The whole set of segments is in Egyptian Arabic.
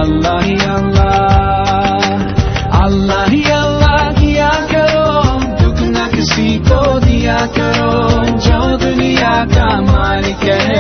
अल्लाह ही अल्लाह अल्लाह ही अल्लाह किया करो दुख न किसी को दिया करो जो दुनिया का मालिक है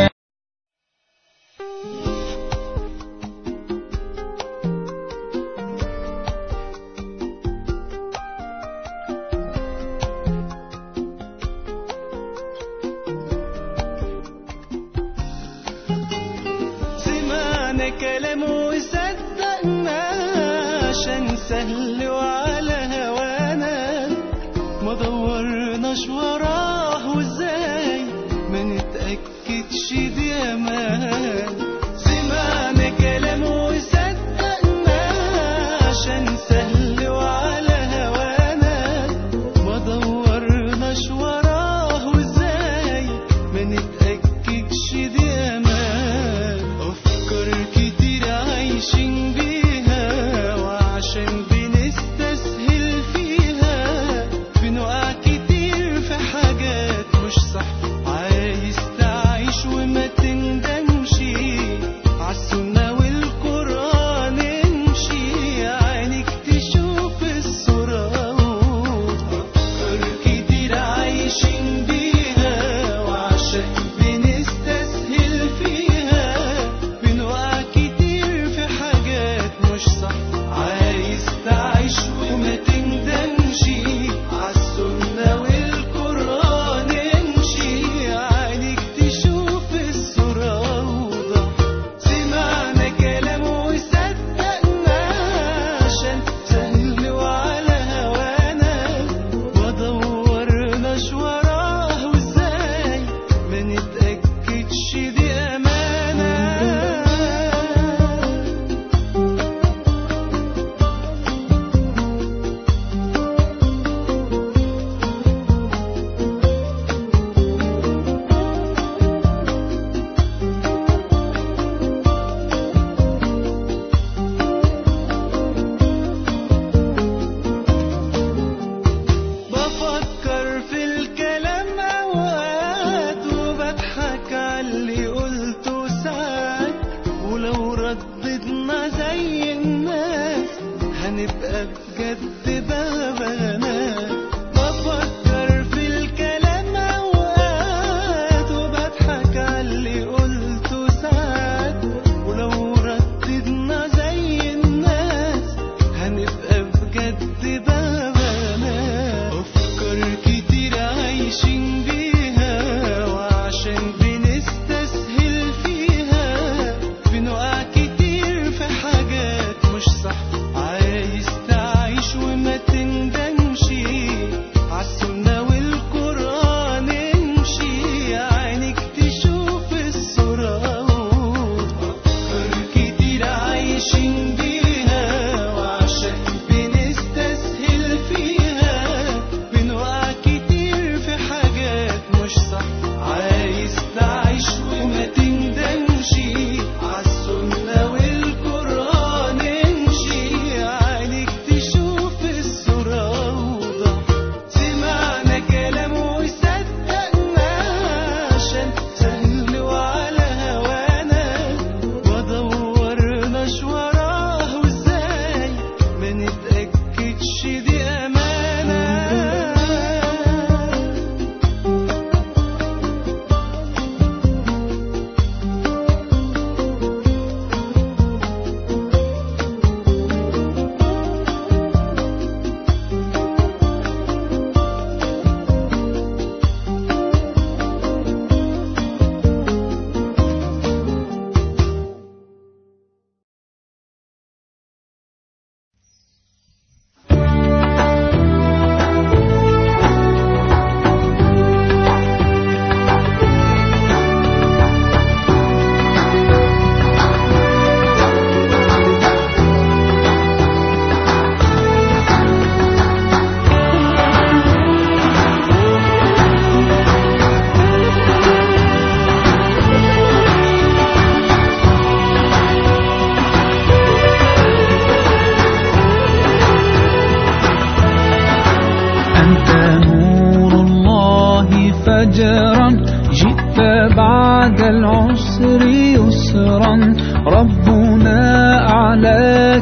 سمعنا كلامه وصدقنا عشان سهل وعلى هوانا ما دورناش وراه وازاي ما نتأكدش دي امان سمعنا كلامه وصدقنا عشان سهل وعلى هوانا ما دورناش وراه وازاي ما نتأكدش دي امان افكار كتير عايشين بيها وعشان بنستسهل فيها بنقع كتير في حاجات مش صح عايز تعيش وما تندمش عالسنة والقرآن امشي عينك تشوف الصورة أفكار كتير عايشين بيها وعشان بنستسهل فيها بنقع كتير في حاجات مش صح عايز تعيش وما تندمش عالسنة والقرآن امشي عينك تشوف الصورة أوضح سمعنا كلامه وصدقنا عشان سهل وعلى هوانا ما دورناش وراه وازاي ما نتأكدش دي أمانة بفكر في الكلام اوقات وبضحك على اللي قلته ساعات ولو رددنا زي الناس هنبقى بجد بغبغانات بفكر في الكلام اوقات وبضحك على اللي قلته ساعات ولو رددنا زي الناس هنبقى بجد بغبغانات أفكار كتير عايشين بيها وعشان بنستسهل فيها بنقع كتير في حاجات مش صح عايز تعيش وما تندمش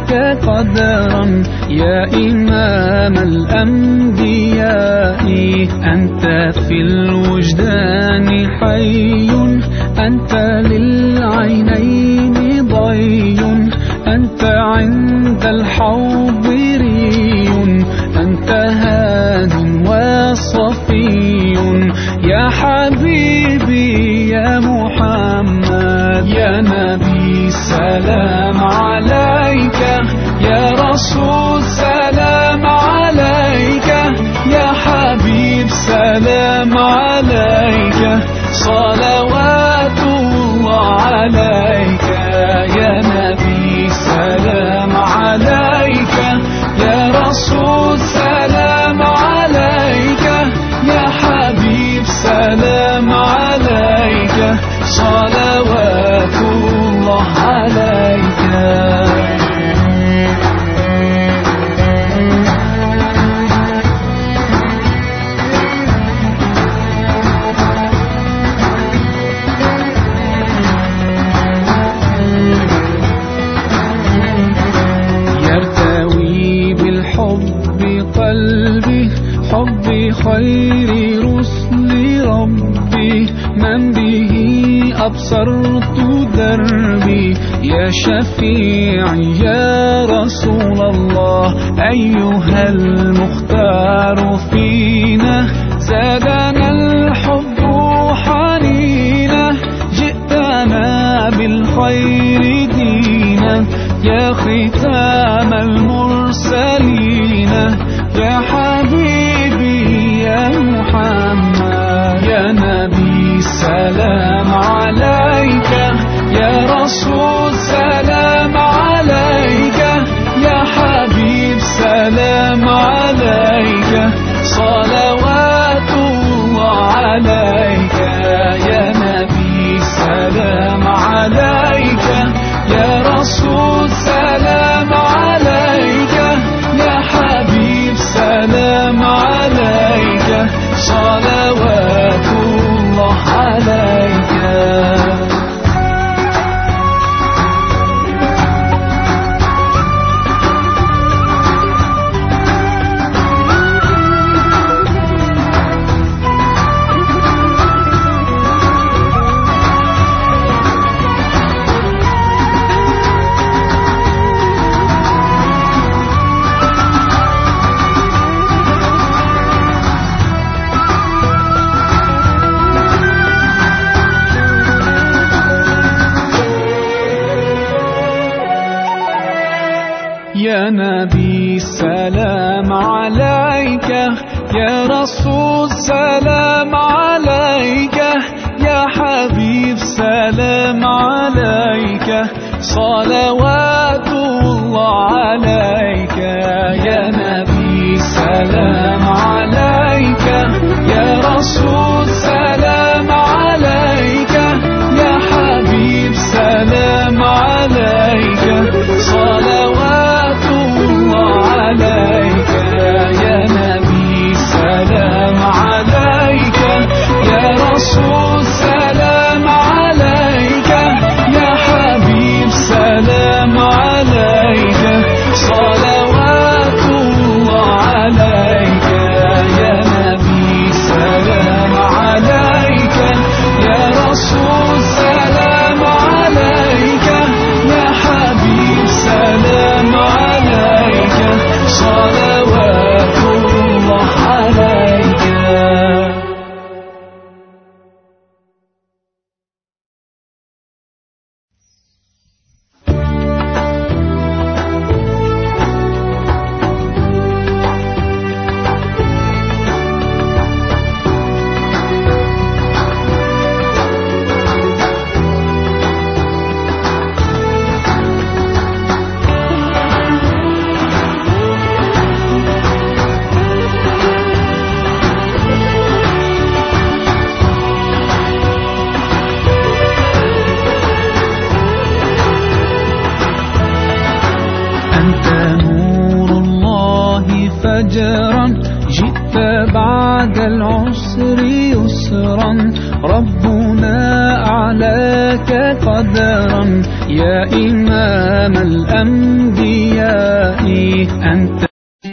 أعلاك قدرا يا إمام الأنبياء أنت في الوجدان حي أنت للعينين ضي أنت عند الحوض ري أنت هاد وصفي يا حبيبي يا محمد يا نبي سلام عليك يا رسول سلام عليك يا حبيب سلام عليك صلوات الله عليك يا نبي سلام عليك يا رسول سلام عليك يا حبيب سلام عليك صلوات الله عليك يرتوي بالحب قلبي حب خير رسل ربي من به أبصرت دربي يا شفيعي يا رسول الله أيها المختار فينا زادنا الحب حنينا جئتنا بالخير دينا يا ختام المرسلين يا حبيبي يا محمد يا نبي سلام عليك يا رسول سلام عليك يا حبيب سلام عليك صلوات الله عليك يا نبي سلام عليك يا رسول سلام عليك يا حبيب سلام عليك صلوات الله عليك يا نبي سلام عليك يا رسول سلام عليك يا حبيب سلام عليك صلوات الله عليك يا نبي سلام عليك يا رسول سلام عليك يا حبيب سلام عليك صلوات الله عليك يا نبي سلام عليك يا رسول سلام عليك يا حبيب سلام عليك صلوات الله عليك يا نبي سلام عليك يا رسول سلام عليك يا حبيب سلام عليك صلوات الله عليك أنت نور الله فجرا جئت بعد العسر يسرا ربنا أعلاك قدرا يا إمام الأنبياء أنت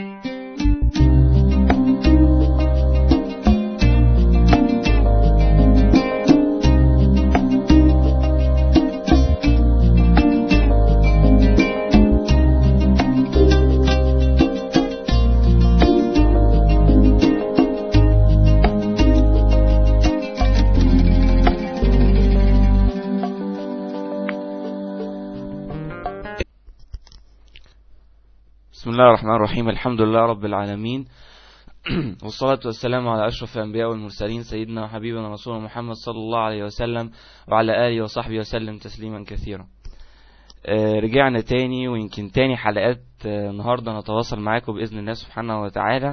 بسم الله الرحمن الرحيم الحمد لله رب العالمين والصلاة والسلام على أشرف الأنبياء والمرسلين سيدنا وحبيبنا رسول محمد صلى الله عليه وسلم وعلى آله وصحبه وسلم تسليما كثيرا آه، رجعنا تاني ويمكن تاني حلقات آه، النهاردة نتواصل معاكم بإذن الله سبحانه وتعالى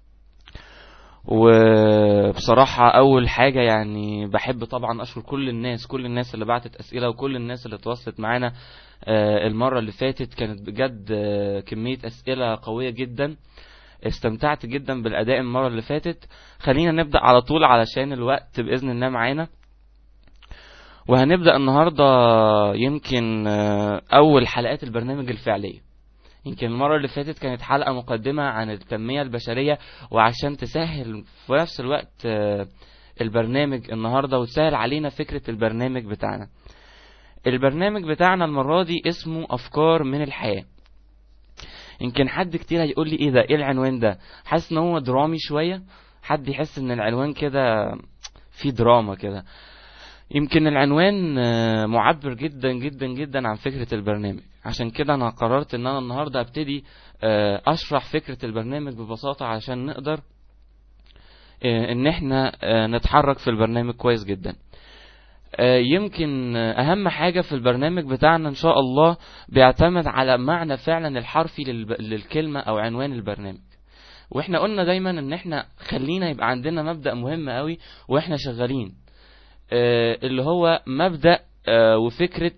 وبصراحة أول حاجة يعني بحب طبعا أشكر كل الناس كل الناس اللي بعتت أسئلة وكل الناس اللي تواصلت معانا آه، المرة اللي فاتت كانت بجد آه، كمية أسئلة قوية جدا استمتعت جدا بالأداء المرة اللي فاتت خلينا نبدأ على طول علشان الوقت بإذن الله معانا وهنبدأ النهاردة يمكن آه، أول حلقات البرنامج الفعلية يمكن المرة اللي فاتت كانت حلقة مقدمة عن التنمية البشرية وعشان تسهل في نفس الوقت آه، البرنامج النهاردة وتسهل علينا فكرة البرنامج بتاعنا البرنامج بتاعنا المرة دي اسمه أفكار من الحياة يمكن حد كتير هيقول لي ايه ده ايه العنوان ده حاسس ان هو درامي شوية حد يحس ان العنوان كده فيه دراما كده يمكن العنوان آه، معبر جدا جدا جدا عن فكرة البرنامج عشان كده انا قررت ان انا النهاردة ابتدي آه، اشرح فكرة البرنامج ببساطة عشان نقدر آه، ان احنا آه، نتحرك في البرنامج كويس جدا آه، يمكن آه، اهم حاجة في البرنامج بتاعنا ان شاء الله بيعتمد على معنى فعلا الحرفي للب- للكلمة او عنوان البرنامج واحنا قلنا دايما ان احنا خلينا يبقى عندنا مبدأ مهم قوي واحنا شغالين آه، اللي هو مبدأ آه، وفكرة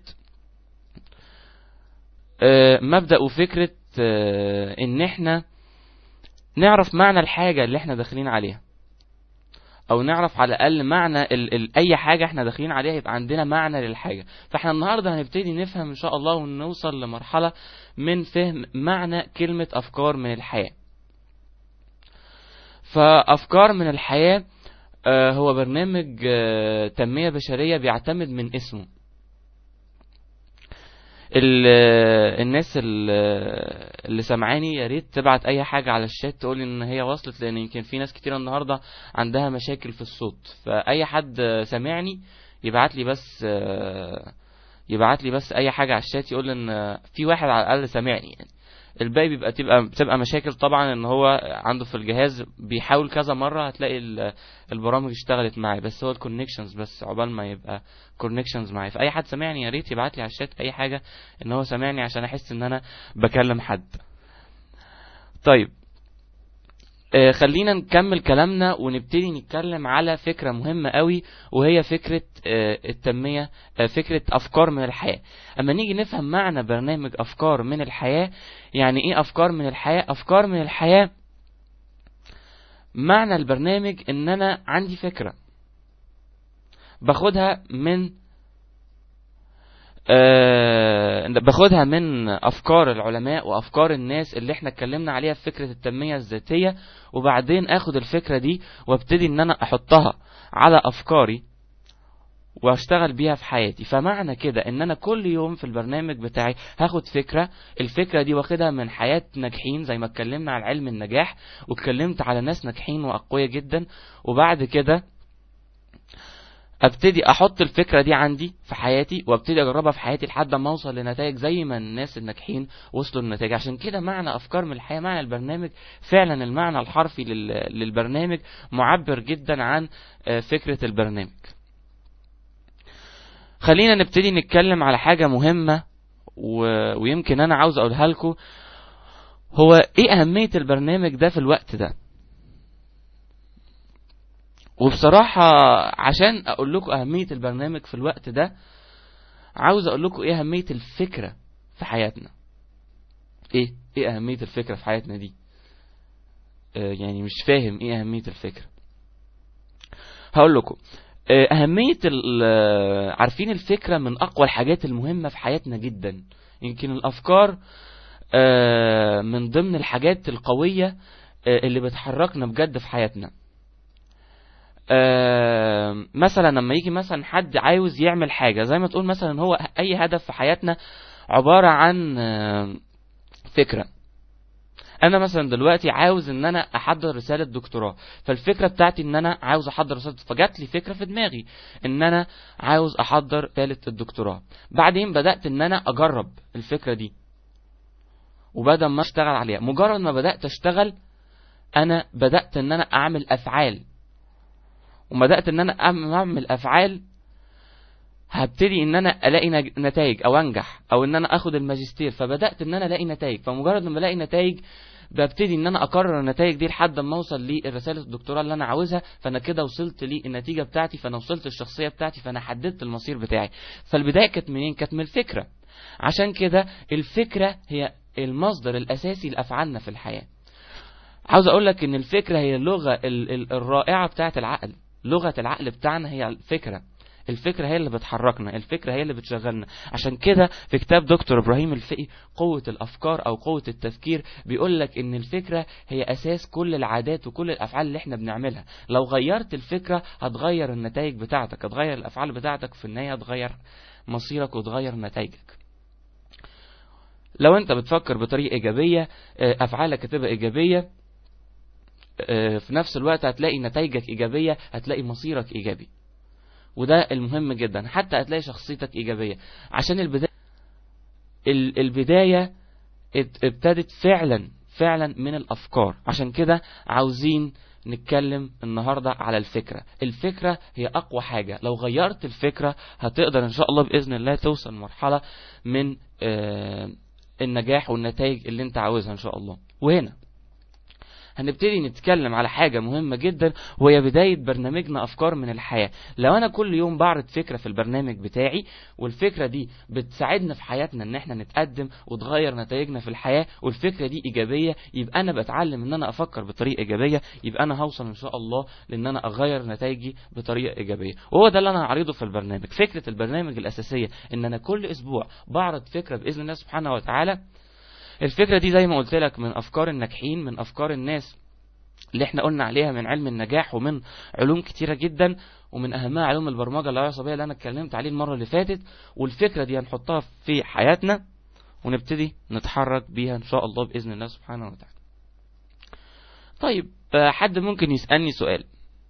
آه، مبدأ وفكرة آه، ان احنا نعرف معنى الحاجة اللي احنا داخلين عليها او نعرف على الاقل معنى ال ال اي حاجة احنا داخلين عليها يبقى عندنا معنى للحاجة فاحنا النهاردة هنبتدي نفهم ان شاء الله ونوصل لمرحلة من فهم معنى كلمة افكار من الحياة فافكار من الحياة آه، هو برنامج آه، تنمية بشرية بيعتمد من اسمه ال- آه، الناس ال- آه، اللي سمعاني يا ريت تبعت اي حاجة على الشات تقول ان هي وصلت لان يمكن في ناس كتير النهاردة عندها مشاكل في الصوت فاي حد آه، سامعني يبعت لي بس آه، يبعت لي بس اي حاجة على الشات يقول ان آه، في واحد على الاقل سامعني يعني الباقي بيبقى تبقى بتبقى مشاكل طبعا ان هو عنده في الجهاز بيحاول كذا مرة هتلاقي ال- البرامج اشتغلت معي بس هو الكونكشنز بس عقبال ما يبقى كونكشنز معي فاي حد سامعني يا ريت يبعت لي على الشات اي حاجة ان هو سامعني عشان احس ان انا بكلم حد طيب آه، خلينا نكمل كلامنا ونبتدي نتكلم على فكرة مهمة قوي وهي فكرة آه، التنمية آه، فكرة أفكار من الحياة أما نيجي نفهم معنى برنامج أفكار من الحياة يعني إيه أفكار من الحياة أفكار من الحياة معنى البرنامج إن أنا عندي فكرة باخدها من آه، باخدها من افكار العلماء وافكار الناس اللي احنا اتكلمنا عليها في فكره التنميه الذاتيه وبعدين اخد الفكره دي وابتدي ان انا احطها على افكاري واشتغل بيها في حياتي فمعنى كده ان انا كل يوم في البرنامج بتاعي هاخد فكرة الفكرة دي واخدها من حياة ناجحين زي ما اتكلمنا على علم النجاح واتكلمت على ناس ناجحين واقوياء جدا وبعد كده ابتدي احط الفكرة دي عندي في حياتي وابتدي اجربها في حياتي لحد ما اوصل لنتائج زي ما الناس الناجحين وصلوا لنتائج عشان كده معنى افكار من الحياة معنى البرنامج فعلا المعنى الحرفي لل- للبرنامج معبر جدا عن آه، فكرة البرنامج خلينا نبتدي نتكلم على حاجة مهمة و... ويمكن انا عاوز اقولها لكم هو ايه اهمية البرنامج ده في الوقت ده وبصراحة عشان اقول لكم اهمية البرنامج في الوقت ده عاوز اقول لكم ايه اهمية الفكرة في حياتنا ايه ايه اهمية الفكرة في حياتنا دي آه يعني مش فاهم ايه اهمية الفكرة هقول لكم آه، أهمية ال- آه، عارفين الفكرة من أقوى الحاجات المهمة في حياتنا جدا يمكن الأفكار آه، من ضمن الحاجات القوية آه، اللي بتحركنا بجد في حياتنا آه، مثلا لما يجي مثلا حد عاوز يعمل حاجة زي ما تقول مثلا هو أي هدف في حياتنا عبارة عن آه، فكرة انا مثلا دلوقتي عاوز ان انا احضر رساله دكتوراه فالفكره بتاعتي ان انا عاوز احضر رساله فجات لي فكره في دماغي ان انا عاوز احضر رساله الدكتوراه بعدين بدات ان انا اجرب الفكره دي وبدل ما اشتغل عليها مجرد ما بدات اشتغل انا بدات ان انا اعمل افعال وبدات ان انا أعمل- اعمل افعال هبتدي ان انا الاقي نج- نتائج او انجح او ان انا اخد الماجستير فبدات ان انا الاقي نتائج فمجرد ما بلاقي نتائج ببتدي ان انا اكرر النتائج دي لحد ما اوصل للرساله الدكتوراه اللي انا عاوزها فانا كده وصلت للنتيجه بتاعتي فانا وصلت الشخصيه بتاعتي فانا حددت المصير بتاعي فالبدايه كانت منين كانت من الفكره عشان كده الفكره هي المصدر الاساسي لافعالنا في الحياه عاوز اقول لك ان الفكره هي اللغه ال- ال- الرائعه بتاعه العقل لغه العقل بتاعنا هي الفكره الفكرة هي اللي بتحركنا الفكرة هي اللي بتشغلنا عشان كده في كتاب دكتور إبراهيم الفقي قوة الأفكار أو قوة التفكير بيقول لك إن الفكرة هي أساس كل العادات وكل الأفعال اللي إحنا بنعملها لو غيرت الفكرة هتغير النتائج بتاعتك هتغير الأفعال بتاعتك في النهاية هتغير مصيرك وتغير نتائجك لو أنت بتفكر بطريقة إيجابية آه، أفعالك هتبقى إيجابية آه، في نفس الوقت هتلاقي نتائجك إيجابية هتلاقي مصيرك إيجابي وده المهم جدا حتى هتلاقي شخصيتك إيجابية عشان البداية ال- البداية ات- ابتدت فعلا فعلا من الأفكار عشان كده عاوزين نتكلم النهاردة على الفكرة الفكرة هي أقوى حاجة لو غيرت الفكرة هتقدر إن شاء الله بإذن الله توصل مرحلة من آه، النجاح والنتائج اللي انت عاوزها إن شاء الله وهنا هنبتدي نتكلم على حاجة مهمة جدا وهي بداية برنامجنا أفكار من الحياة لو أنا كل يوم بعرض فكرة في البرنامج بتاعي والفكرة دي بتساعدنا في حياتنا إن احنا نتقدم وتغير نتائجنا في الحياة والفكرة دي إيجابية يبقى أنا بتعلم إن أنا أفكر بطريقة إيجابية يبقى أنا هوصل إن شاء الله لإن أنا أغير نتائجي بطريقة إيجابية وهو ده اللي أنا هعرضه في البرنامج فكرة البرنامج الأساسية إن أنا كل أسبوع بعرض فكرة بإذن الله سبحانه وتعالى الفكرة دي زي ما قلت لك من أفكار الناجحين من أفكار الناس اللي احنا قلنا عليها من علم النجاح ومن علوم كتيرة جدا ومن أهمها علوم البرمجة العصبية اللي أنا اتكلمت عليه المرة اللي فاتت والفكرة دي هنحطها في حياتنا ونبتدي نتحرك بيها إن شاء الله بإذن الله سبحانه وتعالى طيب آه، حد ممكن يسألني سؤال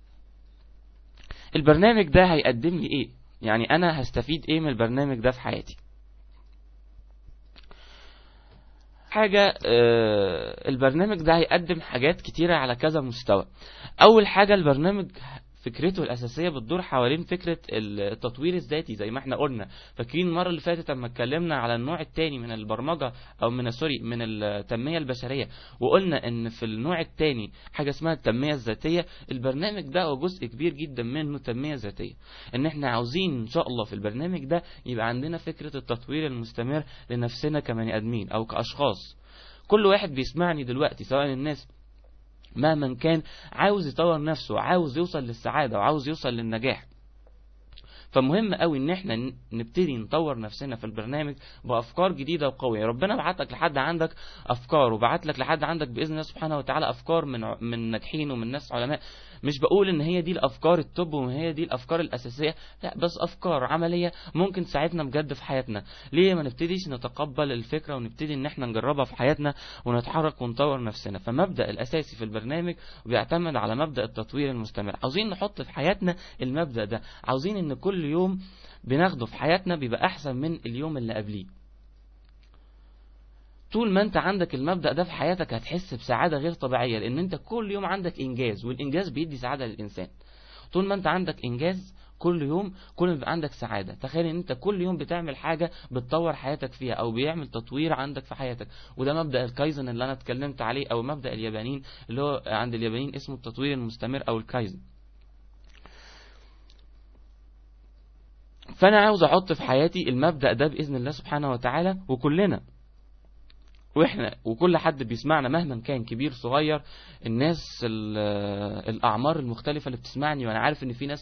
البرنامج ده هيقدم لي ايه يعني انا هستفيد ايه من البرنامج ده في حياتي حاجة آه، البرنامج ده هيقدم حاجات كتيرة على كذا مستوى أول حاجة البرنامج فكرته الأساسية بتدور حوالين فكرة التطوير الذاتي زي ما احنا قلنا فاكرين المرة اللي فاتت لما اتكلمنا على النوع التاني من البرمجة أو من سوري من التنمية البشرية وقلنا إن في النوع التاني حاجة اسمها التنمية الذاتية البرنامج ده هو جزء كبير جدا منه تنمية ذاتية إن احنا عاوزين إن شاء الله في البرنامج ده يبقى عندنا فكرة التطوير المستمر لنفسنا كبني آدمين أو كأشخاص كل واحد بيسمعني دلوقتي سواء الناس مهما كان عاوز يطور نفسه عاوز يوصل للسعادة وعاوز يوصل للنجاح فمهم قوي ان احنا ن- نبتدي نطور نفسنا في البرنامج بافكار جديده وقويه ربنا بعت لك لحد عندك افكار وبعت لك لحد عندك باذن الله سبحانه وتعالى افكار من ع- من ناجحين ومن ناس علماء مش بقول ان هي دي الافكار التوب وهي دي الافكار الاساسيه لا بس افكار عمليه ممكن تساعدنا بجد في حياتنا ليه ما نبتديش نتقبل الفكره ونبتدي ان احنا نجربها في حياتنا ونتحرك ونطور نفسنا فمبدا الاساسي في البرنامج بيعتمد على مبدا التطوير المستمر عاوزين نحط في حياتنا المبدا ده عاوزين ان كل يوم بناخده في حياتنا بيبقى احسن من اليوم اللي قبليه طول ما انت عندك المبدأ ده في حياتك هتحس بسعادة غير طبيعية لان انت كل يوم عندك انجاز والانجاز بيدي سعادة للانسان طول ما انت عندك انجاز كل يوم كل ما يبقى عندك سعادة تخيل ان انت كل يوم بتعمل حاجة بتطور حياتك فيها او بيعمل تطوير عندك في حياتك وده مبدأ الكايزن اللي انا اتكلمت عليه او مبدأ اليابانيين اللي هو عند اليابانيين اسمه التطوير المستمر او الكايزن فانا عاوز احط في حياتي المبدأ ده باذن الله سبحانه وتعالى وكلنا واحنا وكل حد بيسمعنا مهما كان كبير صغير الناس ال- الاعمار المختلفه اللي بتسمعني وانا عارف ان في ناس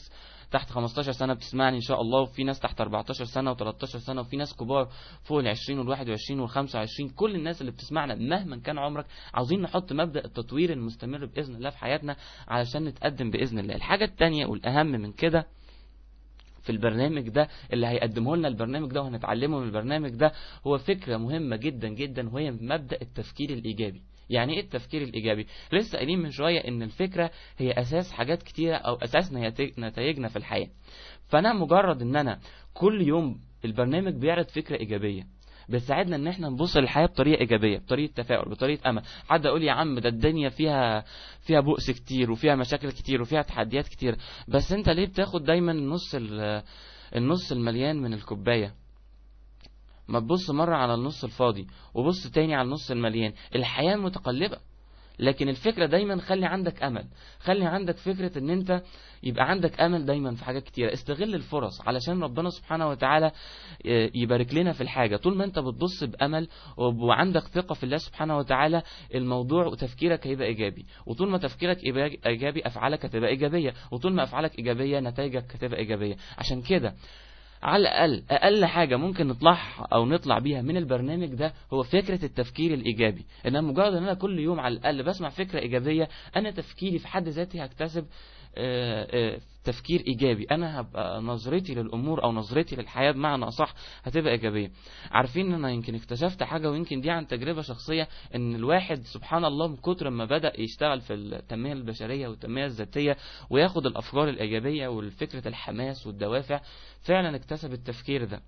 تحت 15 سنه بتسمعني ان شاء الله وفي ناس تحت 14 سنه و13 سنه وفي ناس كبار فوق ال 20 وال 21 وال 25 كل الناس اللي بتسمعنا مهما كان عمرك عاوزين نحط مبدا التطوير المستمر باذن الله في حياتنا علشان نتقدم باذن الله الحاجه الثانيه والاهم من كده في البرنامج ده اللي هيقدمه لنا البرنامج ده وهنتعلمه من البرنامج ده هو فكرة مهمة جدا جدا وهي مبدأ التفكير الإيجابي يعني ايه التفكير الإيجابي لسه قايلين من شوية ان الفكرة هي أساس حاجات كتيرة أو أساس نتائج- نتائجنا في الحياة فأنا مجرد ان أنا كل يوم البرنامج بيعرض فكرة إيجابية بيساعدنا ان احنا نبص للحياه بطريقه ايجابيه بطريقه تفاؤل بطريقه امل حد يقول يا عم ده الدنيا فيها فيها بؤس كتير وفيها مشاكل كتير وفيها تحديات كتير بس انت ليه بتاخد دايما النص ال- النص المليان من الكوبايه ما تبص مرة على النص الفاضي وبص تاني على النص المليان الحياة متقلبة لكن الفكرة دايما خلي عندك أمل خلي عندك فكرة ان انت يبقى عندك أمل دايما في حاجات كتيرة استغل الفرص علشان ربنا سبحانه وتعالى يبارك لنا في الحاجة طول ما انت بتبص بأمل وب- وعندك ثقة في الله سبحانه وتعالى الموضوع وتفكيرك هيبقى إيجابي وطول ما تفكيرك إيجابي- إيجابي أفعالك هتبقى إيجابية وطول ما أفعالك إيجابية نتائجك هتبقى إيجابية عشان كده على الأقل أقل حاجة ممكن نطلعها أو نطلع بيها من البرنامج ده هو فكرة التفكير الإيجابي إن أنا مجرد إن أنا كل يوم على الأقل بسمع فكرة إيجابية أنا تفكيري في حد ذاتي هكتسب آه، آه، تفكير إيجابي أنا هبقى نظرتي للأمور أو نظرتي للحياة بمعنى أصح هتبقى إيجابية عارفين إن أنا يمكن اكتشفت حاجة ويمكن دي عن تجربة شخصية إن الواحد سبحان الله من كتر ما بدأ يشتغل في التنمية البشرية والتنمية الذاتية وياخد الأفكار الإيجابية والفكرة الحماس والدوافع فعلا اكتسب التفكير ده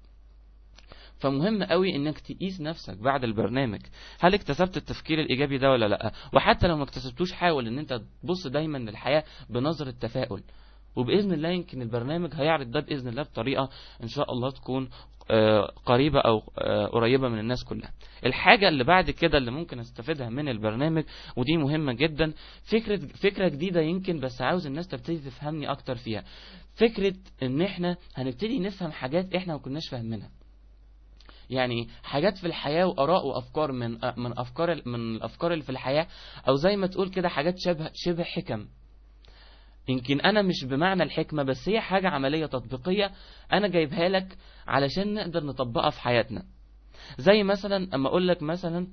فمهم قوي انك تقيس نفسك بعد البرنامج هل اكتسبت التفكير الايجابي ده ولا لا وحتى لو ما اكتسبتوش حاول ان انت تبص دايما للحياه بنظره تفاؤل وباذن الله يمكن البرنامج هيعرض ده باذن الله بطريقه ان شاء الله تكون آه، قريبه او آه، قريبه من الناس كلها الحاجه اللي بعد كده اللي ممكن استفيدها من البرنامج ودي مهمه جدا فكره فكره جديده يمكن بس عاوز الناس تبتدي تفهمني اكتر فيها فكره ان احنا هنبتدي نفهم حاجات احنا ما كناش فاهمينها يعني حاجات في الحياة وآراء وأفكار من من أفكار من الأفكار اللي في الحياة أو زي ما تقول كده حاجات شبه شبه حكم يمكن أنا مش بمعنى الحكمة بس هي حاجة عملية تطبيقية أنا جايبها لك علشان نقدر نطبقها في حياتنا زي مثلا أما أقول لك مثلا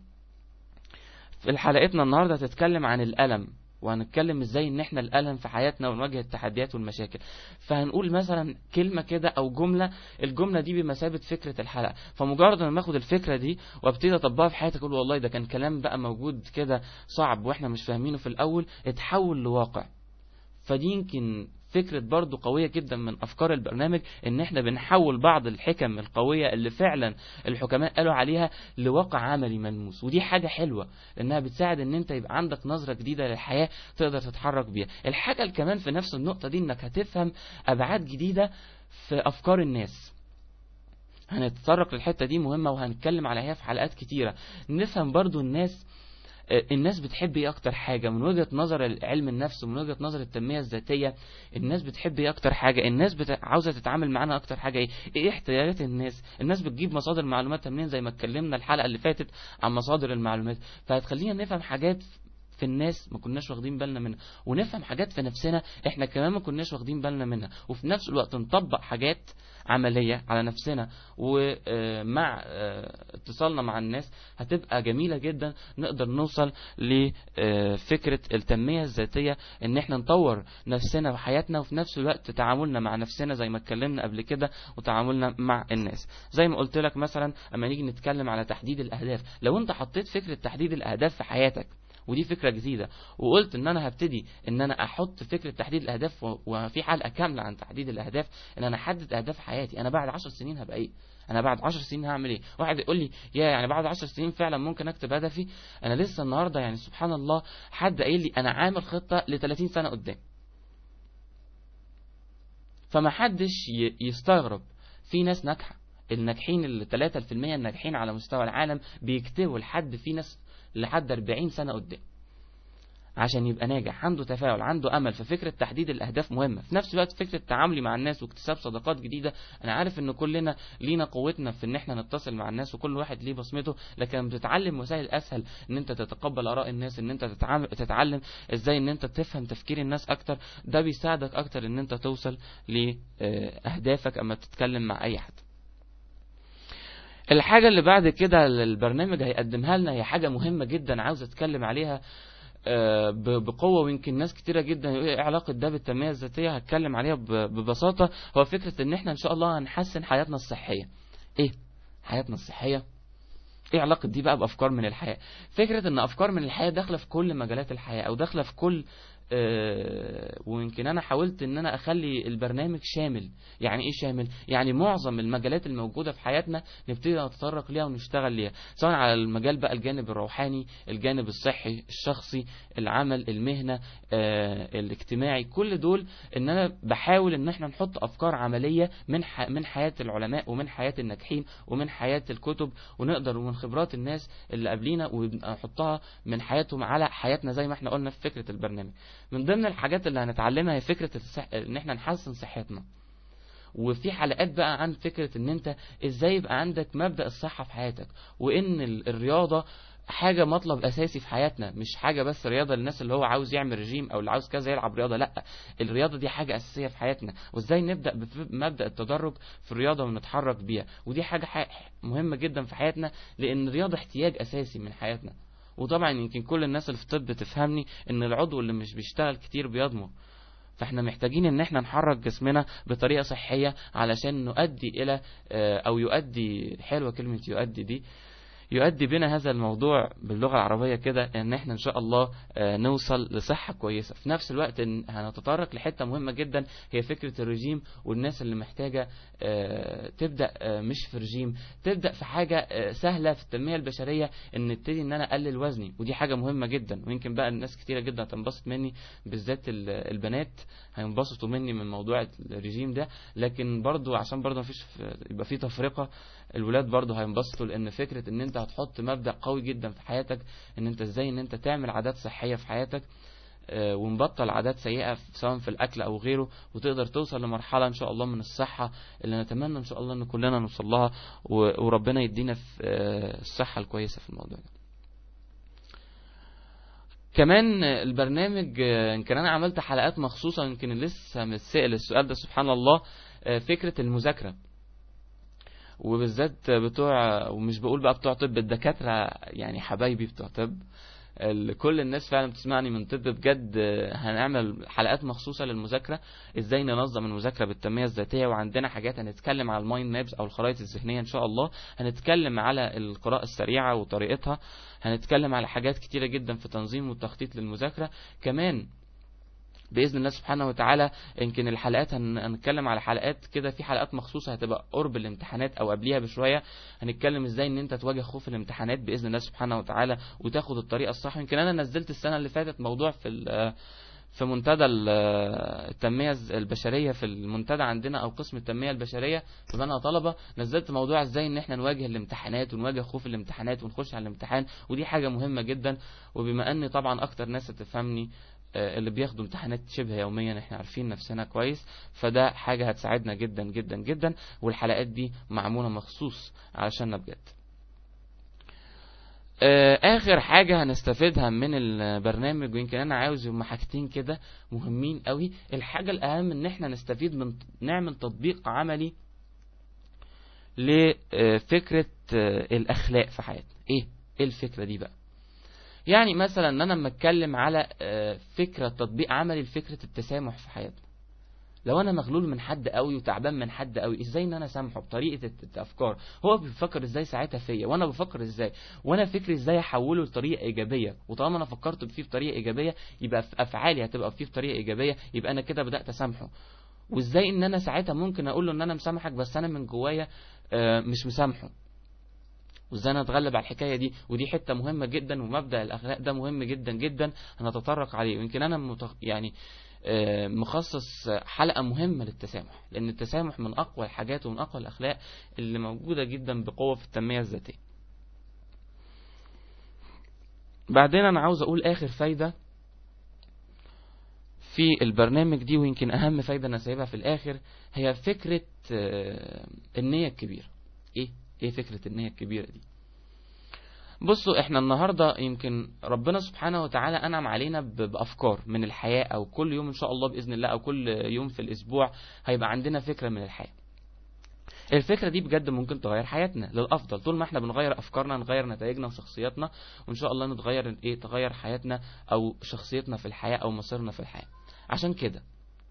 في حلقتنا النهاردة هتتكلم عن الألم وهنتكلم ازاي ان احنا الالم في حياتنا ونواجه التحديات والمشاكل فهنقول مثلا كلمه كده او جمله الجمله دي بمثابه فكره الحلقه فمجرد ما اخد الفكره دي وابتدي اطبقها في حياتي اقول والله ده كان كلام بقى موجود كده صعب واحنا مش فاهمينه في الاول اتحول لواقع فدي يمكن فكرة برضو قوية جدا من أفكار البرنامج إن إحنا بنحول بعض الحكم القوية اللي فعلا الحكماء قالوا عليها لواقع عملي ملموس ودي حاجة حلوة لأنها بتساعد إن أنت يبقى عندك نظرة جديدة للحياة تقدر تتحرك بيها الحاجة اللي كمان في نفس النقطة دي إنك هتفهم أبعاد جديدة في أفكار الناس هنتطرق للحتة دي مهمة وهنتكلم عليها في حلقات كتيرة نفهم برضو الناس الناس بتحب ايه اكتر حاجة من وجهة نظر علم النفس ومن وجهة نظر التنمية الذاتية الناس بتحب ايه اكتر حاجة الناس بت... عاوزة تتعامل معانا اكتر حاجة ايه ايه احتياجات الناس الناس بتجيب مصادر معلوماتها منين زي ما اتكلمنا الحلقة اللي فاتت عن مصادر المعلومات فهتخلينا نفهم حاجات في الناس ما كناش واخدين بالنا منها ونفهم حاجات في نفسنا احنا كمان ما كناش واخدين بالنا منها وفي نفس الوقت نطبق حاجات عملية على نفسنا ومع اتصالنا مع الناس هتبقى جميلة جدا نقدر نوصل لفكرة التنمية الذاتية ان احنا نطور نفسنا وحياتنا وفي نفس الوقت تعاملنا مع نفسنا زي ما اتكلمنا قبل كده وتعاملنا مع الناس زي ما قلت لك مثلا اما نيجي نتكلم على تحديد الاهداف لو انت حطيت فكرة تحديد الاهداف في حياتك ودي فكرة جديدة وقلت ان انا هبتدي ان انا احط فكرة تحديد الاهداف وفي حلقة كاملة عن تحديد الاهداف ان انا احدد اهداف حياتي انا بعد عشر سنين هبقى ايه انا بعد عشر سنين هعمل ايه واحد يقول لي يا يعني بعد عشر سنين فعلا ممكن اكتب هدفي انا لسه النهاردة يعني سبحان الله حد قايل لي انا عامل خطة ل 30 سنة قدام فما حدش يستغرب في ناس ناجحة الناجحين ال 3% الناجحين على مستوى العالم بيكتبوا لحد في ناس لحد 40 سنة قدام عشان يبقى ناجح عنده تفاعل عنده امل ففكره تحديد الاهداف مهمه في نفس الوقت فكره تعاملي مع الناس واكتساب صداقات جديده انا عارف ان كلنا لينا قوتنا في ان احنا نتصل مع الناس وكل واحد ليه بصمته لكن لما بتتعلم وسائل اسهل ان انت تتقبل اراء الناس ان انت تتعام- تتعلم ازاي ان انت تفهم تفكير الناس اكتر ده بيساعدك اكتر ان انت توصل لاهدافك اما تتكلم مع اي حد الحاجة اللي بعد كده اللي البرنامج هيقدمها لنا هي حاجة مهمة جدا عاوز اتكلم عليها آه، ب- بقوة ويمكن ناس كتيرة جدا يقول ايه علاقة ده بالتنمية الذاتية هتكلم عليها ب- ببساطة هو فكرة ان احنا ان شاء الله هنحسن حياتنا الصحية ايه حياتنا الصحية ايه علاقة دي بقى بافكار من الحياة فكرة ان افكار من الحياة داخلة في كل مجالات الحياة او داخلة في كل آه، ويمكن انا حاولت ان انا اخلي البرنامج شامل يعني ايه شامل يعني معظم المجالات الموجودة في حياتنا نبتدي نتطرق ليها ونشتغل ليها سواء على المجال بقى الجانب الروحاني الجانب الصحي الشخصي العمل المهنة آه، الاجتماعي كل دول ان انا بحاول ان احنا نحط افكار عملية من ح... من حياة العلماء ومن حياة الناجحين ومن حياة الكتب ونقدر ومن خبرات الناس اللي قبلينا ونحطها من حياتهم على حياتنا زي ما احنا قلنا في فكرة البرنامج من ضمن الحاجات اللي هنتعلمها هي فكرة الصح... ان احنا نحسن صحتنا وفي حلقات بقى عن فكرة ان انت ازاي يبقى عندك مبدأ الصحة في حياتك وان ال- الرياضة حاجة مطلب أساسي في حياتنا مش حاجة بس رياضة للناس اللي هو عاوز يعمل رجيم أو اللي عاوز كذا يلعب رياضة لأ الرياضة دي حاجة أساسية في حياتنا وإزاي نبدأ بمبدأ التدرج في الرياضة ونتحرك بيها ودي حاجة ح- مهمة جدا في حياتنا لأن الرياضة احتياج أساسي من حياتنا وطبعا يمكن كل الناس اللي في الطب تفهمني ان العضو اللي مش بيشتغل كتير بيضمر فاحنا محتاجين ان احنا نحرك جسمنا بطريقة صحية علشان نؤدي الى آه، او يؤدي حلوة كلمة يؤدي دي يؤدي بنا هذا الموضوع باللغة العربية كده ان احنا ان شاء الله آه، نوصل لصحة كويسة في نفس الوقت إن هنتطرق لحتة مهمة جدا هي فكرة الرجيم والناس اللي محتاجة آه، تبدأ آه، مش في رجيم تبدأ في حاجة آه، سهلة في التنمية البشرية ان نبتدي ان انا اقلل وزني ودي حاجة مهمة جدا ويمكن بقى الناس كتيرة جدا هتنبسط مني بالذات ال- البنات هينبسطوا مني من موضوع الرجيم ده لكن برضو عشان برضو مفيش يبقى في تفرقة الولاد برضو هينبسطوا لان فكرة ان انت هتحط مبدأ قوي جدا في حياتك ان انت ازاي ان انت تعمل عادات صحية في حياتك آه، ونبطل عادات سيئة في- سواء في الأكل أو غيره وتقدر توصل لمرحلة إن شاء الله من الصحة اللي نتمنى إن شاء الله إن كلنا نوصل لها و- وربنا يدينا في آه، الصحة الكويسة في الموضوع ده. كمان آه، البرنامج آه، يمكن أنا عملت حلقات مخصوصة يمكن لسه متسأل السؤال ده سبحان الله آه، فكرة المذاكرة وبالذات بتوع ومش بقول بقى بتوع طب الدكاترة يعني حبايبي بتوع طب ال- كل الناس فعلا بتسمعني من طب بجد آه، هنعمل حلقات مخصوصة للمذاكرة ازاي ننظم المذاكرة بالتنمية الذاتية وعندنا حاجات هنتكلم على المايند مابس او الخرائط الذهنية ان شاء الله هنتكلم على القراءة السريعة وطريقتها هنتكلم على حاجات كتيرة جدا في تنظيم والتخطيط للمذاكرة كمان باذن الله سبحانه وتعالى يمكن الحلقات هن- هنتكلم على حلقات كده في حلقات مخصوصه هتبقى قرب الامتحانات او قبليها بشويه هنتكلم ازاي ان انت تواجه خوف الامتحانات باذن الله سبحانه وتعالى وتاخد الطريقه الصح يمكن انا نزلت السنه اللي فاتت موضوع في ال- في منتدى ال- التنميه الز- البشريه في المنتدى عندنا او قسم التنميه البشريه بما انها طلبه نزلت موضوع ازاي ان احنا نواجه الامتحانات ونواجه خوف الامتحانات ونخش على الامتحان ودي حاجه مهمه جدا وبما اني طبعا اكتر ناس هتفهمني آه، اللي بياخدوا امتحانات شبه يوميا احنا عارفين نفسنا كويس فده حاجة هتساعدنا جدا جدا جدا والحلقات دي معمولة مخصوص علشاننا بجد آه، اخر حاجة هنستفيدها من البرنامج ويمكن انا عاوز هما حاجتين كده مهمين قوي الحاجة الاهم ان احنا نستفيد من نعمل تطبيق عملي لفكرة آه، الاخلاق في حياتنا ايه ايه الفكرة دي بقى يعني مثلا ان انا لما اتكلم على آه، فكرة تطبيق عملي لفكرة التسامح في حياتنا لو انا مغلول من حد قوي وتعبان من حد قوي ازاي ان انا سامحه بطريقه الت- الافكار هو بيفكر ازاي ساعتها فيا وانا بفكر ازاي وانا فكري ازاي احوله لطريقه ايجابيه وطالما انا فكرت فيه بطريقه ايجابيه يبقى في افعالي هتبقى فيه بطريقه ايجابيه يبقى انا كده بدات اسامحه وازاي ان انا ساعتها ممكن اقول له ان انا مسامحك بس انا من جوايا آه، مش مسامحه وازاي انا اتغلب على الحكايه دي ودي حته مهمه جدا ومبدا الاخلاق ده مهم جدا جدا هنتطرق عليه ويمكن انا متخ... يعني آه، مخصص حلقه مهمه للتسامح لان التسامح من اقوى الحاجات ومن اقوى الاخلاق اللي موجوده جدا بقوه في التنميه الذاتيه بعدين انا عاوز اقول اخر فايده في البرنامج دي ويمكن اهم فايده انا سايبها في الاخر هي فكره آه، النيه الكبيره ايه ايه فكره النيه الكبيره دي بصوا احنا النهارده يمكن ربنا سبحانه وتعالى انعم علينا ب- بافكار من الحياه او كل يوم ان شاء الله باذن الله او كل يوم في الاسبوع هيبقى عندنا فكره من الحياه الفكرة دي بجد ممكن تغير حياتنا للأفضل طول ما احنا بنغير أفكارنا نغير نتائجنا وشخصياتنا وإن شاء الله نتغير إيه تغير حياتنا أو شخصيتنا في الحياة أو مصيرنا في الحياة عشان كده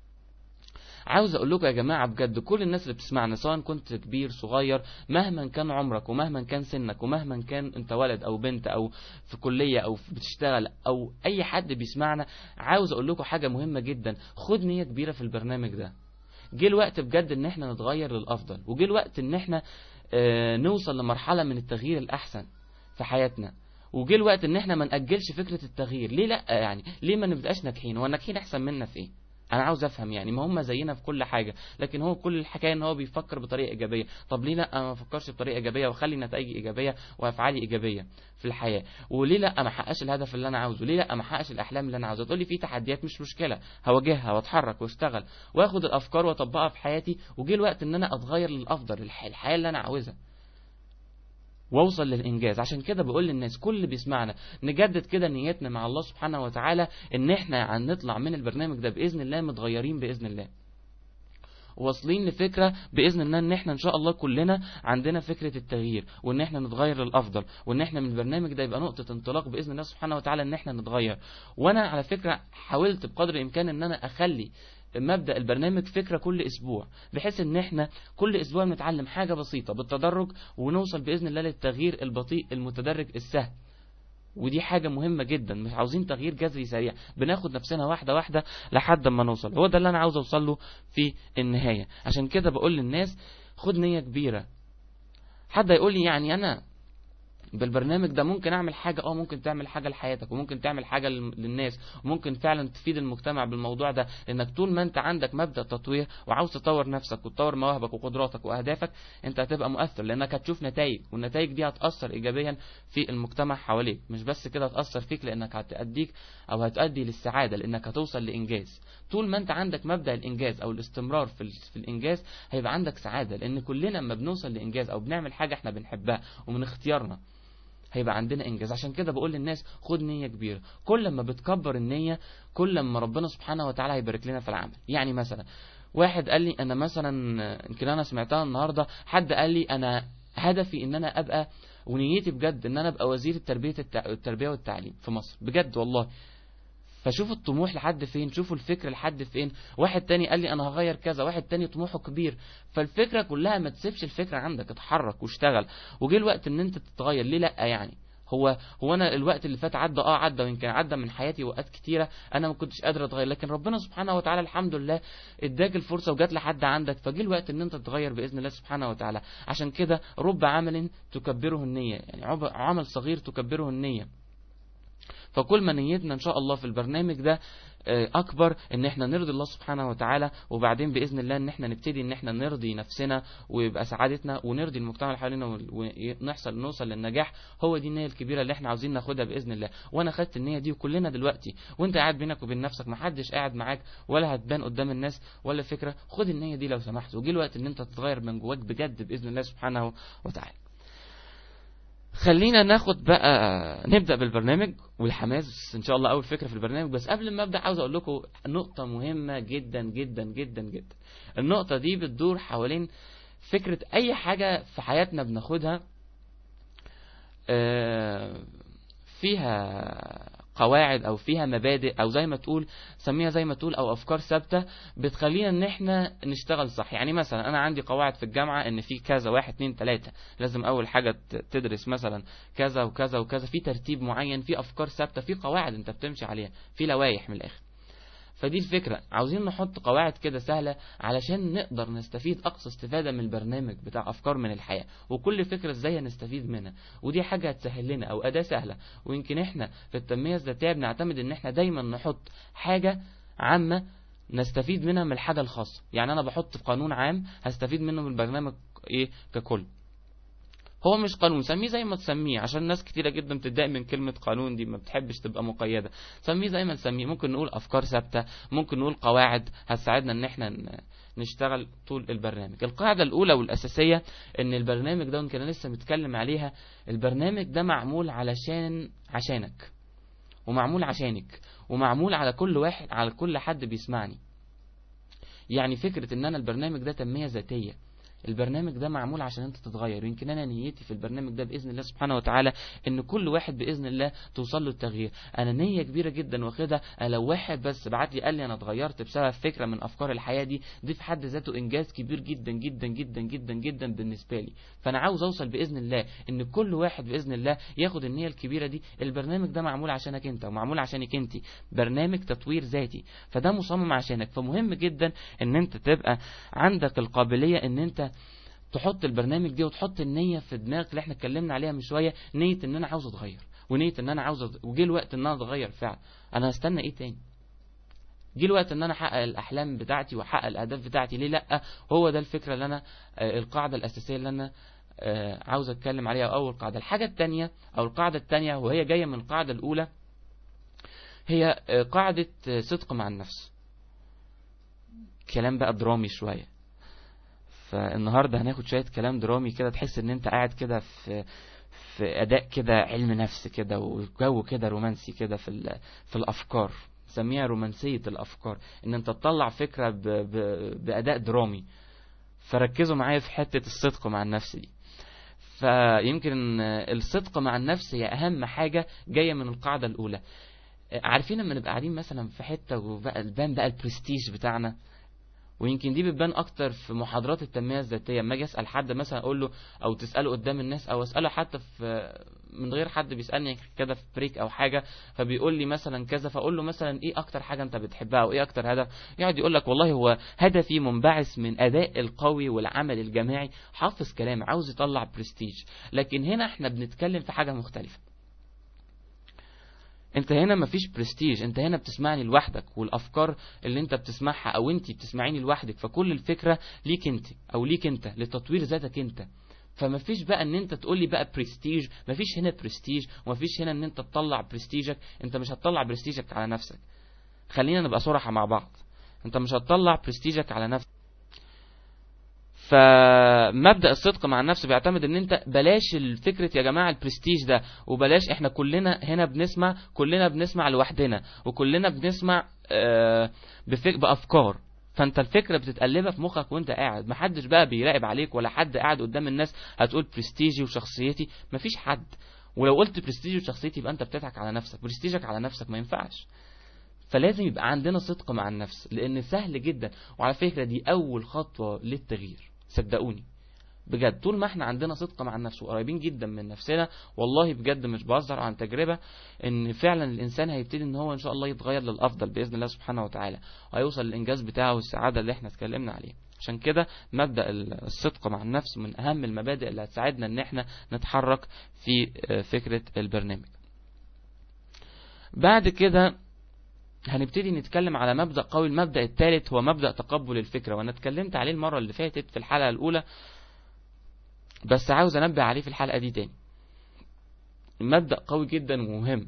عاوز اقول لكم يا جماعه بجد كل الناس اللي بتسمعنا سواء كنت كبير صغير مهما كان عمرك ومهما كان سنك ومهما كان انت ولد او بنت او في كليه او في- بتشتغل او اي حد بيسمعنا عاوز اقول لكم حاجه مهمه جدا خد نيه كبيره في البرنامج ده جه الوقت بجد ان احنا نتغير للافضل وجه الوقت ان احنا آه، نوصل لمرحله من التغيير الاحسن في حياتنا وجه الوقت ان احنا ما ناجلش فكره التغيير ليه لا يعني ليه ما نبقاش ناجحين هو الناجحين احسن منا في ايه انا عاوز افهم يعني ما هم زينا في كل حاجه لكن هو كل الحكايه ان هو بيفكر بطريقه ايجابيه طب ليه لا ما افكرش بطريقه ايجابيه واخلي نتائجي ايجابيه وافعالي ايجابيه في الحياه وليه لا ما احققش الهدف اللي انا عاوزه ليه لا ما احققش الاحلام اللي انا عاوزها تقول لي في تحديات مش مشكله هواجهها واتحرك واشتغل واخد الافكار واطبقها في حياتي وجه الوقت ان انا اتغير للافضل الح- الحياه اللي انا عاوزها واوصل للانجاز عشان كده بقول للناس كل اللي بيسمعنا نجدد كده نيتنا مع الله سبحانه وتعالى ان احنا هنطلع من البرنامج ده باذن الله متغيرين باذن الله واصلين لفكره باذن الله ان احنا ان شاء الله كلنا عندنا فكره التغيير وان احنا نتغير للافضل وان احنا من البرنامج ده يبقى نقطه انطلاق باذن الله سبحانه وتعالى ان احنا نتغير وانا على فكره حاولت بقدر الامكان ان انا اخلي مبدا البرنامج فكره كل اسبوع بحيث ان احنا كل اسبوع نتعلم حاجه بسيطه بالتدرج ونوصل باذن الله للتغيير البطيء المتدرج السهل ودي حاجة مهمة جدا مش عاوزين تغيير جذري سريع بناخد نفسنا واحدة واحدة لحد ما نوصل هو ده اللي أنا عاوز أوصل له في النهاية عشان كده بقول للناس خد نية كبيرة حد يقول لي يعني أنا بالبرنامج ده ممكن اعمل حاجه اه ممكن تعمل حاجه لحياتك وممكن تعمل حاجه لل- للناس وممكن فعلا تفيد المجتمع بالموضوع ده لانك طول ما انت عندك مبدا تطوير وعاوز تطور نفسك وتطور مواهبك وقدراتك واهدافك انت هتبقى مؤثر لانك هتشوف نتائج والنتائج دي هتاثر ايجابيا في المجتمع حواليك مش بس كده هتاثر فيك لانك هتاديك او هتؤدي للسعاده لانك هتوصل لانجاز طول ما انت عندك مبدا الانجاز او الاستمرار في ال- في الانجاز هيبقى عندك سعاده لان كلنا لما بنوصل لانجاز او بنعمل حاجه احنا بنحبها ومن اختيارنا هيبقى عندنا انجاز عشان كده بقول للناس خد نيه كبيره كل ما بتكبر النيه كل ما ربنا سبحانه وتعالى هيبارك لنا في العمل يعني مثلا واحد قال لي انا مثلا يمكن انا سمعتها النهارده حد قال لي انا هدفي ان انا ابقى ونيتي بجد ان انا ابقى وزير التربيه التع... التربيه والتعليم في مصر بجد والله فشوفوا الطموح لحد فين شوفوا الفكر لحد فين واحد تاني قال لي انا هغير كذا واحد تاني طموحه كبير فالفكره كلها ما تسيبش الفكره عندك اتحرك واشتغل وجه الوقت ان انت تتغير ليه لا يعني هو هو انا الوقت اللي فات عدى اه عدى ويمكن عدى من حياتي اوقات كتيره انا ما كنتش قادر اتغير لكن ربنا سبحانه وتعالى الحمد لله اداك الفرصه وجات لحد عندك فجه الوقت ان انت تتغير باذن الله سبحانه وتعالى عشان كده رب عمل تكبره النيه يعني عب- عمل صغير تكبره النيه فكل ما نيتنا ان شاء الله في البرنامج ده آه، اكبر ان احنا نرضي الله سبحانه وتعالى وبعدين باذن الله ان احنا نبتدي ان احنا نرضي نفسنا ويبقى سعادتنا ونرضي المجتمع اللي حوالينا ون- ونحصل نوصل للنجاح هو دي النيه الكبيره اللي احنا عاوزين ناخدها باذن الله وانا خدت النيه دي وكلنا دلوقتي وانت قاعد بينك وبين نفسك ما حدش قاعد معاك ولا هتبان قدام الناس ولا فكره خد النيه دي لو سمحت وجي الوقت ان انت تتغير من جواك بجد باذن الله سبحانه وتعالى خلينا ناخد بقى نبدا بالبرنامج والحماس ان شاء الله اول فكره في البرنامج بس قبل ما ابدا عاوز اقول لكم نقطه مهمه جدا جدا جدا جدا النقطه دي بتدور حوالين فكره اي حاجه في حياتنا بناخدها آه، فيها قواعد او فيها مبادئ او زي ما تقول سميها زي ما تقول او افكار ثابته بتخلينا ان احنا نشتغل صح يعني مثلا انا عندي قواعد في الجامعه ان في كذا واحد اتنين تلاته لازم اول حاجه ت- تدرس مثلا كذا وكذا وكذا في ترتيب معين في افكار ثابته في قواعد انت بتمشي عليها في لوائح من الاخر فدي الفكرة عاوزين نحط قواعد كده سهلة علشان نقدر نستفيد أقصى استفادة من البرنامج بتاع أفكار من الحياة وكل فكرة ازاي هنستفيد منها ودي حاجة هتسهل لنا أو أداة سهلة ويمكن احنا في التنمية الذاتية بنعتمد ان احنا دايما نحط حاجة عامة نستفيد منها من الحاجة الخاصة يعني أنا بحط في قانون عام هستفيد منه من البرنامج إيه ككل هو مش قانون سميه زي ما تسميه عشان ناس كتيرة جدا بتتضايق من كلمة قانون دي ما بتحبش تبقى مقيدة سميه زي ما تسميه ممكن نقول أفكار ثابتة ممكن نقول قواعد هتساعدنا إن احنا ن- نشتغل طول البرنامج القاعدة الأولى والأساسية إن البرنامج ده يمكن أنا لسه متكلم عليها البرنامج ده معمول علشان عشانك ومعمول عشانك ومعمول على كل واحد على كل حد بيسمعني يعني فكرة ان انا البرنامج ده تنمية ذاتية البرنامج ده معمول عشان انت تتغير يمكن انا نيتي في البرنامج ده باذن الله سبحانه وتعالى ان كل واحد باذن الله توصل له التغيير انا نيه كبيره جدا واخدها أنا لو واحد بس بعت لي قال لي انا اتغيرت بسبب فكره من افكار الحياه دي دي في حد ذاته انجاز كبير جدا جدا جدا جدا جدا بالنسبه لي فانا عاوز اوصل باذن الله ان كل واحد باذن الله ياخد النيه الكبيره دي البرنامج ده معمول عشانك انت ومعمول عشانك انت برنامج تطوير ذاتي فده مصمم عشانك فمهم جدا ان انت تبقى عندك القابليه ان انت تحط البرنامج دي وتحط النية في دماغك اللي احنا اتكلمنا عليها من شوية نية ان انا عاوز اتغير ونية ان انا عاوز أت... وجه الوقت ان انا اتغير فعلا انا هستنى ايه تاني جه الوقت ان انا احقق الاحلام بتاعتي واحقق الاهداف بتاعتي ليه لا هو ده الفكرة اللي انا آه، القاعدة الاساسية اللي انا آه، عاوز اتكلم عليها اول قاعدة الحاجة التانية او القاعدة التانية وهي جاية من القاعدة الاولى هي آه، قاعدة آه، صدق مع النفس كلام بقى درامي شوية فالنهارده هناخد شويه كلام درامي كده تحس ان انت قاعد كده في في اداء كده علم نفس كده وجو كده رومانسي كده في ال- في الافكار سميها رومانسيه الافكار ان انت تطلع فكره ب ب باداء درامي فركزوا معايا في حته الصدق مع النفس دي فيمكن الصدق مع النفس هي اهم حاجه جايه من القاعده الاولى عارفين لما نبقى قاعدين مثلا في حته وبقى البان بقى البرستيج بتاعنا ويمكن دي بتبان اكتر في محاضرات التنميه الذاتيه اما اجي اسال حد مثلا اقول له او تساله قدام الناس او اساله حتى في من غير حد بيسالني كده في بريك او حاجه فبيقول لي مثلا كذا فاقول له مثلا ايه اكتر حاجه انت بتحبها او ايه اكتر هدف يقعد يقول لك والله هو هدفي منبعث من اداء القوي والعمل الجماعي حافظ كلام عاوز يطلع برستيج لكن هنا احنا بنتكلم في حاجه مختلفه انت هنا مفيش برستيج انت هنا بتسمعني لوحدك والافكار اللي انت بتسمعها او انت بتسمعيني لوحدك فكل الفكره ليك انت او ليك انت لتطوير ذاتك انت فمفيش بقى ان انت تقول لي بقى برستيج مفيش هنا برستيج ومفيش هنا ان انت تطلع برستيجك انت مش هتطلع برستيجك على نفسك خلينا نبقى صراحه مع بعض انت مش هتطلع برستيجك على نفسك فمبدا الصدق مع النفس بيعتمد ان انت بلاش الفكره يا جماعه البرستيج ده وبلاش احنا كلنا هنا بنسمع كلنا بنسمع لوحدنا وكلنا بنسمع آه، بفك بافكار فانت الفكره بتتقلبها في مخك وانت قاعد محدش بقى بيراقب عليك ولا حد قاعد قدام الناس هتقول برستيجي وشخصيتي مفيش حد ولو قلت برستيجي وشخصيتي يبقى انت بتضحك على نفسك برستيجك على نفسك ما ينفعش فلازم يبقى عندنا صدق مع النفس لان سهل جدا وعلى فكره دي اول خطوه للتغيير صدقوني بجد طول ما احنا عندنا صدق مع النفس وقريبين جدا من نفسنا والله بجد مش بهزر عن تجربه ان فعلا الانسان هيبتدي ان هو ان شاء الله يتغير للافضل باذن الله سبحانه وتعالى وهيوصل للانجاز بتاعه والسعاده اللي احنا اتكلمنا عليه عشان كده مبدا الصدق مع النفس من اهم المبادئ اللي هتساعدنا ان احنا نتحرك في آه، فكره البرنامج بعد كده هنبتدي نتكلم على مبدأ قوي المبدأ الثالث هو مبدأ تقبل الفكرة وانا اتكلمت عليه المرة اللي فاتت في الحلقة الاولى بس عاوز انبه عليه في الحلقة دي تاني مبدأ قوي جدا ومهم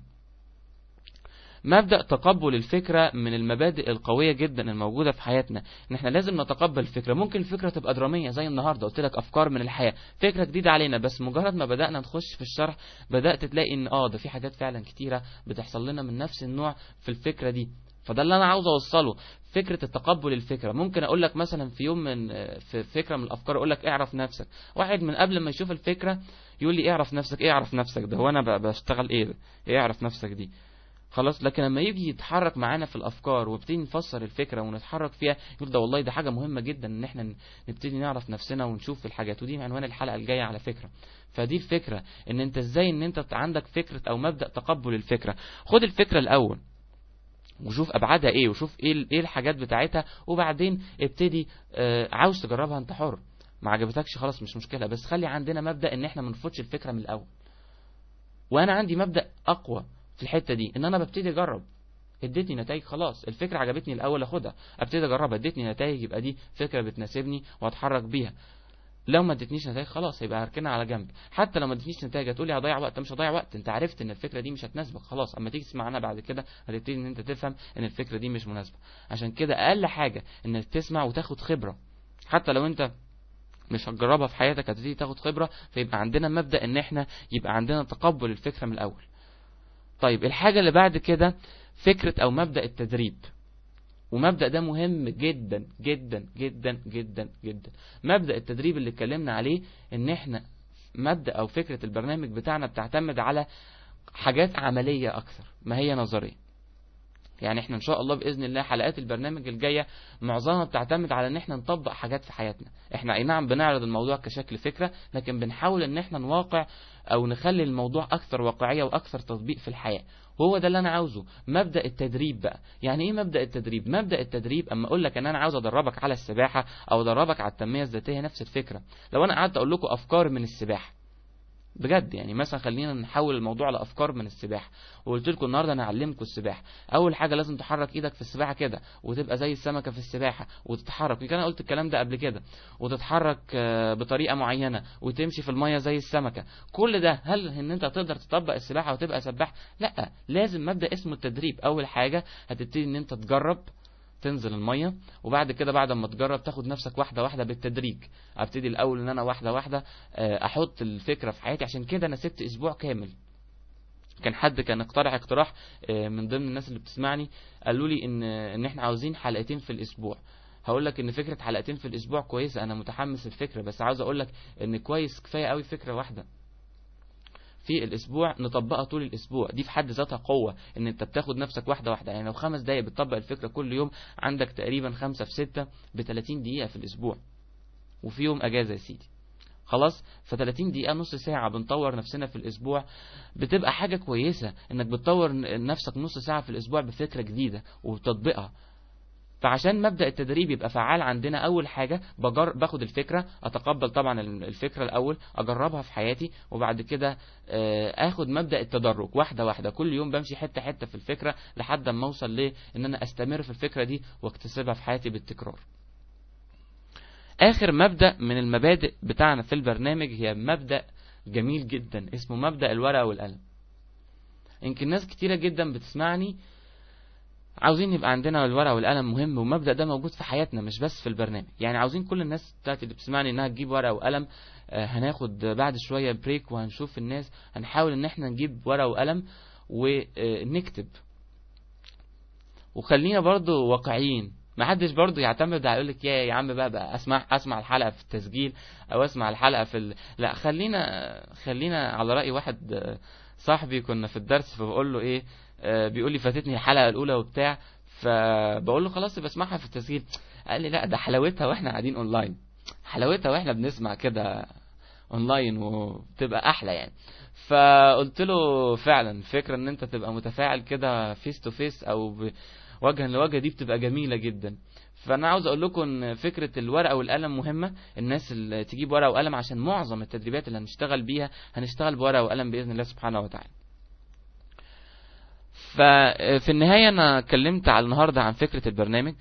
مبدأ تقبل الفكرة من المبادئ القوية جدا الموجودة في حياتنا ان احنا لازم نتقبل الفكرة ممكن الفكرة تبقى درامية زي النهاردة قلت لك افكار من الحياة فكرة جديدة علينا بس مجرد ما بدأنا نخش في الشرح بدأت تلاقي ان اه ده في حاجات فعلا كتيرة بتحصل لنا من نفس النوع في الفكرة دي فده اللي انا عاوز اوصله فكرة التقبل الفكرة ممكن اقول لك مثلا في يوم من في فكرة من الافكار اقول لك اعرف نفسك واحد من قبل ما يشوف الفكرة يقول لي اعرف نفسك ايه اعرف نفسك ده هو انا ب- بشتغل ايه ده ايه اعرف نفسك دي خلاص لكن لما يجي يتحرك معانا في الافكار ويبتدي نفسر الفكره ونتحرك فيها يقول ده والله ده حاجه مهمه جدا ان احنا نبتدي نعرف نفسنا ونشوف الحاجات ودي عنوان الحلقه الجايه على فكره فدي الفكره ان انت ازاي ان انت عندك فكره او مبدا تقبل الفكره خد الفكره الاول وشوف ابعادها ايه وشوف ايه ال- ايه الحاجات بتاعتها وبعدين ابتدي آه، عاوز تجربها انت حر ما عجبتكش خلاص مش مشكله بس خلي عندنا مبدا ان احنا ما نفوتش الفكره من الاول وانا عندي مبدا اقوى في الحته دي ان انا ببتدي اجرب ادتني نتائج خلاص الفكره عجبتني الاول اخدها ابتدي اجربها ادتني نتائج يبقى دي فكره بتناسبني واتحرك بيها لو ما ادتنيش نتائج خلاص يبقى هركنها على جنب حتى لو ما ادتنيش نتائج هتقول لي هضيع وقت مش هضيع وقت انت عرفت ان الفكره دي مش هتناسبك خلاص اما تيجي تسمع عنها بعد كده هتبتدي ان انت تفهم ان الفكره دي مش مناسبه عشان كده اقل حاجه انك تسمع وتاخد خبره حتى لو انت مش هتجربها في حياتك هتبتدي تاخد خبره فيبقى عندنا مبدا ان احنا يبقى عندنا تقبل الفكره من الاول طيب الحاجه اللي بعد كده فكره او مبدا التدريب ومبدا ده مهم جدا جدا جدا جدا جدا مبدا التدريب اللي اتكلمنا عليه ان احنا مبدا او فكره البرنامج بتاعنا بتعتمد على حاجات عمليه اكثر ما هي نظريه يعني احنا ان شاء الله باذن الله حلقات البرنامج الجايه معظمها بتعتمد على ان احنا نطبق حاجات في حياتنا احنا اي نعم بنعرض الموضوع كشكل فكره لكن بنحاول ان احنا نواقع او نخلي الموضوع اكثر واقعيه واكثر تطبيق في الحياه وهو ده اللي انا عاوزه مبدا التدريب بقى يعني ايه مبدا التدريب مبدا التدريب اما اقول لك ان انا عاوز ادربك على السباحه او ادربك على التنميه الذاتيه نفس الفكره لو انا قعدت اقول لكم افكار من السباحه بجد يعني مثلا خلينا نحول الموضوع لافكار من السباحه وقلت لكم النهارده انا هعلمكم السباحه اول حاجه لازم تحرك ايدك في السباحه كده وتبقى زي السمكه في السباحه وتتحرك يمكن انا قلت الكلام ده قبل كده وتتحرك آه، بطريقه معينه وتمشي في الميه زي السمكه كل ده هل ان انت تقدر تطبق السباحه وتبقى سباح لا لازم مبدا اسمه التدريب اول حاجه هتبتدي ان انت تجرب تنزل الميه وبعد كده بعد ما تجرب تاخد نفسك واحده واحده بالتدريج ابتدي الاول ان انا واحده واحده آه، احط الفكره في حياتي عشان كده انا سبت اسبوع كامل كان حد كان اقترح اقتراح آه، من ضمن الناس اللي بتسمعني قالوا لي ان ان احنا عاوزين حلقتين في الاسبوع هقول لك ان فكره حلقتين في الاسبوع كويسه انا متحمس الفكره بس عاوز اقول لك ان كويس كفايه قوي فكره واحده في الاسبوع نطبقها طول الاسبوع دي في حد ذاتها قوه ان انت بتاخد نفسك واحده واحده يعني لو خمس دقايق بتطبق الفكره كل يوم عندك تقريبا خمسة في ستة ب 30 دقيقه في الاسبوع وفي يوم اجازه يا سيدي خلاص ف 30 دقيقة نص ساعة بنطور نفسنا في الأسبوع بتبقى حاجة كويسة إنك بتطور ن- نفسك نص ساعة في الأسبوع بفكرة جديدة وبتطبيقها فعشان مبدأ التدريب يبقى فعال عندنا أول حاجة بجر... باخد الفكرة أتقبل طبعا ال- الفكرة الأول أجربها في حياتي وبعد كده آه، آخد مبدأ التدرج واحدة واحدة كل يوم بمشي حتة حتة في الفكرة لحد ما أوصل ليه إن أنا أستمر في الفكرة دي واكتسبها في حياتي بالتكرار آخر مبدأ من المبادئ بتاعنا في البرنامج هي مبدأ جميل جدا اسمه مبدأ الورقة والقلم يمكن ناس كتيرة جدا بتسمعني عاوزين يبقى عندنا الورقة والقلم مهم والمبدأ ده موجود في حياتنا مش بس في البرنامج يعني عاوزين كل الناس بتاعت اللي بتسمعني انها تجيب ورقة وقلم آه، هناخد بعد شوية بريك وهنشوف الناس هنحاول ان احنا نجيب ورقة وقلم ونكتب وخلينا برضو واقعيين ما حدش برضو يعتمد على يقولك يا يا عم بقى, بقى اسمع اسمع الحلقه في التسجيل او اسمع الحلقه في ال... لا خلينا خلينا على راي واحد آه، صاحبي كنا في الدرس فبقول له ايه آه، بيقول لي فاتتني الحلقه الاولى وبتاع فبقول له خلاص يبقى اسمعها في التسجيل قال لي لا ده حلاوتها واحنا قاعدين اونلاين حلاوتها واحنا بنسمع كده اونلاين وبتبقى احلى يعني فقلت له فعلا فكره ان انت تبقى متفاعل كده فيس تو فيس او ب... وجها لوجه دي بتبقى جميله جدا فانا عاوز اقول لكم ان فكره الورقه والقلم مهمه الناس اللي تجيب ورقه وقلم عشان معظم التدريبات اللي هنشتغل بيها هنشتغل بورقه وقلم باذن الله سبحانه وتعالى ففي النهايه انا اتكلمت على النهارده عن فكره البرنامج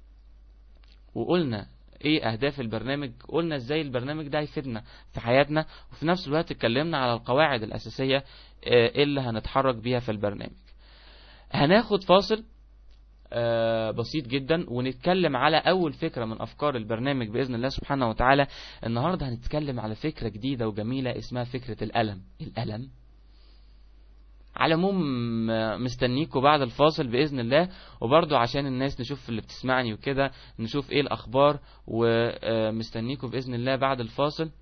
وقلنا ايه اهداف البرنامج قلنا ازاي البرنامج ده هيفيدنا في حياتنا وفي نفس الوقت اتكلمنا على القواعد الاساسيه آه، اللي هنتحرك بيها في البرنامج هناخد فاصل آه، بسيط جدا ونتكلم على اول فكره من افكار البرنامج باذن الله سبحانه وتعالى النهارده هنتكلم على فكره جديده وجميله اسمها فكره الالم الالم على العموم آه، مستنيكوا بعد الفاصل باذن الله وبرضو عشان الناس نشوف اللي بتسمعني وكده نشوف ايه الاخبار ومستنيكوا باذن الله بعد الفاصل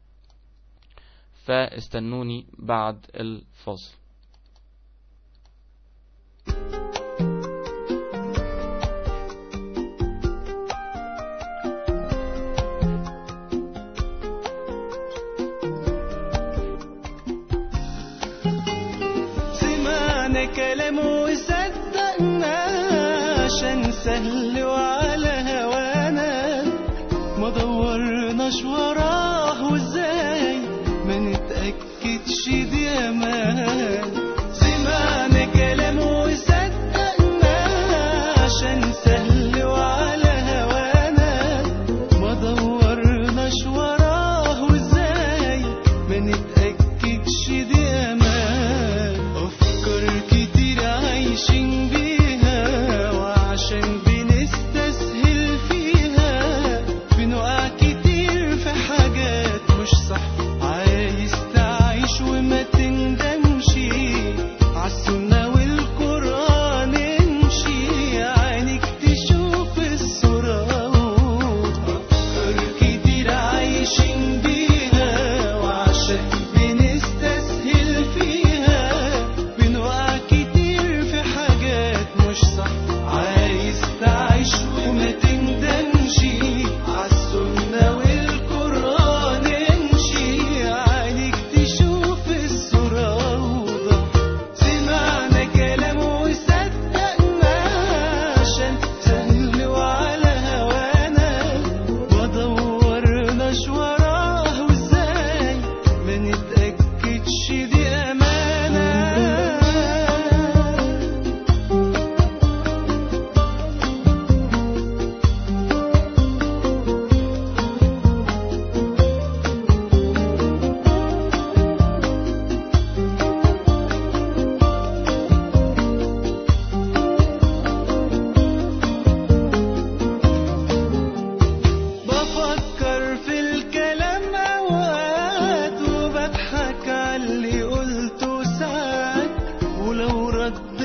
فاستنوني بعد الفاصل سمعنا كلام وصدقنا عشان سهل وعلى هوانا ما دورناش وراه وازاي ما نتأكدش دي امان سمعنا كلام وصدقنا عشان سهل وعلى هوانا ما دورناش وراه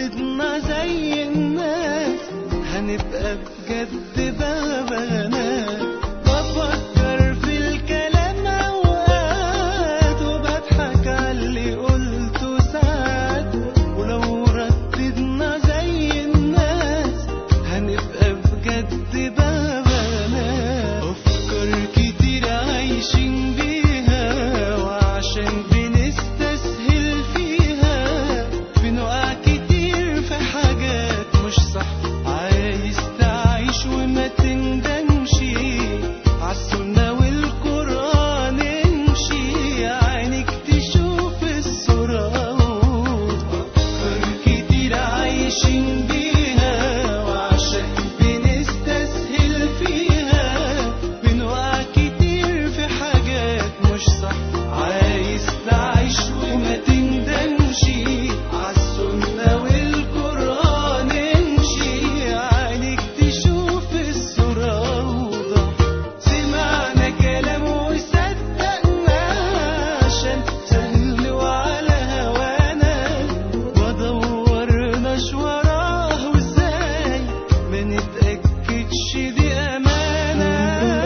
رددنا زي الناس هنبقى بجد بغبغانات بفكر في الكلام اوقات وبضحك على اللي قلته ساعات ولو رددنا زي الناس هنبقى بجد بغبغانات افكار كتير عايشين بيها وعشان بنستسهل فيها بنقع كتير في حاجات مش صح عايز تعيش وما تندمش عالسنة والقرآن امشي عينك تشوف الصورة أفكار كتير عايشين بيها وعشان بنستسهل فيها بنقع كتير في حاجات مش صح عايز تعيش وما تندمش عالسنة والقرآن امشي عينك تشوف الصورة أوضح سمعنا كلام وصدقنا عشان سهل وعلى هوانا ما دورناش وراه وازاي ما نتأكدش دي أمانة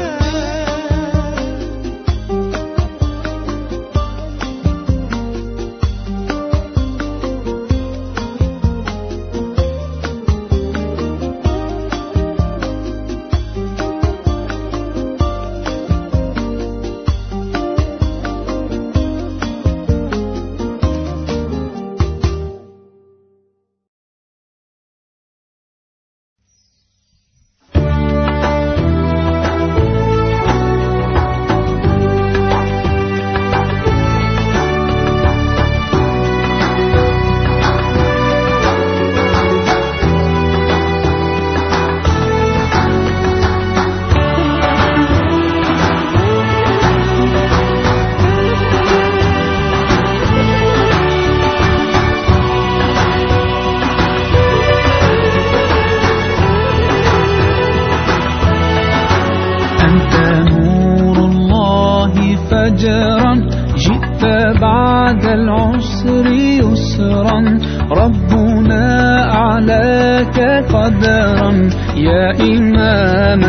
أنت نور الله فجرا جئت بعد العسر يسرا ربنا أعلاك قدرا يا إمام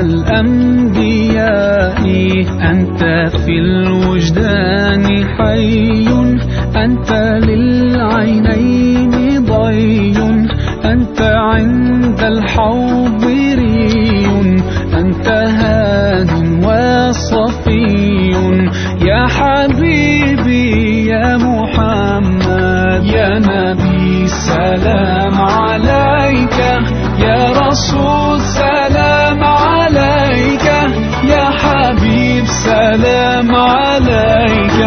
الأنبياء أنت في الوجدان حي أنت للعينين ضي أنت عند الحوض ري أنت هاد وصفي يا حبيبي يا محمد يا نبي سلام عليك يا رسول سلام عليك يا حبيب سلام عليك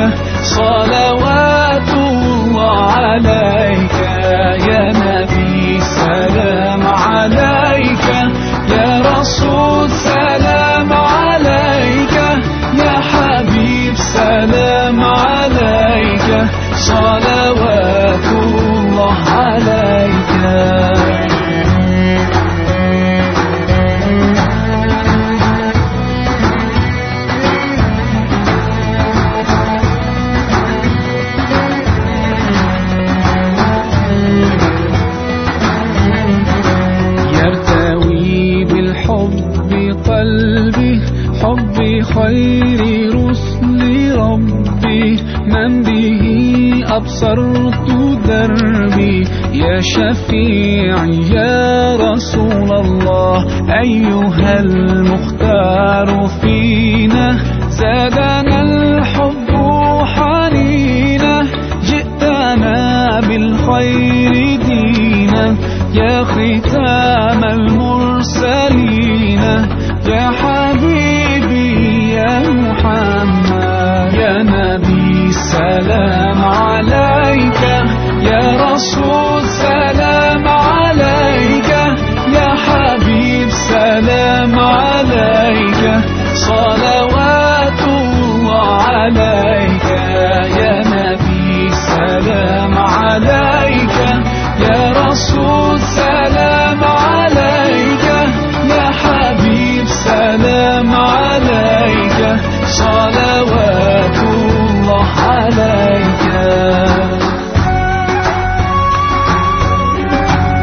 صلوات الله عليك يا نبي سلام عليك يا رسول سلام عليك يا حبيب سلام عليك صلوات الله عليك يرتوي بالحب قلبي حب خير رسل ربي من به أبصرت دربي يا شفيعي يا رسول الله أيها المختار فينا زادنا الحب حنينا جئتنا بالخير دينا يا ختام المرسلين يا حبيبي يا محمد يا نبي سلام عليك يا رسول سلام عليك يا حبيب سلام عليك صلوات الله عليك يا نبي سلام عليك يا رسول سلام عليك يا حبيب سلام عليك صلوات الله عليك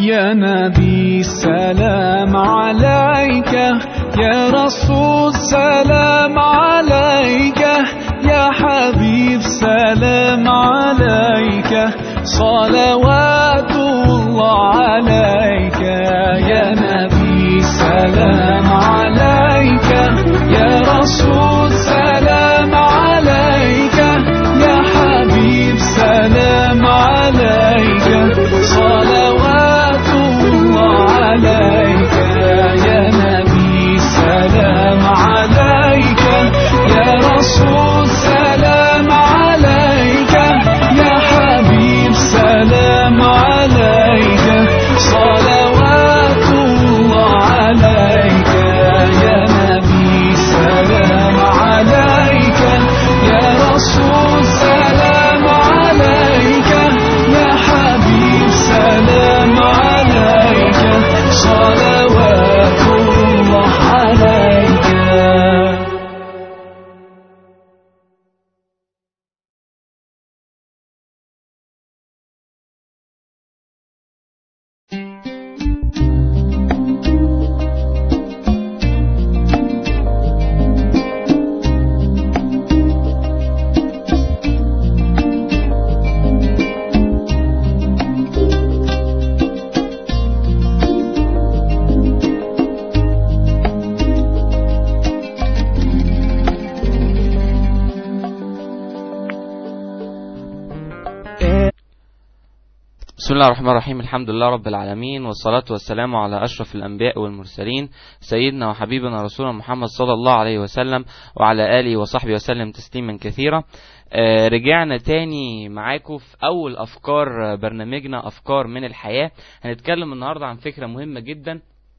يا نبي سلام عليك يا رسول سلام عليك يا حبيب سلام عليك صلوات الله عليك يا نبي سلام عليك يا رسول سلام عليك يا حبيب سلام عليك صلوات الله عليك يا نبي سلام عليك يا رسول سلام عليك يا حبيب سلام عليك صلوات الله عليك يا نبي سلام عليك يا رسول سلام عليك يا حبيب سلام عليك صلوات الله عليك بسم الله الرحمن الرحيم الحمد لله رب العالمين والصلاة والسلام على أشرف الأنبياء والمرسلين سيدنا وحبيبنا رسولنا محمد صلى الله عليه وسلم وعلى آله وصحبه وسلم تسليما كثيرا آه، رجعنا تاني معاكم في أول أفكار برنامجنا أفكار من الحياة هنتكلم النهاردة عن فكرة مهمة جدا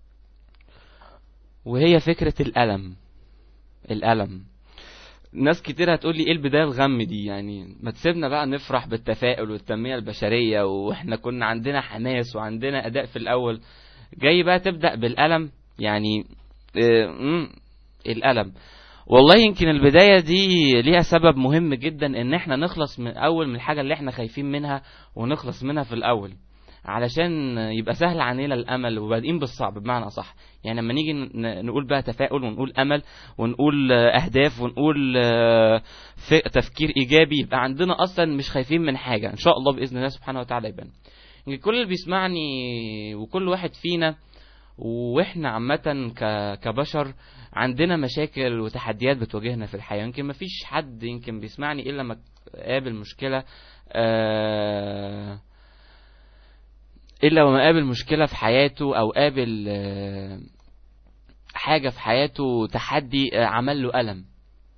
وهي فكرة الألم الألم ناس كتير هتقول لي ايه البدايه الغم دي يعني ما تسيبنا بقى نفرح بالتفاؤل والتنميه البشريه واحنا كنا عندنا حماس وعندنا اداء في الاول جاي بقى تبدا بالالم يعني آه، مم، الالم والله يمكن البدايه دي ليها سبب مهم جدا ان احنا نخلص من اول من الحاجه اللي احنا خايفين منها ونخلص منها في الاول علشان يبقى سهل علينا الامل وبادئين بالصعب بمعنى اصح يعني لما نيجي ن- نقول بقى تفاؤل ونقول امل ونقول آه، اهداف ونقول آه، ف- تفكير ايجابي يبقى عندنا اصلا مش خايفين من حاجه ان شاء الله باذن الله سبحانه وتعالى يبان يعني كل اللي بيسمعني وكل واحد فينا واحنا عامة ك- كبشر عندنا مشاكل وتحديات بتواجهنا في الحياة يمكن مفيش حد يمكن بيسمعني الا لما قابل مشكلة آه الا وما قابل مشكلة في حياته او قابل آه حاجة في حياته تحدي آه، عمل له ألم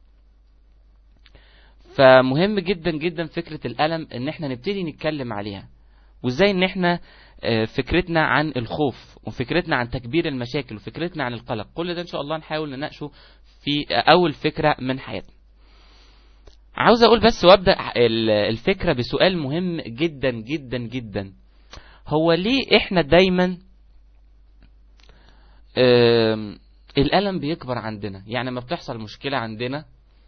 فمهم جدا جدا فكرة الألم ان احنا نبتدي نتكلم عليها وازاي ان احنا آه، فكرتنا عن الخوف وفكرتنا عن تكبير المشاكل وفكرتنا عن القلق كل ده ان شاء الله نحاول نناقشه في آه، اول فكرة من حياتنا عاوز اقول بس وابدا ال- الفكرة بسؤال مهم جدا جدا جدا هو ليه احنا دايما آم، الألم بيكبر عندنا يعني لما بتحصل مشكلة عندنا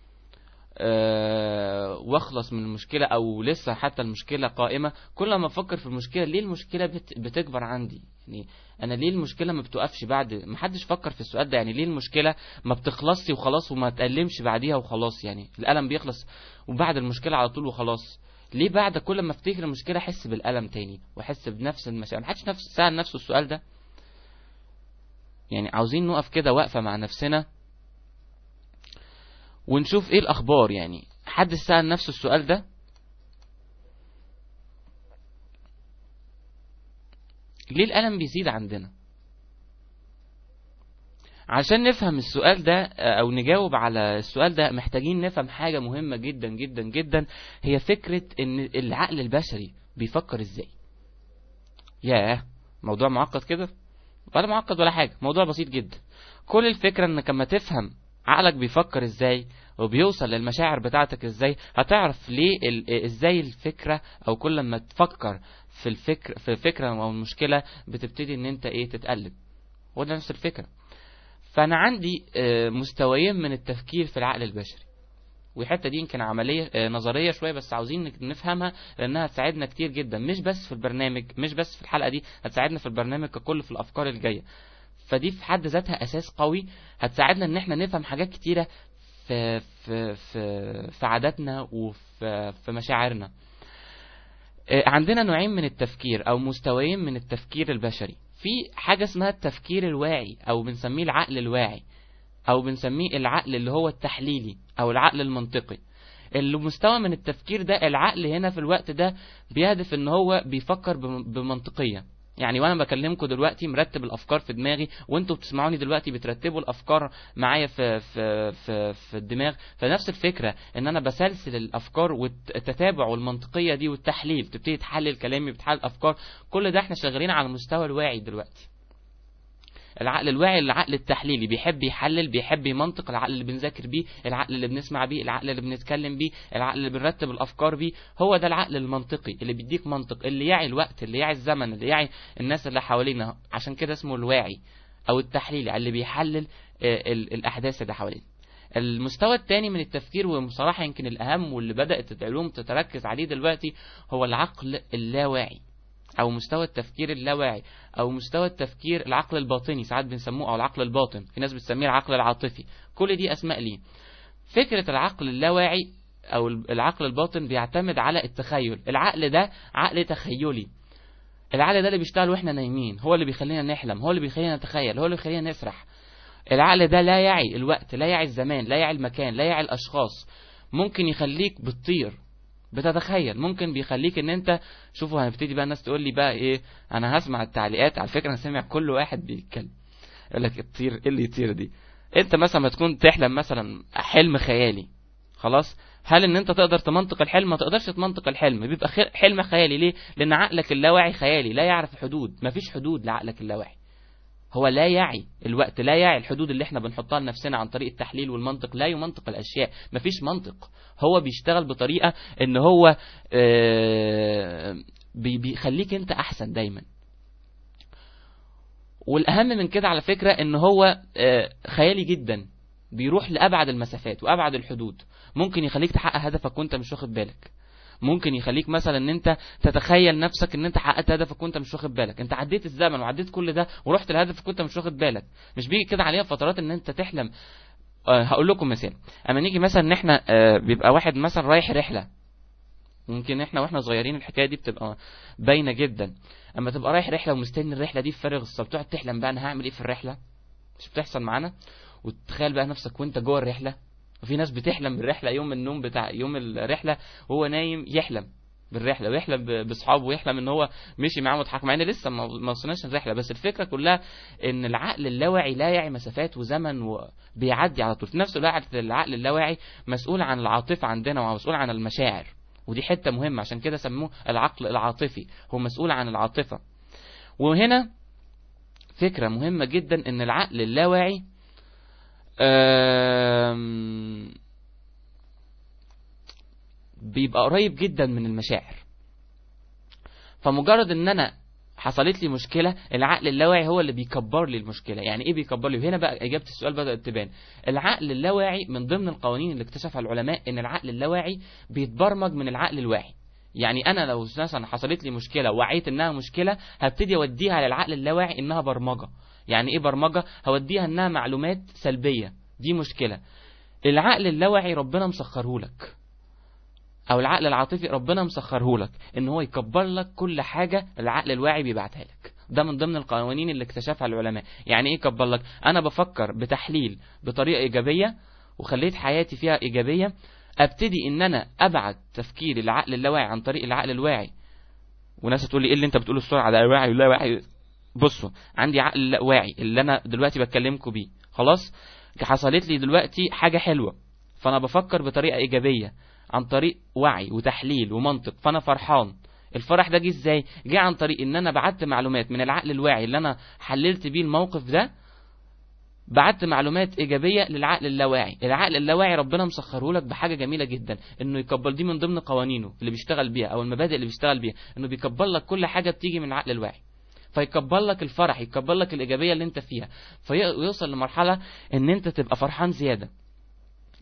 آه، واخلص من المشكلة او لسه حتى المشكلة قائمة كل ما افكر في المشكلة ليه المشكلة بت- بتكبر عندي يعني انا ليه المشكلة ما بتوقفش بعد ما حدش فكر في السؤال ده يعني ليه المشكلة ما بتخلصش وخلاص وما تألمش بعديها وخلاص يعني الألم بيخلص وبعد المشكلة على طول وخلاص ليه بعد كل ما افتكر المشكلة احس بالألم تاني واحس بنفس المشاعر محدش نفس سأل نفسه السؤال ده يعني عاوزين نقف كده واقفة مع نفسنا ونشوف ايه الاخبار يعني حد سأل نفسه السؤال ده ليه الألم بيزيد عندنا عشان نفهم السؤال ده آه، او نجاوب على السؤال ده محتاجين نفهم حاجة مهمة جدا جدا جدا هي فكرة ان العقل البشري بيفكر ازاي ياه موضوع معقد كده ولا معقد ولا حاجة موضوع بسيط جدا كل الفكرة انك لما تفهم عقلك بيفكر ازاي وبيوصل للمشاعر بتاعتك ازاي هتعرف ليه ال- ازاي الفكرة او كل ما تفكر في الفكر في فكرة او المشكلة بتبتدي ان انت ايه تتقلب هو ده نفس الفكرة فانا عندي آه، مستويين من التفكير في العقل البشري والحته دي يمكن عمليه آه، نظريه شويه بس عاوزين نك- نفهمها لانها هتساعدنا كتير جدا مش بس في البرنامج مش بس في الحلقه دي هتساعدنا في البرنامج ككل في الافكار الجايه فدي في حد ذاتها اساس قوي هتساعدنا ان احنا نفهم حاجات كتيره في في في, في عاداتنا وفي في مشاعرنا آه، عندنا نوعين من التفكير او مستويين من التفكير البشري في حاجه اسمها التفكير الواعي او بنسميه العقل الواعي او بنسميه العقل اللي هو التحليلي او العقل المنطقي المستوى من التفكير ده العقل هنا في الوقت ده بيهدف ان هو بيفكر بم- بمنطقيه يعني وانا بكلمكم دلوقتي مرتب الافكار في دماغي وانتوا بتسمعوني دلوقتي بترتبوا الافكار معايا في في في, في الدماغ فنفس الفكره ان انا بسلسل الافكار والتتابع والمنطقيه دي والتحليل تبتدي تحلل كلامي بتحلل افكار كل ده احنا شغالين على المستوى الواعي دلوقتي العقل الواعي العقل التحليلي بيحب يحلل بيحب يمنطق العقل اللي بنذاكر بيه العقل اللي بنسمع بيه العقل اللي بنتكلم بيه العقل اللي بنرتب الافكار بيه هو ده العقل المنطقي اللي بيديك منطق اللي يعي الوقت اللي يعي الزمن اللي يعي الناس اللي حوالينا عشان كده اسمه الواعي او التحليلي اللي بيحلل آه، ال- الاحداث اللي حوالينا المستوى الثاني من التفكير وبصراحة يمكن الأهم واللي بدأت العلوم تتركز عليه دلوقتي هو العقل اللاواعي أو مستوى التفكير اللاواعي أو مستوى التفكير العقل الباطني ساعات بنسموه أو العقل الباطن في ناس بتسميه العقل العاطفي كل دي أسماء ليه فكرة العقل اللاواعي أو العقل الباطن بيعتمد على التخيل العقل ده عقل تخيلي العقل ده اللي بيشتغل واحنا نايمين هو اللي بيخلينا نحلم هو اللي بيخلينا نتخيل هو اللي بيخلينا نسرح العقل ده لا يعي الوقت لا يعي الزمان لا يعي المكان لا يعي الاشخاص ممكن يخليك بتطير بتتخيل ممكن بيخليك ان انت شوفوا هنبتدي بقى الناس تقول لي بقى ايه انا هسمع التعليقات على فكره انا سامع كل واحد بيتكلم يقول لك الطير ايه اللي يطير دي انت مثلا ما تكون تحلم مثلا حلم خيالي خلاص هل ان انت تقدر تمنطق الحلم ما تقدرش تمنطق الحلم بيبقى خي- حلم خيالي ليه لان عقلك اللاواعي خيالي لا يعرف حدود مفيش حدود لعقلك اللاواعي هو لا يعي الوقت لا يعي الحدود اللي احنا بنحطها لنفسنا عن طريق التحليل والمنطق لا يمنطق الاشياء مفيش منطق هو بيشتغل بطريقه ان هو آه، بي- بيخليك انت احسن دايما والاهم من كده على فكره ان هو آه، خيالي جدا بيروح لابعد المسافات وابعد الحدود ممكن يخليك تحقق هدفك وانت مش واخد بالك ممكن يخليك مثلا ان انت تتخيل نفسك ان انت حققت هدفك وانت مش واخد بالك انت عديت الزمن وعديت كل ده ورحت لهدفك وانت مش واخد بالك مش بيجي كده عليها فترات ان انت تحلم أه هقول لكم مثال اما نيجي مثلا ان احنا أه بيبقى واحد مثلا رايح رحله ممكن احنا واحنا صغيرين الحكايه دي بتبقى باينه جدا اما تبقى رايح رحله ومستني الرحله دي بفارغ الصبر تقعد تحلم بقى انا هعمل ايه في الرحله مش بتحصل معانا وتتخيل بقى نفسك وانت جوه الرحله وفي ناس بتحلم بالرحله يوم النوم بتاع يوم الرحله وهو نايم يحلم بالرحله ويحلم ب- باصحابه ويحلم ان هو مشي معاهم وضحك مع ان لسه ما ما وصلناش الرحله بس الفكره كلها ان العقل اللاواعي لا يعي مسافات وزمن وبيعدي على طول في نفس الوقت العقل اللاواعي مسؤول عن العاطفه عندنا ومسؤول عن المشاعر ودي حته مهمه عشان كده سموه العقل العاطفي هو مسؤول عن العاطفه وهنا فكره مهمه جدا ان العقل اللاواعي آم، بيبقى قريب جدا من المشاعر فمجرد ان انا حصلت لي مشكله العقل اللاواعي هو اللي بيكبر لي المشكله يعني ايه بيكبر لي وهنا بقى اجابه السؤال بدات تبان العقل اللاواعي من ضمن القوانين اللي اكتشفها العلماء ان العقل اللاواعي بيتبرمج من العقل الواعي يعني انا لو مثلا حصلت لي مشكله وعيت انها مشكله هبتدي اوديها للعقل اللاواعي انها برمجه يعني ايه برمجه هوديها انها معلومات سلبيه دي مشكله العقل اللاواعي ربنا مسخره لك او العقل العاطفي ربنا مسخره لك ان هو يكبر لك كل حاجه العقل الواعي بيبعتها لك ده من ضمن القوانين اللي اكتشفها العلماء يعني ايه يكبر لك انا بفكر بتحليل بطريقه ايجابيه وخليت حياتي فيها ايجابيه ابتدي ان انا ابعت تفكيري العقل اللاواعي عن طريق العقل الواعي وناس تقول لي ايه اللي انت بتقوله السرعه ده واعي ولا واعي بصوا عندي عقل لا واعي اللي انا دلوقتي بكلمكم بيه خلاص حصلت لي دلوقتي حاجه حلوه فانا بفكر بطريقه ايجابيه عن طريق وعي وتحليل ومنطق فانا فرحان الفرح ده جه ازاي جه عن طريق ان انا بعت معلومات من العقل الواعي اللي انا حللت بيه الموقف ده بعت معلومات ايجابيه للعقل اللاواعي العقل اللاواعي ربنا مسخره لك بحاجه جميله جدا انه يكبر دي من ضمن قوانينه اللي بيشتغل بيها او المبادئ اللي بيشتغل بيها انه بيكبر لك كل حاجه بتيجي من العقل الواعي فيكبر لك الفرح يكبر لك الايجابيه اللي انت فيها فيوصل لمرحله ان انت تبقى فرحان زياده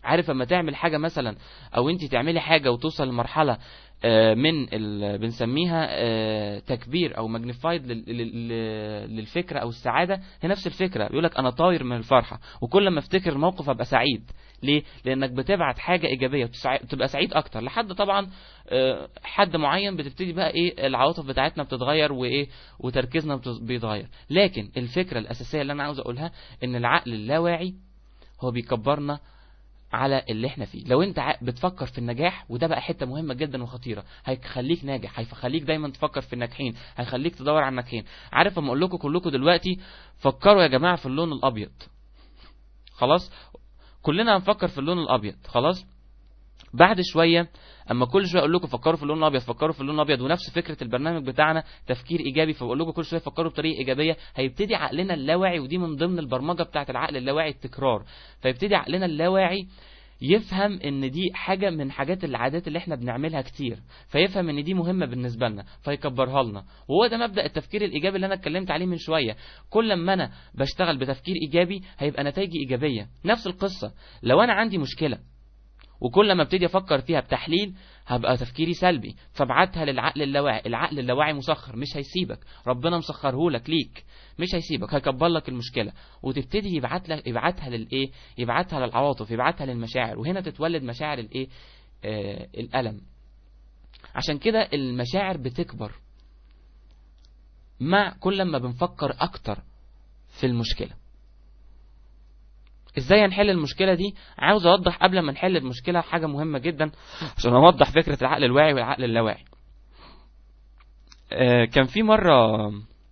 عارف اما تعمل حاجة مثلا او انت تعملي حاجة وتوصل لمرحلة آه، من ال... بنسميها آه، تكبير او ماجنيفايد للفكرة او السعادة هي نفس الفكرة بيقولك انا طاير من الفرحة وكل ما افتكر الموقف ابقى سعيد ليه لانك بتبعت حاجة ايجابية بتسع- بتبقى سعيد اكتر لحد طبعا آه، حد معين بتبتدي بقى ايه العواطف بتاعتنا بتتغير وايه وتركيزنا بتز- بيتغير لكن الفكرة الاساسية اللي انا عاوز اقولها ان العقل اللاواعي هو بيكبرنا على اللي احنا فيه لو انت ع- بتفكر في النجاح وده بقى حته مهمه جدا وخطيره هيخليك ناجح هيخليك دايما تفكر في الناجحين هيخليك تدور على الناجحين عارف اما اقول لكم كلكم دلوقتي فكروا يا جماعه في اللون الابيض خلاص كلنا هنفكر في اللون الابيض خلاص بعد شويه اما كل شويه اقول لكم فكروا في اللون الابيض فكروا في اللون الابيض ونفس فكره البرنامج بتاعنا تفكير ايجابي فبقول لكم كل شويه فكروا بطريقه ايجابيه هيبتدي عقلنا اللاواعي ودي من ضمن البرمجه بتاعه العقل اللاواعي التكرار فيبتدي عقلنا اللاواعي يفهم ان دي حاجة من حاجات العادات اللي احنا بنعملها كتير فيفهم ان دي مهمة بالنسبة لنا فيكبرها لنا وهو ده مبدأ التفكير الايجابي اللي انا اتكلمت عليه من شوية كل ما انا بشتغل بتفكير ايجابي هيبقى نتائجي ايجابية نفس القصة لو انا عندي مشكلة وكل ما ابتدي افكر فيها بتحليل هبقى تفكيري سلبي فابعتها للعقل اللاواعي العقل اللاواعي مسخر مش هيسيبك ربنا مسخره لك ليك مش هيسيبك هيكبر لك المشكله وتبتدي يبعت لك يبعتها للايه يبعتها للعواطف يبعتها للمشاعر وهنا تتولد مشاعر الايه آه الالم عشان كده المشاعر بتكبر مع كل ما بنفكر اكتر في المشكله ازاي هنحل المشكله دي عاوز اوضح قبل ما نحل المشكله حاجه مهمه جدا عشان اوضح فكره العقل الواعي والعقل اللاواعي آه، كان في مره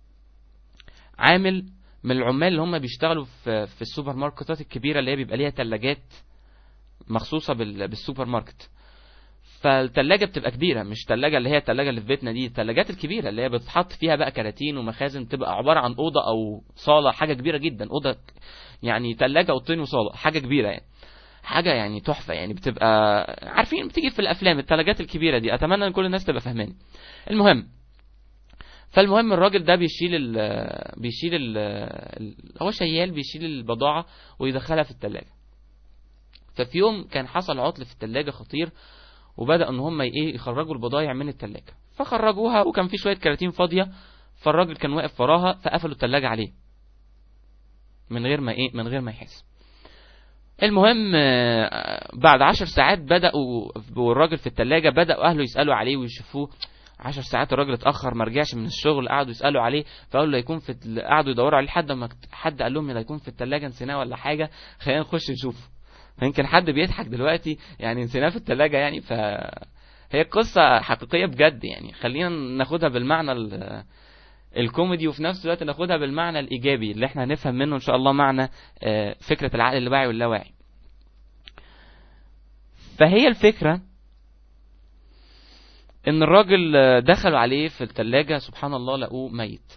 عامل من العمال اللي هم بيشتغلوا في في السوبر ماركتات الكبيره اللي هي بيبقى ليها ثلاجات مخصوصه بال- بالسوبر ماركت فالتلاجة بتبقى كبيرة مش تلاجة اللي هي التلاجة اللي في بيتنا دي التلاجات الكبيرة اللي هي بتتحط فيها بقى كراتين ومخازن تبقى عبارة عن أوضة أو صالة حاجة كبيرة جدا أوضة يعني تلاجة أوضتين وصالة حاجة كبيرة يعني حاجة يعني تحفة يعني بتبقى عارفين بتيجي في الأفلام التلاجات الكبيرة دي أتمنى إن كل الناس تبقى فاهماني المهم فالمهم الراجل ده بيشيل ال بيشيل ال هو شيال بيشيل البضاعة ويدخلها في التلاجة ففي يوم كان حصل عطل في التلاجة خطير وبدأ ان هم ايه يخرجوا البضايع من التلاجة فخرجوها وكان في شوية كراتين فاضية فالراجل كان واقف وراها فقفلوا التلاجة عليه من غير ما ايه من غير ما يحس المهم آه، بعد عشر ساعات بدأوا والراجل في التلاجة بدأوا أهله يسألوا عليه ويشوفوه عشر ساعات الراجل اتأخر ما رجعش من الشغل قعدوا يسألوا عليه فقالوا له يكون في ال- قعدوا يدوروا عليه لحد ما اكت- حد قال لهم لا يكون في التلاجة نسيناه ولا حاجة خلينا نخش نشوفه يمكن حد بيضحك دلوقتي يعني نسيناه في التلاجة يعني ف هي قصة حقيقية بجد يعني خلينا ناخدها بالمعنى ال- الكوميدي وفي نفس الوقت ناخدها بالمعنى الإيجابي اللي احنا هنفهم منه إن شاء الله معنى آه، فكرة العقل الواعي واللاواعي فهي الفكرة ان الراجل آه، دخلوا عليه في التلاجة سبحان الله لقوه ميت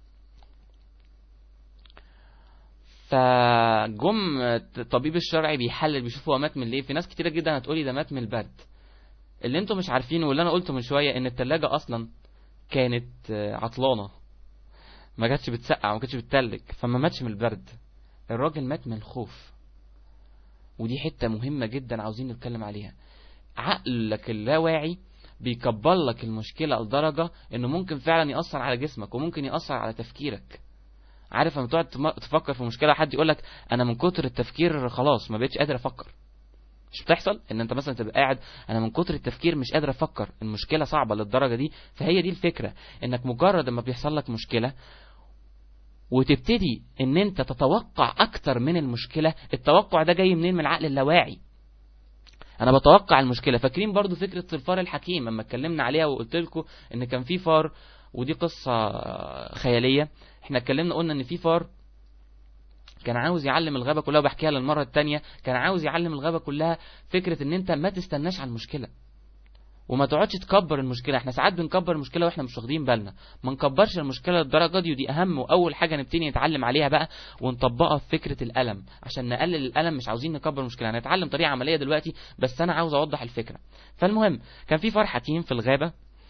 فجم الطبيب الشرعي بيحلل بيشوف هو مات من ليه في ناس كتيرة جدا هتقولي ده مات من البرد اللي انتم مش عارفينه واللي انا قلته من شوية ان التلاجة اصلا كانت آه، عطلانة ما كانتش بتسقع وما كانتش بتتلج فما ماتش من البرد الراجل مات من الخوف ودي حتة مهمة جدا عاوزين نتكلم عليها عقلك اللاواعي بيكبر لك المشكلة لدرجة انه ممكن فعلا يأثر على جسمك وممكن يأثر على تفكيرك عارف لما تقعد تم- تفكر في مشكلة حد يقول لك انا من كتر التفكير خلاص ما بقتش قادر افكر مش بتحصل ان انت مثلا تبقى قاعد انا من كتر التفكير مش قادر افكر المشكلة صعبة للدرجة دي فهي دي الفكرة انك مجرد ما بيحصل لك مشكلة وتبتدي ان انت تتوقع اكتر من المشكلة التوقع ده جاي منين من العقل اللاواعي انا بتوقع المشكله فاكرين برضو فكره الفار الحكيم لما اتكلمنا عليها وقلت لكم ان كان في فار ودي قصه خياليه احنا اتكلمنا قلنا ان في فار كان عاوز يعلم الغابه كلها وبحكيها للمره الثانيه كان عاوز يعلم الغابه كلها فكره ان انت ما تستناش على المشكله وما تقعدش تكبر المشكله احنا ساعات بنكبر المشكله واحنا مش واخدين بالنا ما نكبرش المشكله للدرجه دي ودي اهم واول حاجه نبتدي نتعلم عليها بقى ونطبقها في فكره الالم عشان نقلل الالم مش عاوزين نكبر المشكله هنتعلم طريقه عمليه دلوقتي بس انا عاوز اوضح الفكره فالمهم كان في فار حكيم في الغابه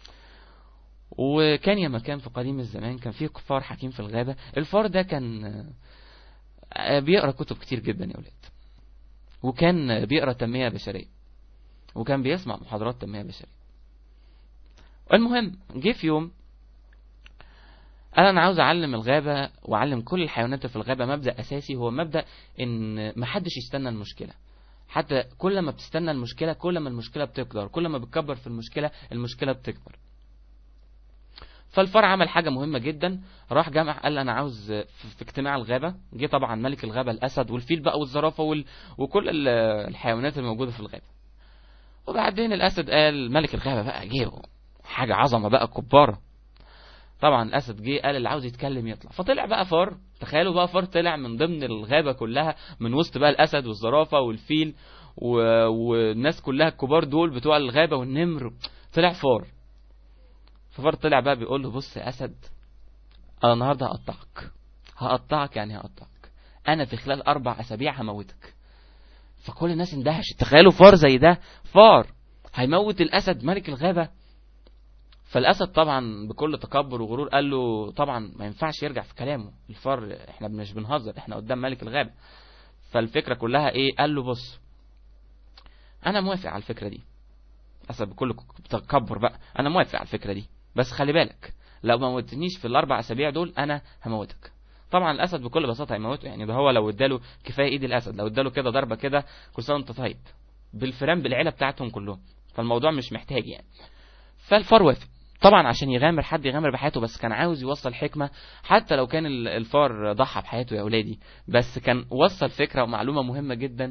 وكان يا مكان في قديم الزمان كان في فار حكيم في الغابه الفار ده كان آه، بيقرا كتب كتير جدا يا ولاد وكان بيقرا تنميه بشريه وكان بيسمع محاضرات تنميه بشريه المهم جه في يوم قال انا عاوز اعلم الغابه واعلم كل الحيوانات اللي في الغابه مبدا اساسي هو مبدا ان محدش يستنى المشكله حتى كل ما بتستنى المشكله كل ما المشكله بتكبر كل ما بتكبر في المشكله المشكله بتكبر فالفار عمل حاجه مهمه جدا راح جمع قال انا عاوز في في اجتماع الغابه جه طبعا ملك الغابه الاسد والفيل بقى والزرافه وال... وكل ال- الحيوانات الموجوده في الغابه وبعدين الاسد قال ملك الغابه بقى جه حاجه عظمه بقى كباره طبعا الاسد جه قال اللي عاوز يتكلم يطلع فطلع بقى فار تخيلوا بقى فار طلع من ضمن الغابه كلها من وسط بقى الاسد والزرافه والفيل و... والناس كلها الكبار دول بتوع الغابه والنمر طلع فار ففار طلع بقى بيقول له بص يا اسد انا النهارده هقطعك هقطعك يعني هقطعك انا في خلال اربع اسابيع هموتك فكل الناس اندهشت تخيلوا فار زي ده فار هيموت الاسد ملك الغابه فالاسد طبعا بكل تكبر وغرور قال له طبعا ما ينفعش يرجع في كلامه الفار احنا مش بنهزر احنا قدام ملك الغابه فالفكره كلها ايه قال له بص انا موافق على الفكره دي اسد بكل تكبر بقى انا موافق على الفكره دي بس خلي بالك لو ما موتنيش في الاربع اسابيع دول انا هموتك طبعا الاسد بكل بساطه هيموته يعني ده هو لو اداله كفايه ايد الاسد لو اداله كده ضربه كده كل سنه وانت طيب بالفيران بالعيله بتاعتهم كلهم فالموضوع مش محتاج يعني فالفار وافق طبعا عشان يغامر حد يغامر بحياته بس كان عاوز يوصل حكمة حتى لو كان ال- الفار ضحى بحياته يا أولادي بس كان وصل فكرة ومعلومة مهمة جدا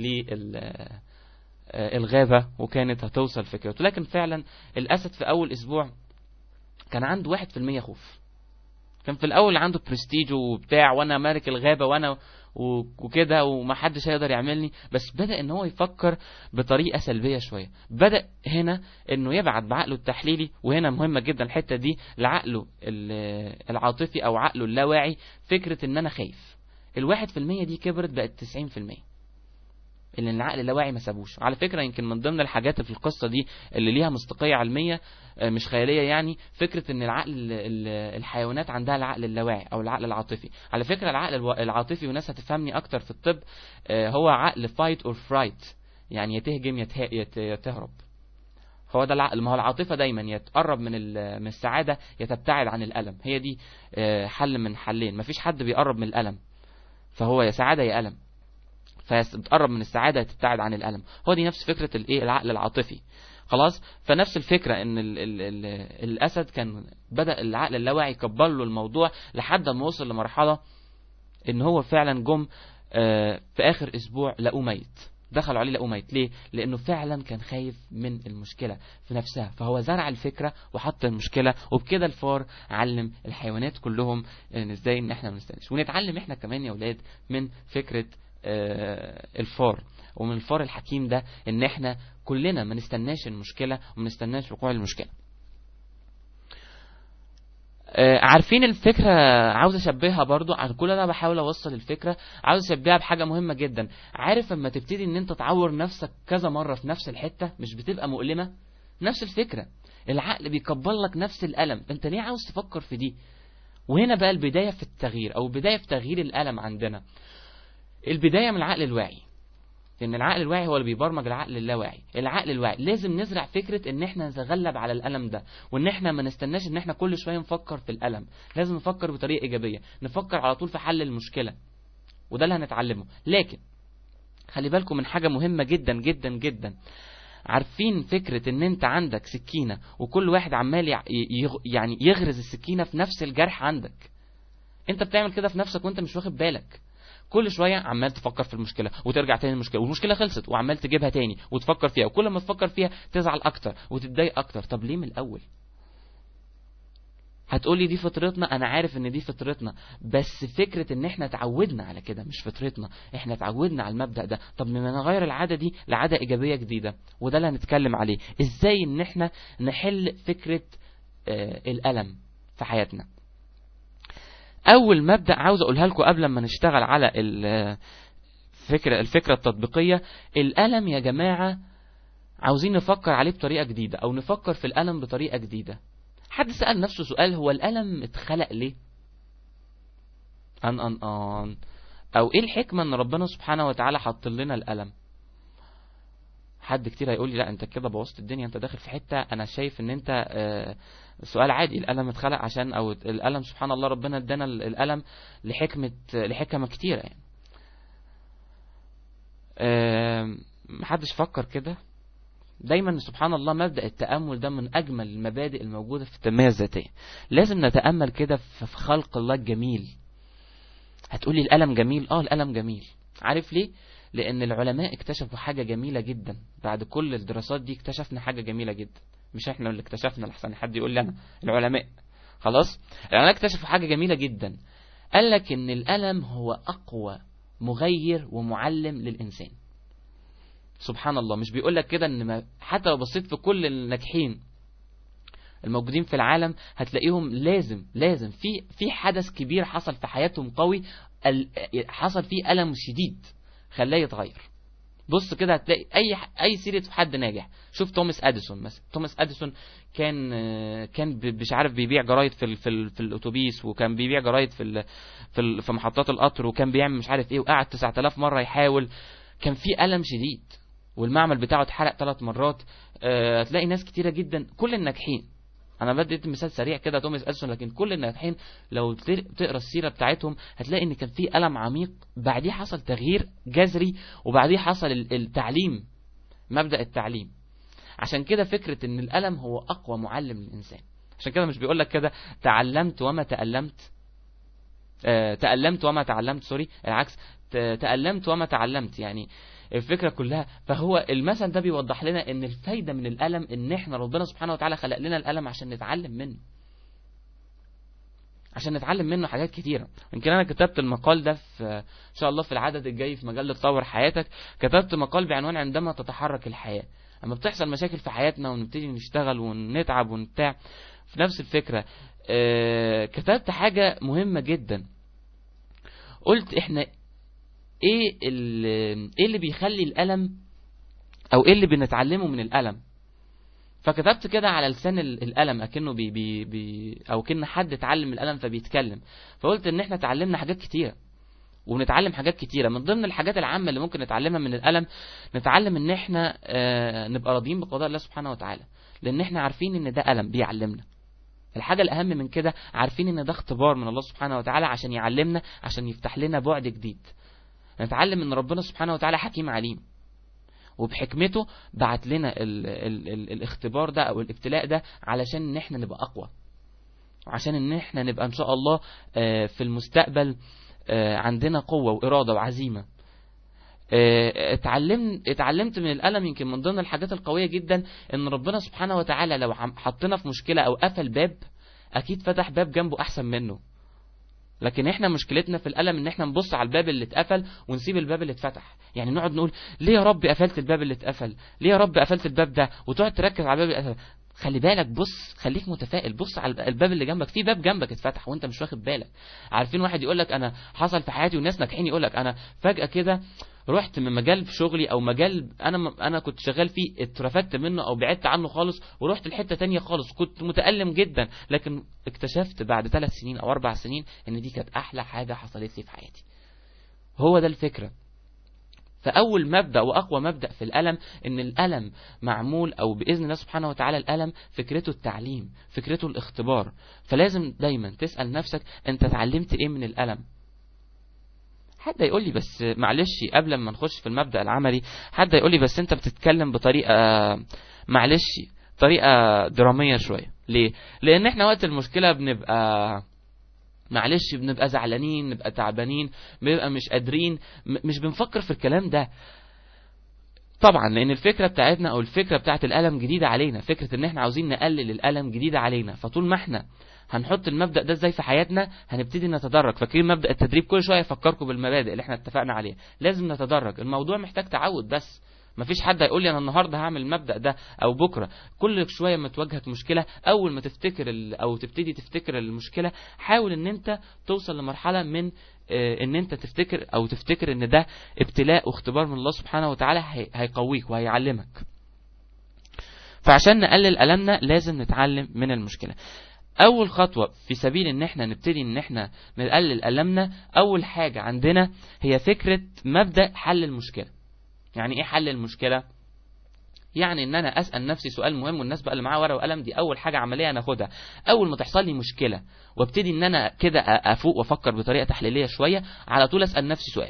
للغابة وكانت هتوصل فكرته لكن فعلا الأسد في أول أسبوع كان عنده واحد في المية خوف كان في الأول عنده برستيج وبتاع وأنا ملك الغابة وأنا و- وكده ومحدش هيقدر يعملني بس بدأ ان هو يفكر بطريقة سلبية شوية بدأ هنا انه يبعت بعقله التحليلي وهنا مهمة جدا الحتة دي لعقله ال- العاطفي او عقله اللاواعي فكرة ان انا خايف الواحد في المية دي كبرت بقت تسعين في المية اللي العقل اللاواعي ما سابوش على فكرة يمكن من ضمن الحاجات في القصة دي اللي ليها مصداقية علمية آه، مش خيالية يعني فكرة ان العقل ال- ال- الحيوانات عندها العقل اللاواعي او العقل العاطفي على فكرة العقل الو- العاطفي وناس هتفهمني اكتر في الطب آه، هو عقل فايت اور فرايت يعني يا تهجم يا ته- يا ت- يا تهرب هو ده العقل ما هو العاطفة دايما يا تقرب من ال- من السعادة يا تبتعد عن الألم هي دي آه، حل من حلين مفيش حد بيقرب من الألم فهو يا سعادة يا ألم فبتقرب من السعادة تبتعد عن الألم هو دي نفس فكرة الايه العقل العاطفي خلاص فنفس الفكرة ان ال ال ال الأسد كان بدأ العقل اللاواعي يكبر له الموضوع لحد ما وصل لمرحلة ان هو فعلا جم آه، في آخر أسبوع لقوه ميت دخلوا عليه لقوه ميت ليه؟ لأنه فعلا كان خايف من المشكلة في نفسها فهو زرع الفكرة وحط المشكلة وبكده الفار علم الحيوانات كلهم ان ازاي ان احنا ما نستناش ونتعلم احنا كمان يا اولاد من فكرة آه، الفار ومن الفار الحكيم ده ان احنا كلنا ما نستناش المشكلة وما نستناش وقوع المشكلة آه، عارفين الفكرة عاوز اشبهها برضو عن كل انا بحاول اوصل الفكرة عاوز اشبهها بحاجة مهمة جدا عارف لما تبتدي ان انت تعور نفسك كذا مرة في نفس الحتة مش بتبقى مؤلمة نفس الفكرة العقل بيكبر لك نفس الألم انت ليه عاوز تفكر في دي وهنا بقى البداية في التغيير او البداية في تغيير الألم عندنا البداية من العقل الواعي لان العقل الواعي هو اللي بيبرمج العقل اللاواعي العقل الواعي لازم نزرع فكرة ان احنا نتغلب على الالم ده وان احنا ما نستناش ان احنا كل شوية نفكر في الالم لازم نفكر بطريقة ايجابية نفكر على طول في حل المشكلة وده اللي هنتعلمه لكن خلي بالكم من حاجة مهمة جدا جدا جدا عارفين فكرة ان انت عندك سكينة وكل واحد عمال يع- يغ- يعني يغرز السكينة في نفس الجرح عندك انت بتعمل كده في نفسك وانت مش واخد بالك كل شويه عمال تفكر في المشكله وترجع تاني المشكله والمشكله خلصت وعمال تجيبها تاني وتفكر فيها وكل ما تفكر فيها تزعل اكتر وتتضايق اكتر طب ليه من الاول هتقولي دي فطرتنا انا عارف ان دي فطرتنا بس فكرة ان احنا اتعودنا على كده مش فطرتنا احنا اتعودنا على المبدأ ده طب لما نغير العادة دي لعادة ايجابية جديدة وده اللي هنتكلم عليه ازاي ان احنا نحل فكرة آه الالم في حياتنا اول مبدا عاوز اقولها لكم قبل ما نشتغل على الفكره الفكره التطبيقيه الالم يا جماعه عاوزين نفكر عليه بطريقه جديده او نفكر في الالم بطريقه جديده حد سال نفسه سؤال هو الالم اتخلق ليه ان ان ان او ايه الحكمه ان ربنا سبحانه وتعالى حط لنا الالم حد كتير هيقول لي لا انت كده بوظت الدنيا انت داخل في حته انا شايف ان انت آه، سؤال عادي الالم اتخلق عشان او الالم سبحان الله ربنا ادانا ال- الالم لحكمه لحكمه كتيره يعني آم، محدش فكر كده دايما سبحان الله مبدأ التأمل ده من أجمل المبادئ الموجودة في التنمية الذاتية لازم نتأمل كده في في خلق الله الجميل هتقولي الألم جميل اه الألم جميل عارف ليه لأن العلماء اكتشفوا حاجة جميلة جدا بعد كل الدراسات دي اكتشفنا حاجة جميلة جدا مش احنا اللي اكتشفنا لحسن حد يقول لي أنا العلماء خلاص العلماء اكتشفوا حاجة جميلة جدا قال لك ان الألم هو أقوى مغير ومعلم للإنسان سبحان الله مش بيقول لك كده ان ما حتى لو بصيت في كل الناجحين الموجودين في العالم هتلاقيهم لازم لازم في في حدث كبير حصل في حياتهم قوي ال- حصل فيه ألم شديد خلاه يتغير بص كده هتلاقي اي اي سيره في حد ناجح شوف توماس اديسون مثلا توماس اديسون كان آه، كان ب- مش عارف بيبيع جرايد في ال- في, ال- في الاتوبيس وكان بيبيع جرايد في ال- في ال- في محطات القطر وكان بيعمل مش عارف ايه وقعد 9000 مره يحاول كان في الم شديد والمعمل بتاعه اتحرق ثلاث مرات آه، هتلاقي ناس كتيره جدا كل الناجحين انا بديت مثال سريع كده توماس اديسون لكن كل الناجحين لو تر- تقرا السيره بتاعتهم هتلاقي ان كان في الم عميق بعديه حصل تغيير جذري وبعديه حصل ال- التعليم مبدا التعليم عشان كده فكره ان الالم هو اقوى معلم للانسان عشان كده مش بيقول لك كده تعلمت وما تألمت آه، تألمت وما تعلمت سوري العكس ت- تألمت وما تعلمت يعني الفكرة كلها فهو المثل ده بيوضح لنا ان الفايدة من الألم ان احنا ربنا سبحانه وتعالى خلق لنا الألم عشان نتعلم منه عشان نتعلم منه حاجات كتيرة يمكن انا كتبت المقال ده في ان شاء الله في العدد الجاي في مجلة طور حياتك كتبت مقال بعنوان عندما تتحرك الحياة اما بتحصل مشاكل في حياتنا ونبتدي نشتغل ونتعب ونبتاع في نفس الفكرة آه، كتبت حاجة مهمة جدا قلت احنا ايه ال- ايه اللي بيخلي الالم او ايه اللي بنتعلمه من الالم فكتبت كده على لسان ال- الالم اكنه بي بي بي او كن حد اتعلم الالم فبيتكلم فقلت ان احنا اتعلمنا حاجات كتيره ونتعلم حاجات كتيره من ضمن الحاجات العامه اللي ممكن نتعلمها من الالم نتعلم ان احنا آه، نبقى راضيين بقضاء الله سبحانه وتعالى لان احنا عارفين ان ده الم بيعلمنا الحاجة الأهم من كده عارفين إن ده اختبار من الله سبحانه وتعالى عشان يعلمنا عشان يفتح لنا بعد جديد نتعلم إن ربنا سبحانه وتعالى حكيم عليم وبحكمته بعت لنا ال ال ال الاختبار ده أو الابتلاء ده علشان إن إحنا نبقى أقوى وعشان إن إحنا نبقى إن شاء الله آه، في المستقبل آه، عندنا قوة وإرادة وعزيمة آه، اتعلمت اتعلمت من الالم يمكن من ضمن الحاجات القويه جدا ان ربنا سبحانه وتعالى لو عم- حطنا في مشكله او قفل باب اكيد فتح باب جنبه احسن منه لكن احنا مشكلتنا في الالم ان احنا نبص على الباب اللي اتقفل ونسيب الباب اللي اتفتح يعني نقعد نقول ليه يا رب قفلت الباب اللي اتقفل ليه يا رب قفلت الباب ده وتقعد تركز على الباب اللي اتقفل خلي بالك بص خليك متفائل بص على الباب اللي جنبك في باب جنبك اتفتح وانت مش واخد بالك عارفين واحد يقول لك انا حصل في حياتي وناس ناجحين يقول لك انا فجاه كده رحت من مجال في شغلي او مجال انا انا كنت شغال فيه اترفدت منه او بعدت عنه خالص ورحت لحته تانية خالص كنت متالم جدا لكن اكتشفت بعد ثلاث سنين او اربع سنين ان دي كانت احلى حاجه حصلت لي في حياتي هو ده الفكره فأول مبدأ وأقوى مبدأ في الألم إن الألم معمول أو بإذن الله سبحانه وتعالى الألم فكرته التعليم فكرته الاختبار فلازم دايما تسأل نفسك أنت اتعلمت إيه من الألم حد يقول لي بس معلش قبل ما نخش في المبدأ العملي حد يقول لي بس أنت بتتكلم بطريقة معلش طريقة درامية شوية ليه؟ لأن احنا وقت المشكلة بنبقى معلش بنبقى زعلانين نبقى تعبانين بنبقى مش قادرين م- مش بنفكر في الكلام ده طبعا لان الفكره بتاعتنا او الفكره بتاعت الالم جديده علينا فكره ان احنا عاوزين نقلل الالم جديده علينا فطول ما احنا هنحط المبدا ده ازاي في حياتنا هنبتدي نتدرج فاكرين مبدا التدريب كل شويه يفكركم بالمبادئ اللي احنا اتفقنا عليها لازم نتدرج الموضوع محتاج تعود بس مفيش حد هيقول لي انا النهارده هعمل المبدا ده او بكره كل شويه ما تواجهك مشكله اول ما تفتكر ال- او تبتدي تفتكر المشكله حاول ان انت توصل لمرحله من آه، ان انت تفتكر او تفتكر ان ده ابتلاء واختبار من الله سبحانه وتعالى هي- هيقويك وهيعلمك فعشان نقلل ألمنا لازم نتعلم من المشكلة أول خطوة في سبيل إن إحنا نبتدي إن إحنا نقلل ألمنا أول حاجة عندنا هي فكرة مبدأ حل المشكلة يعني إيه حل المشكلة؟ يعني ان انا اسال نفسي سؤال مهم والناس بقى اللي معاها ورقه وقلم دي اول حاجه عمليه ناخدها اول ما تحصل لي مشكله وابتدي ان انا كده أ- افوق وافكر بطريقه تحليليه شويه على طول اسال نفسي سؤال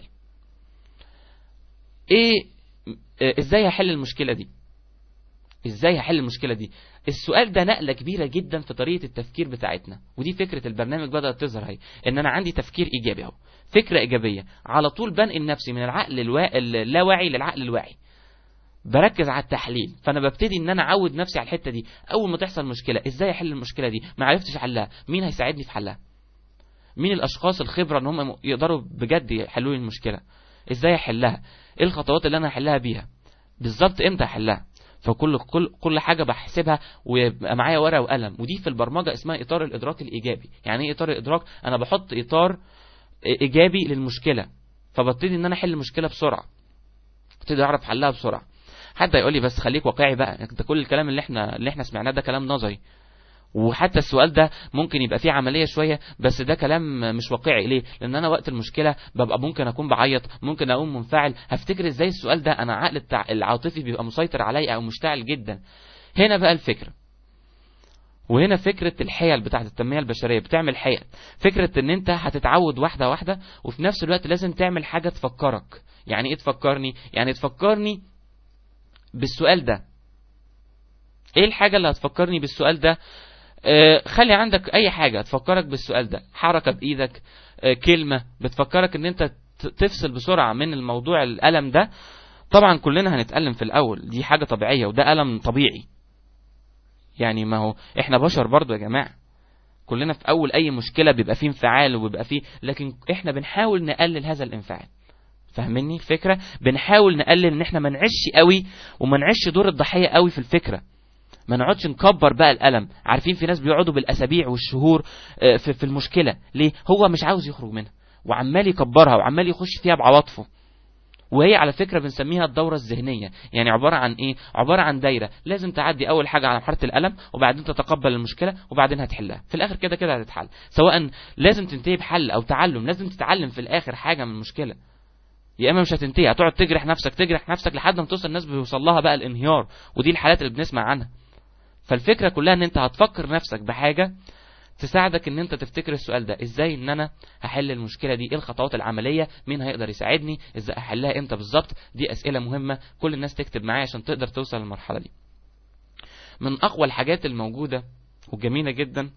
ايه آه، ازاي هحل المشكله دي ازاي هحل المشكله دي السؤال ده نقله كبيره جدا في طريقه التفكير بتاعتنا ودي فكره البرنامج بدات تظهر اهي ان انا عندي تفكير ايجابي اهو فكره ايجابيه على طول بنقل نفسي من العقل الوا... اللاواعي للعقل الواعي بركز على التحليل فانا ببتدي ان انا اعود نفسي على الحته دي اول ما تحصل مشكله ازاي احل المشكله دي ما عرفتش حلها مين هيساعدني في حلها مين الاشخاص الخبره ان هم يقدروا بجد يحلوا لي المشكله ازاي احلها ايه الخطوات اللي انا هحلها بيها بالظبط امتى احلها فكل كل كل حاجه بحسبها ويبقى معايا ورقه وقلم ودي في البرمجه اسمها اطار الادراك الايجابي يعني ايه اطار الادراك انا بحط اطار ايجابي للمشكله فببتدي ان انا احل المشكله بسرعه ابتدي اعرف حلها بسرعه حد يقول لي بس خليك واقعي بقى انت كل الكلام اللي احنا اللي احنا سمعناه ده كلام نظري وحتى السؤال ده ممكن يبقى فيه عملية شوية بس ده كلام مش واقعي ليه لان انا وقت المشكلة ببقى ممكن اكون بعيط ممكن اقوم منفعل هفتكر ازاي السؤال ده انا عقل التع... العاطفي بيبقى مسيطر عليا او مشتعل جدا هنا بقى الفكرة وهنا فكرة الحيل بتاعة التنمية البشرية بتعمل حيل فكرة ان انت هتتعود واحدة واحدة وفي نفس الوقت لازم تعمل حاجة تفكرك يعني ايه تفكرني يعني تفكرني بالسؤال ده ايه الحاجة اللي هتفكرني بالسؤال ده آه خلي عندك اي حاجة تفكرك بالسؤال ده حركة بايدك آه كلمة بتفكرك ان انت ت- تفصل بسرعة من الموضوع الألم ده طبعا كلنا هنتألم في الأول دي حاجة طبيعية وده ألم طبيعي يعني ما هو احنا بشر برضو يا جماعة كلنا في أول أي مشكلة بيبقى فيه انفعال وبيبقى فيه لكن احنا بنحاول نقلل هذا الانفعال فاهميني الفكرة بنحاول نقلل ان احنا ما نعيش قوي وما نعيش دور الضحية قوي في الفكرة ما نقعدش نكبر بقى الألم عارفين في ناس بيقعدوا بالأسابيع والشهور آه، في في المشكلة ليه هو مش عاوز يخرج منها وعمال يكبرها وعمال يخش فيها بعواطفه وهي على فكرة بنسميها الدورة الذهنية يعني عبارة عن ايه عبارة عن دايرة لازم تعدي اول حاجة على مرحلة الألم وبعدين تتقبل المشكلة وبعدين هتحلها في الاخر كده كده هتتحل سواء لازم تنتهي بحل او تعلم لازم تتعلم في الاخر حاجة من المشكلة يا اما مش هتنتهي هتقعد تجرح نفسك تجرح نفسك لحد ما توصل الناس بيوصل لها بقى الانهيار ودي الحالات اللي بنسمع عنها فالفكرة كلها ان انت هتفكر نفسك بحاجة تساعدك ان انت تفتكر السؤال ده ازاي ان انا هحل المشكلة دي ايه الخطوات العملية مين هيقدر يساعدني ازاي احلها امتى بالظبط دي اسئلة مهمة كل الناس تكتب معايا عشان تقدر توصل للمرحلة دي من اقوى الحاجات الموجودة وجميلة جدا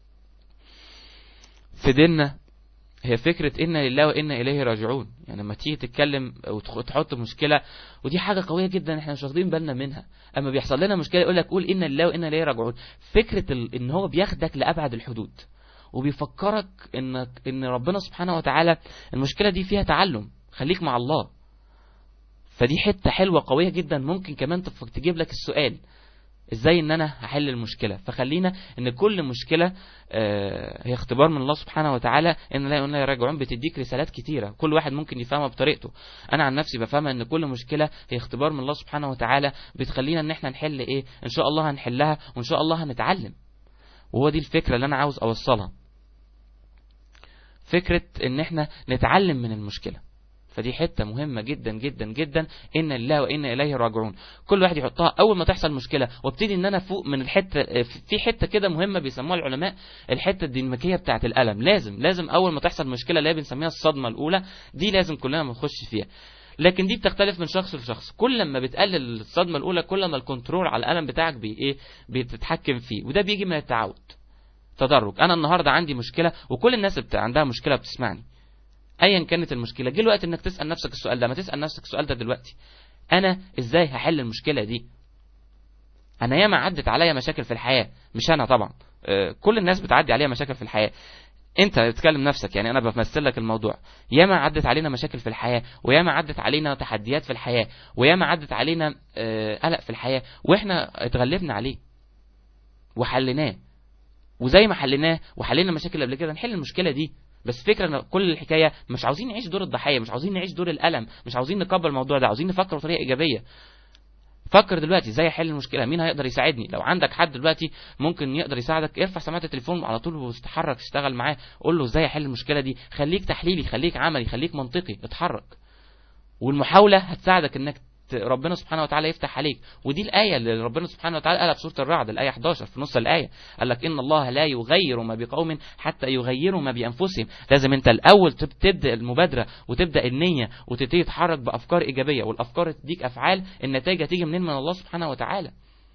في ديننا هي فكرة إنا لله وإنا إليه راجعون يعني لما تيجي تتكلم وتحط مشكلة ودي حاجة قوية جدا احنا مش واخدين بالنا منها أما بيحصل لنا مشكلة يقول لك قول إنا لله وإنا إليه راجعون فكرة ال... إن هو بياخدك لأبعد الحدود وبيفكرك إنك إن ربنا سبحانه وتعالى المشكلة دي فيها تعلم خليك مع الله فدي حتة حلوة قوية جدا ممكن كمان تف- تجيب لك السؤال ازاي ان انا هحل المشكله فخلينا ان كل مشكله آه، هي اختبار من الله سبحانه وتعالى ان لا لا يراجعون بتديك رسالات كتيره كل واحد ممكن يفهمها بطريقته انا عن نفسي بفهمها ان كل مشكله هي اختبار من الله سبحانه وتعالى بتخلينا ان احنا نحل ايه ان شاء الله هنحلها وان شاء الله هنتعلم وهو دي الفكره اللي انا عاوز اوصلها فكره ان احنا نتعلم من المشكله فدي حتة مهمة جدا جدا جدا إن الله وإن إليه راجعون كل واحد يحطها أول ما تحصل مشكلة وابتدي إن أنا فوق من الحتة في حتة كده مهمة بيسموها العلماء الحتة الديناميكية بتاعة الألم لازم لازم أول ما تحصل مشكلة اللي هي بنسميها الصدمة الأولى دي لازم كلنا بنخش فيها لكن دي بتختلف من شخص لشخص كل ما بتقلل الصدمة الأولى كل ما الكنترول على الألم بتاعك بي إيه بتتحكم فيه وده بيجي من التعود تدرج أنا النهاردة عندي مشكلة وكل الناس بتاع عندها مشكلة بتسمعني ايا كانت المشكله جه الوقت انك تسال نفسك السؤال ده ما تسال نفسك السؤال ده دلوقتي انا ازاي هحل المشكله دي انا ياما عدت عليا مشاكل في الحياه مش انا طبعا آه، كل الناس بتعدي عليها مشاكل في الحياه انت بتكلم نفسك يعني انا بمثل لك الموضوع ياما عدت علينا مشاكل في الحياه وياما عدت علينا تحديات في الحياه وياما عدت علينا آه، قلق في الحياه واحنا اتغلبنا عليه وحليناه وزي ما حليناه وحلينا مشاكل قبل كده نحل المشكله دي بس فكرة ان كل الحكاية مش عاوزين نعيش دور الضحية مش عاوزين نعيش دور الألم مش عاوزين نكبر الموضوع ده عاوزين نفكر بطريقة إيجابية فكر دلوقتي ازاي احل المشكله مين هيقدر يساعدني لو عندك حد دلوقتي ممكن يقدر يساعدك ارفع سماعه التليفون على طول واستحرك اشتغل معاه قول له ازاي احل المشكله دي خليك تحليلي خليك عملي خليك منطقي اتحرك والمحاوله هتساعدك انك ت- ربنا سبحانه وتعالى يفتح عليك ودي الآية اللي ربنا سبحانه وتعالى قالها في سورة الرعد الآية 11 في نص الآية قال لك إن الله لا يغير ما بقوم حتى يغيروا ما بأنفسهم لازم أنت الأول تب- تبدأ المبادرة وتبدأ النية وتبتدي تتحرك بأفكار إيجابية والأفكار تديك أفعال النتائج هتيجي منين من الله سبحانه وتعالى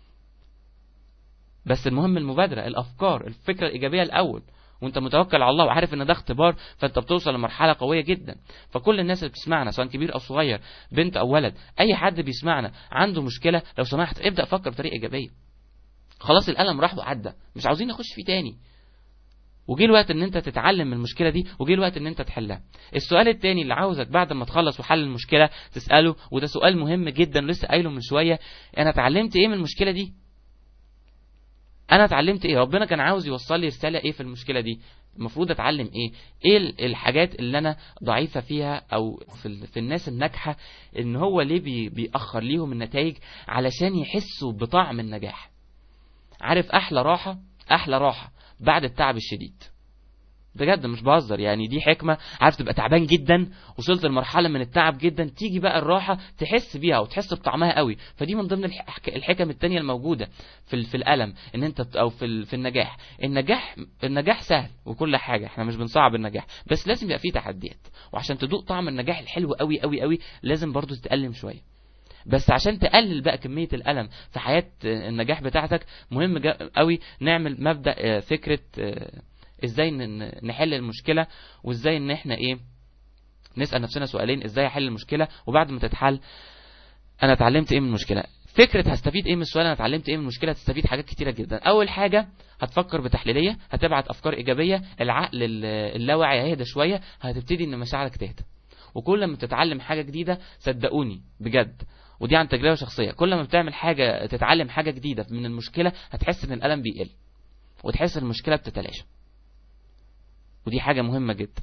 بس المهم المبادرة الأفكار الفكرة الإيجابية الأول وانت متوكل على الله وعارف ان ده اختبار فانت بتوصل لمرحله قويه جدا فكل الناس اللي بتسمعنا سواء كبير او صغير بنت او ولد اي حد بيسمعنا عنده مشكله لو سمحت ابدا فكر بطريقه ايجابيه خلاص الالم راح وعدى مش عاوزين نخش فيه تاني وجي الوقت ان انت تتعلم من المشكله دي وجي الوقت ان انت تحلها السؤال التاني اللي عاوزك بعد ما تخلص وحل المشكله تساله وده سؤال مهم جدا لسه قايله من شويه انا اتعلمت ايه من المشكله دي انا اتعلمت ايه ربنا كان عاوز يوصل لي رساله ايه في المشكله دي المفروض اتعلم ايه ايه ال- الحاجات اللي انا ضعيفه فيها او في, ال- في الناس الناجحه ان هو ليه بي بيأخر ليهم النتائج علشان يحسوا بطعم النجاح عارف احلى راحه احلى راحه بعد التعب الشديد بجد مش بهزر يعني دي حكمه عارف تبقى تعبان جدا وصلت لمرحله من التعب جدا تيجي بقى الراحه تحس بيها وتحس بطعمها قوي فدي من ضمن الح- الحكم التانية الموجوده في ال- في الالم ان انت ت- او في ال- في النجاح النجاح النجاح سهل وكل حاجه احنا مش بنصعب النجاح بس لازم يبقى فيه تحديات وعشان تدوق طعم النجاح الحلو قوي قوي قوي لازم برضو تتألم شويه بس عشان تقلل بقى كمية الألم في حياة آه، النجاح بتاعتك مهم جا- قوي نعمل مبدأ آه، فكرة آه، ازاي ن- ن- نحل المشكلة وازاي ان احنا ايه نسأل نفسنا سؤالين ازاي احل المشكلة وبعد ما تتحل انا اتعلمت ايه من المشكلة فكرة هستفيد ايه من السؤال انا اتعلمت ايه من المشكلة هتستفيد حاجات كتيرة جدا اول حاجة هتفكر بتحليلية هتبعت افكار ايجابية العقل ال- اللاواعي هيهدى شوية هتبتدي ان مشاعرك تهدى وكل ما تتعلم حاجة جديدة صدقوني بجد ودي عن تجربة شخصية كل ما بتعمل حاجة تتعلم حاجة جديدة من المشكلة هتحس ان الألم بيقل وتحس ان المشكلة بتتلاشى ودي حاجة مهمة جدا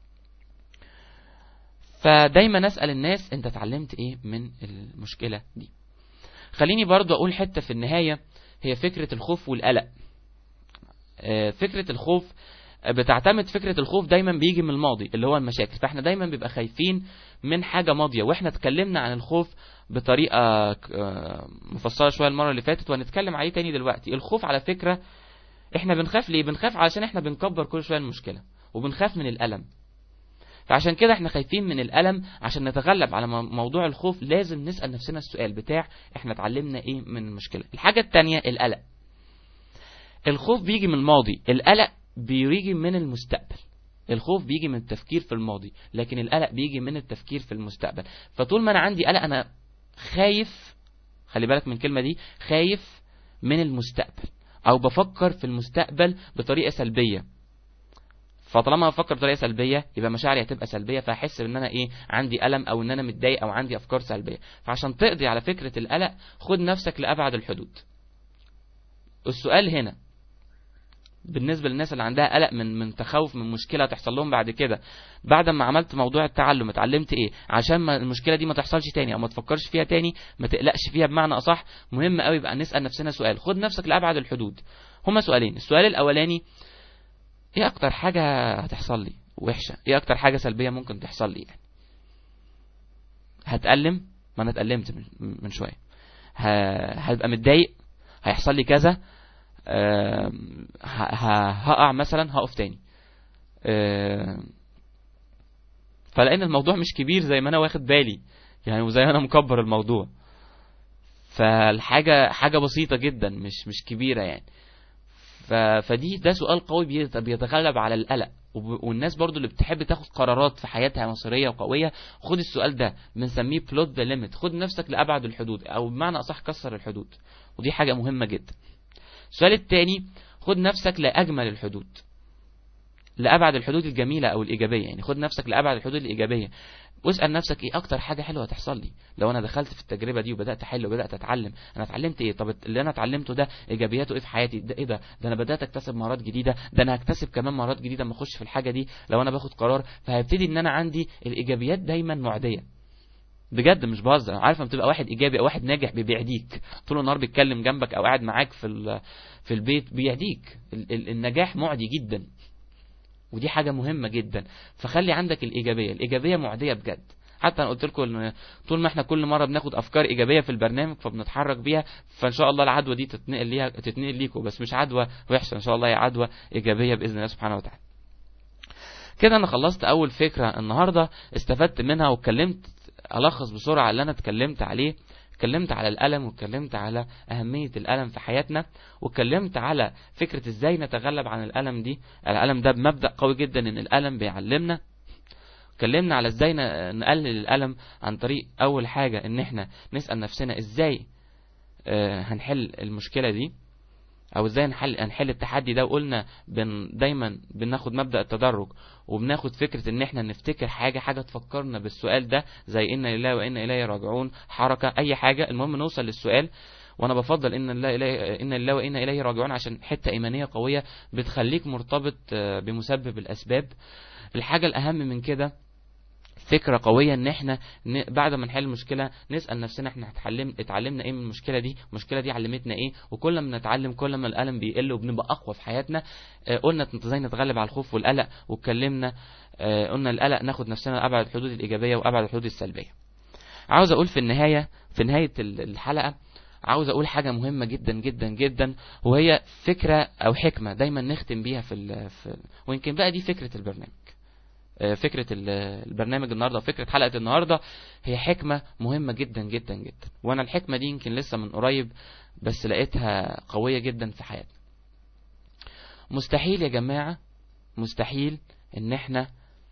فدايما اسأل الناس انت اتعلمت ايه من المشكلة دي خليني برضو اقول حتة في النهاية هي فكرة الخوف والقلق آه، فكرة الخوف بتعتمد فكرة الخوف دايما بيجي من الماضي اللي هو المشاكل فاحنا دايما بيبقى خايفين من حاجة ماضية واحنا اتكلمنا عن الخوف بطريقة آه، مفصلة شوية المرة اللي فاتت وهنتكلم عليه تاني دلوقتي الخوف على فكرة احنا بنخاف ليه بنخاف علشان احنا بنكبر كل شوية المشكلة وبنخاف من الألم فعشان كده احنا خايفين من الألم عشان نتغلب على مو- موضوع الخوف لازم نسأل نفسنا السؤال بتاع احنا اتعلمنا ايه من المشكلة الحاجة التانية القلق الخوف بيجي من الماضي القلق بيجي من المستقبل الخوف بيجي من التفكير في الماضي لكن القلق بيجي من التفكير في المستقبل فطول ما انا عندي قلق انا خايف خلي بالك من الكلمة دي خايف من المستقبل او بفكر في المستقبل بطريقة سلبية فطالما بفكر بطريقه سلبيه يبقى مشاعري هتبقى سلبيه فهحس ان انا ايه عندي الم او ان انا متضايق او عندي افكار سلبيه فعشان تقضي على فكره القلق خد نفسك لابعد الحدود السؤال هنا بالنسبة للناس اللي عندها قلق من من تخوف من مشكلة تحصل لهم بعد كده بعد ما عملت موضوع التعلم اتعلمت ايه عشان ما المشكلة دي ما تحصلش تاني او ما تفكرش فيها تاني ما تقلقش فيها بمعنى اصح مهم قوي بقى نسأل نفسنا سؤال خد نفسك لأبعد الحدود هما سؤالين السؤال الاولاني ايه اكتر حاجة هتحصل لي وحشة ايه اكتر حاجة سلبية ممكن تحصل لي يعني هتألم ما انا اتألمت من, من شوية ه- هبقى متضايق هيحصل لي كذا آم، ه- ه- هقع مثلا هقف تاني آم، فلان الموضوع مش كبير زي ما انا واخد بالي يعني وزي ما انا مكبر الموضوع فالحاجة حاجة بسيطة جدا مش مش كبيرة يعني ف... فدي ده سؤال قوي بيت- بيتغلب على القلق وب- والناس برضو اللي بتحب تاخد قرارات في حياتها مصيرية وقوية خد السؤال ده بنسميه بلوت ذا ليميت خد نفسك لأبعد الحدود أو بمعنى أصح كسر الحدود ودي حاجة مهمة جدا السؤال التاني خد نفسك لأجمل الحدود لأبعد الحدود الجميلة أو الإيجابية يعني خد نفسك لأبعد الحدود الإيجابية واسأل نفسك ايه اكتر حاجة حلوة هتحصل لي لو انا دخلت في التجربة دي وبدأت احل وبدأت اتعلم انا اتعلمت ايه طب اللي انا اتعلمته ده ايجابياته ايه في حياتي ده ايه ده ده انا بدأت اكتسب مهارات جديدة ده انا هكتسب كمان مهارات جديدة اما اخش في الحاجة دي لو انا باخد قرار فهبتدي ان انا عندي الايجابيات دايما معدية بجد مش بهزر انا عارف لما تبقى واحد ايجابي او واحد ناجح بيعديك طول النهار بيتكلم جنبك او قاعد معاك في ال- في البيت بيعديك ال- ال- النجاح معدي جدا ودي حاجة مهمة جدا فخلي عندك الإيجابية الإيجابية معدية بجد حتى انا قلت لكم ان طول ما احنا كل مره بناخد افكار ايجابيه في البرنامج فبنتحرك بيها فان شاء الله العدوى دي تتنقل ليها تتنقل ليكم بس مش عدوى وحشه ان شاء الله هي عدوى ايجابيه باذن الله سبحانه وتعالى كده انا خلصت اول فكره النهارده استفدت منها واتكلمت الخص بسرعه اللي انا اتكلمت عليه اتكلمت على الألم واتكلمت على أهمية الألم في حياتنا واتكلمت على فكرة ازاي نتغلب عن الألم دي الألم ده بمبدأ قوي جدا ان الألم بيعلمنا اتكلمنا على ازاي ن- نقلل الألم عن طريق أول حاجة ان احنا نسأل نفسنا ازاي آه، هنحل المشكلة دي او ازاي نحل هنحل التحدي ده وقلنا بن دايما بناخد مبدأ التدرج وبناخد فكرة ان احنا نفتكر حاجة حاجة تفكرنا بالسؤال ده زي ان لله وانا اليه راجعون حركة اي حاجة المهم نوصل للسؤال وانا بفضل ان الله إليه ان الله وانا اليه راجعون عشان حتة ايمانية قوية بتخليك مرتبط آه، بمسبب الاسباب الحاجة الاهم من كده فكرة قوية ان احنا ن... بعد ما نحل المشكلة نسأل نفسنا احنا اتعلم... اتعلمنا ايه من المشكلة دي المشكلة دي علمتنا ايه وكل ما نتعلم كل ما الألم بيقل وبنبقى أقوى في حياتنا آه، قلنا ازاي نتغلب على الخوف والقلق واتكلمنا آه، قلنا القلق ناخد نفسنا لأبعد الحدود الإيجابية وأبعد الحدود السلبية عاوز أقول في النهاية في نهاية ال- الحلقة عاوز أقول حاجة مهمة جدا جدا جدا وهي فكرة أو حكمة دايما نختم بيها في, ال... في ويمكن بقى دي فكرة البرنامج آه، فكرة ال- البرنامج النهاردة وفكرة حلقة النهاردة هي حكمة مهمة جدا جدا جدا وانا الحكمة دي يمكن لسه من قريب بس لقيتها قوية جدا في حياتنا مستحيل يا جماعة مستحيل ان احنا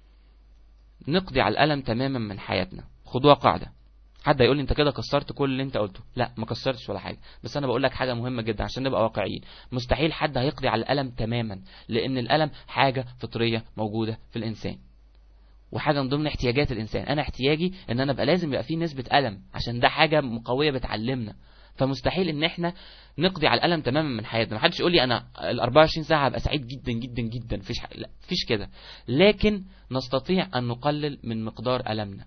نقضي على الألم تماما من حياتنا خدوها قاعدة حد يقول لي انت كده كسرت كل اللي انت قلته لا ما كسرتش ولا حاجة بس انا بقول لك حاجة مهمة جدا عشان نبقى واقعيين مستحيل حد هيقضي على الألم تماما لان الألم حاجة فطرية موجودة في الإنسان وحاجه من ضمن احتياجات الانسان انا احتياجي ان انا ابقى لازم يبقى فيه نسبه الم عشان ده حاجه قويه بتعلمنا فمستحيل ان احنا نقضي على الالم تماما من حياتنا ما حدش يقول لي انا ال 24 ساعه هبقى سعيد جدا جدا جدا مفيش ح- لا مفيش كده لكن نستطيع ان نقلل من مقدار المنا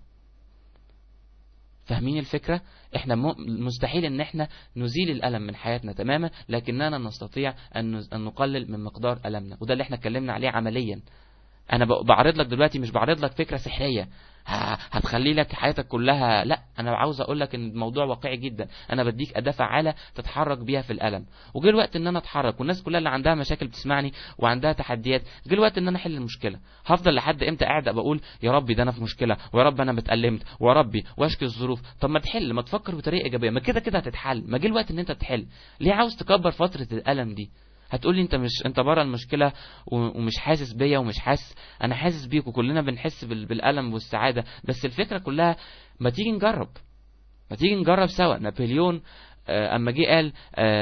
فاهمين الفكرة احنا م- مستحيل ان احنا نزيل الالم من حياتنا تماما لكننا نستطيع ان نز- أن نقلل من مقدار المنا وده اللي احنا اتكلمنا عليه عمليا انا ب- بعرض لك دلوقتي مش بعرض لك فكره سحريه ه- هتخلي لك حياتك كلها لا انا عاوز اقول لك ان الموضوع واقعي جدا انا بديك اداه فعاله تتحرك بيها في الالم وجه الوقت ان انا اتحرك والناس كلها اللي عندها مشاكل بتسمعني وعندها تحديات جه الوقت ان انا احل المشكله هفضل لحد امتى قاعد ابقى اقول يا ربي ده انا في مشكله ويا رب انا متالمت ويا ربي واشكي الظروف طب ما تحل ما تفكر بطريقه ايجابيه ما كده كده هتتحل ما جه الوقت ان انت تحل ليه عاوز تكبر فتره الالم دي هتقولي انت مش انت بره المشكله و- ومش حاسس بيا ومش حاسس انا حاسس بيك وكلنا بنحس بال- بالالم والسعاده بس الفكره كلها ما تيجي نجرب ما تيجي نجرب سوا نابليون آه، اما جه قال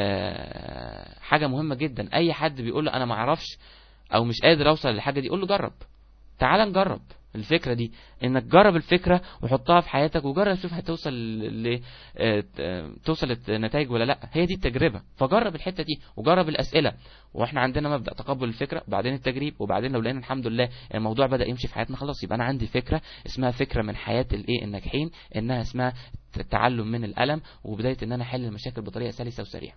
آه، حاجه مهمه جدا اي حد بيقول له انا ما اعرفش او مش قادر اوصل للحاجه دي قول له جرب تعال نجرب الفكره دي انك جرب الفكره وحطها في حياتك وجرب شوف هتوصل ل آه، آه، توصل لنتائج ولا لا هي دي التجربه فجرب الحته دي وجرب الاسئله واحنا عندنا مبدا تقبل الفكره بعدين التجريب وبعدين لو لقينا الحمد لله الموضوع بدا يمشي في حياتنا خلاص يبقى انا عندي فكره اسمها فكره من حياه الايه الناجحين انها اسمها التعلم من الالم وبدايه ان انا احل المشاكل بطريقه سلسه وسريعه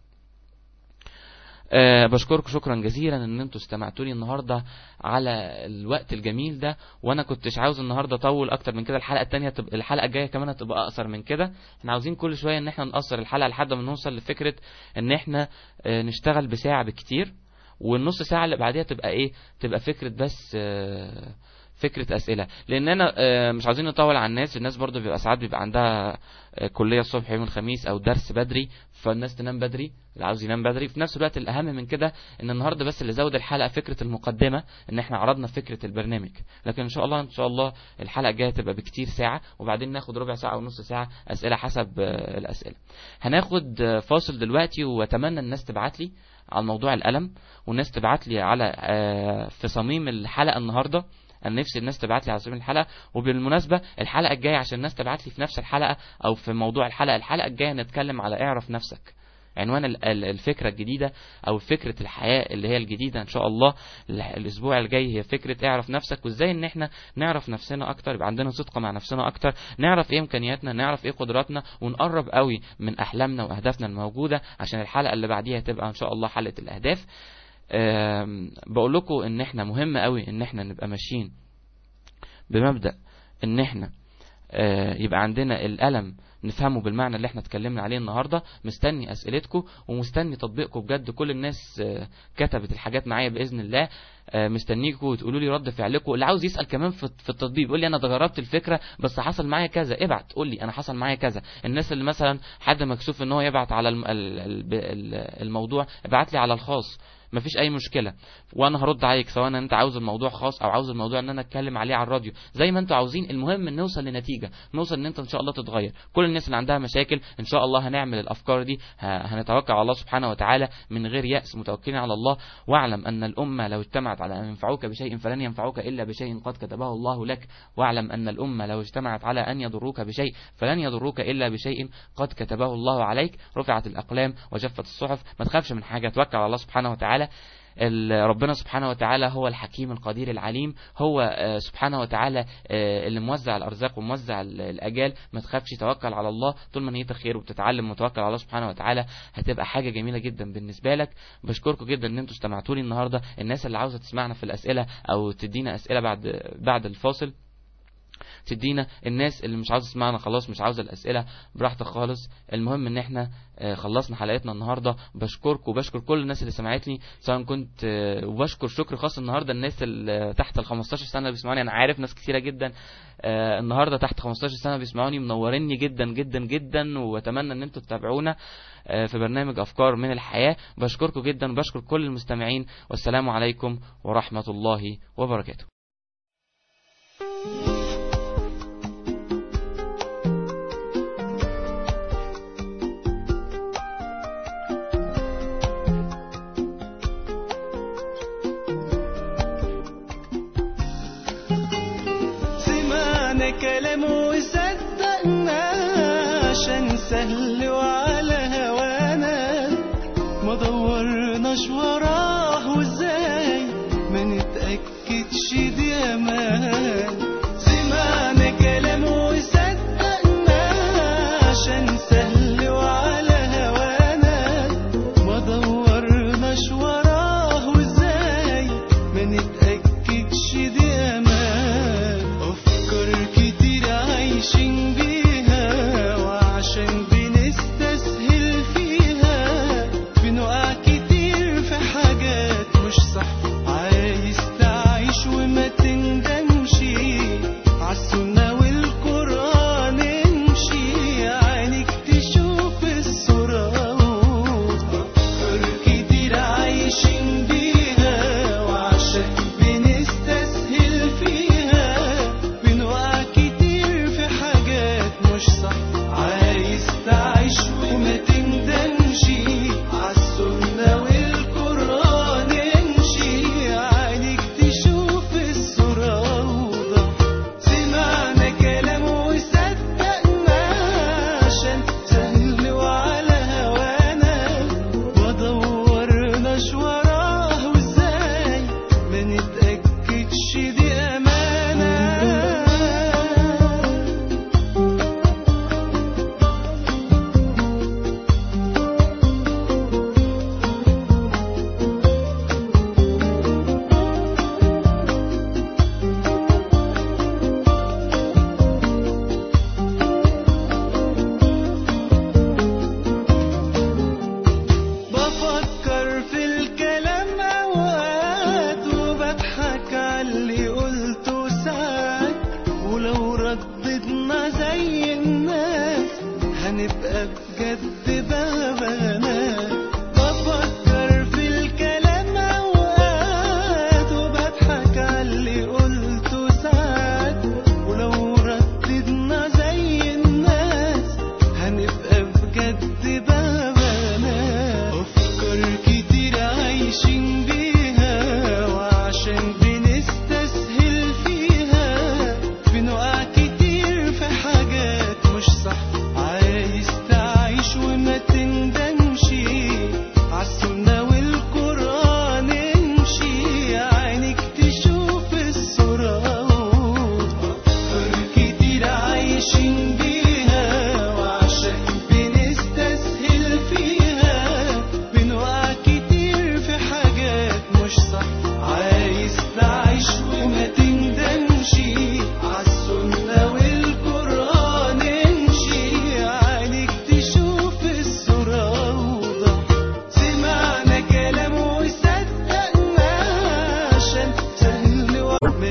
أه بشكركم شكرا جزيلا ان انتوا استمعتوا لي النهارده على الوقت الجميل ده وانا كنتش عاوز النهارده اطول اكتر من كده الحلقه التانية تبقى الحلقه الجايه كمان هتبقى اقصر من كده احنا عاوزين كل شويه ان احنا نقصر الحلقه لحد ما نوصل لفكره ان احنا آه، نشتغل بساعه بالكتير والنص ساعه اللي بعديها تبقى ايه تبقى فكره بس آه، فكره اسئله لان انا آه، مش عاوزين نطول على الناس الناس برضو بيبقى ساعات بيبقى عندها آه، كليه الصبح يوم الخميس او درس بدري فالناس تنام بدري اللي عاوز ينام بدري في نفس الوقت الاهم من كده ان النهارده بس اللي زود الحلقه فكره المقدمه ان احنا عرضنا فكره البرنامج لكن ان شاء الله ان شاء الله الحلقه الجايه تبقى بكتير ساعه وبعدين ناخد ربع ساعه ونص ساعه اسئله حسب آه، الاسئله هناخد آه، فاصل دلوقتي واتمنى الناس تبعت لي على موضوع الالم والناس تبعت لي على آه، في صميم الحلقه النهارده انا نفسي الناس تبعت لي على صميم الحلقه وبالمناسبه الحلقه الجايه عشان الناس تبعت لي في نفس الحلقه او في موضوع الحلقه الحلقه الجايه نتكلم على اعرف نفسك عنوان ال- ال- الفكرة الجديدة أو فكرة الحياة اللي هي الجديدة إن شاء الله ال- الأسبوع الجاي هي فكرة اعرف نفسك وإزاي إن إحنا نعرف نفسنا أكتر يبقى عندنا صدق مع نفسنا أكتر نعرف إيه إمكانياتنا نعرف إيه قدراتنا ونقرب قوي من أحلامنا وأهدافنا الموجودة عشان الحلقة اللي بعديها تبقى إن شاء الله حلقة الأهداف آم، بقول لكم إن إحنا مهم قوي إن إحنا نبقى ماشيين بمبدأ إن إحنا آه، يبقى عندنا الألم نفهمه بالمعنى اللي احنا اتكلمنا عليه النهارده مستني اسئلتكم ومستني تطبيقكم بجد كل الناس آه، كتبت الحاجات معايا باذن الله آه، مستنيكم وتقولوا لي رد فعلكم اللي عاوز يسال كمان في في التطبيق يقول لي انا جربت الفكره بس حصل معايا كذا ابعت قول لي انا حصل معايا كذا الناس اللي مثلا حد مكسوف ان هو يبعت على الم- ال- ال- ال- الموضوع ابعت لي على الخاص مفيش اي مشكله وانا هرد عليك سواء ان انت عاوز الموضوع خاص او عاوز الموضوع ان انا اتكلم عليه على الراديو زي ما انتوا عاوزين المهم ان نوصل لنتيجه نوصل ان انت ان شاء الله تتغير كل الناس اللي عندها مشاكل ان شاء الله هنعمل الافكار دي ه- هنتوكل على الله سبحانه وتعالى من غير يأس متوكلين على الله واعلم ان الامه لو اجتمعت على ان ينفعوك بشيء فلن ينفعوك الا بشيء قد كتبه الله لك واعلم ان الامه لو اجتمعت على ان يضروك بشيء فلن يضروك الا بشيء قد كتبه الله عليك رفعت الاقلام وجفت الصحف ما تخافش من حاجه توكل على الله سبحانه وتعالى ال- ربنا سبحانه وتعالى هو الحكيم القدير العليم هو آه، سبحانه وتعالى آه، اللي موزع الارزاق وموزع ال- الاجال ما تخافش توكل على الله طول ما نيتك خير وبتتعلم وتوكل على الله سبحانه وتعالى هتبقى حاجه جميله جدا بالنسبه لك بشكركم جدا ان انتوا استمعتوا لي النهارده الناس اللي عاوزه تسمعنا في الاسئله او تدينا اسئله بعد بعد الفاصل تدينا الناس اللي مش عاوزه تسمعنا خلاص مش عاوزه الاسئله براحتك خالص المهم ان احنا آه، خلصنا حلقتنا النهارده بشكركم وبشكر كل الناس اللي سمعتني سواء كنت آه، وبشكر شكر خاص النهارده الناس اللي تحت ال 15 سنه اللي بيسمعوني انا عارف ناس كتيره جدا آه، النهارده تحت 15 سنه بيسمعوني منوريني جدا جدا جدا واتمنى ان انتوا تتابعونا آه، في برنامج افكار من الحياه بشكركم جدا وبشكر كل المستمعين والسلام عليكم ورحمه الله وبركاته سمعنا كلام وصدقنا عشان سهل وعلى هوانا ما دورناش وراه وازاي ما نتأكدش دي امان سمعنا كلام وصدقنا عشان سهل وعلى هوانا ما دورناش وراه وازاي ما نتأكدش دي امان افكار كتير عايشين بيها وعشان بنستسهل فيها بنقع كتير في حاجات مش صح عايز تعيش وما تندمش عالسوق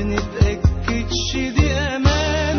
ما نتأكدش دي أمان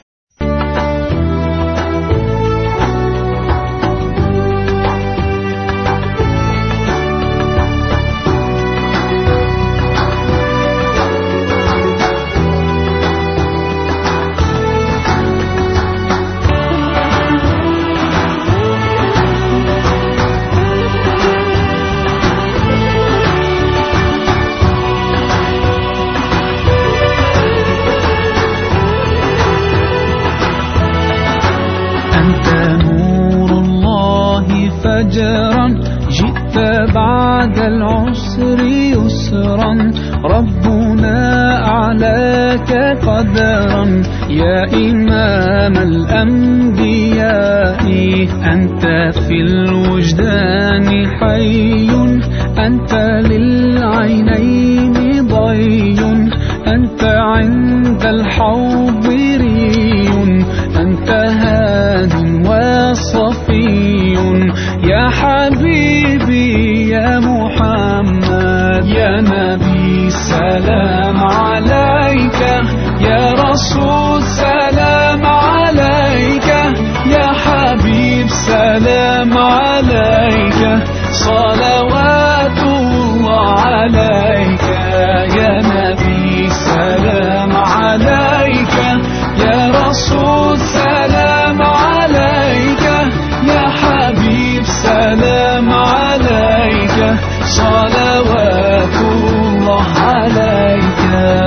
أنت نور الله فجرا جئت بعد العسر يسرا ربنا أعلاك قدرا يا إمام الأنبياء أنت في الوجدان حي أنت للعينين ضي أنت عند الحوض ري أنت هاد وصفي يا حبيبي يا محمد يا نبي سلام عليك يا رسول سلام عليك يا حبيب سلام عليك صلوات الله عليك يا نبي سلام عليك يا رسول سلام عليك يا حبيب سلام عليك صلوات الله عليك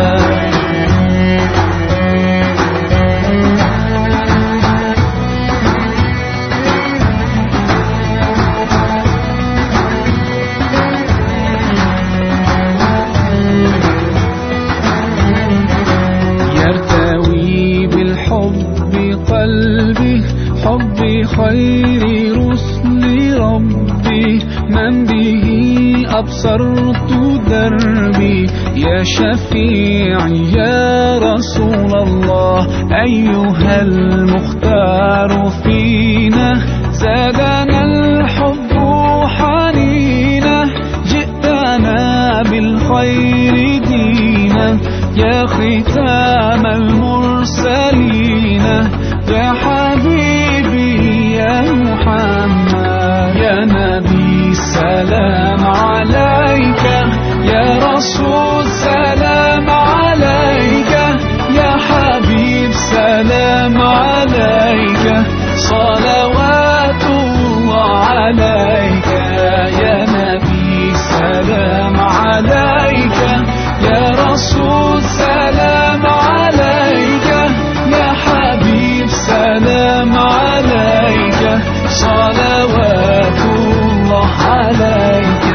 يرتوي بالحب قلبي حب خير رسل ربي من به أبصرت دربي يا شفيعي يا رسول الله أيها المختار فينا زادنا الحب حنينا جئتنا بالخير دينا يا ختام المرسلين يا حبيبي يا محمد يا نبي سلام عليك يا رسول سلام عليك يا حبيب سلام عليك صلوات الله عليك يا نبي سلام عليك يا رسول سلام عليك يا حبيب سلام عليك صلوات الله عليك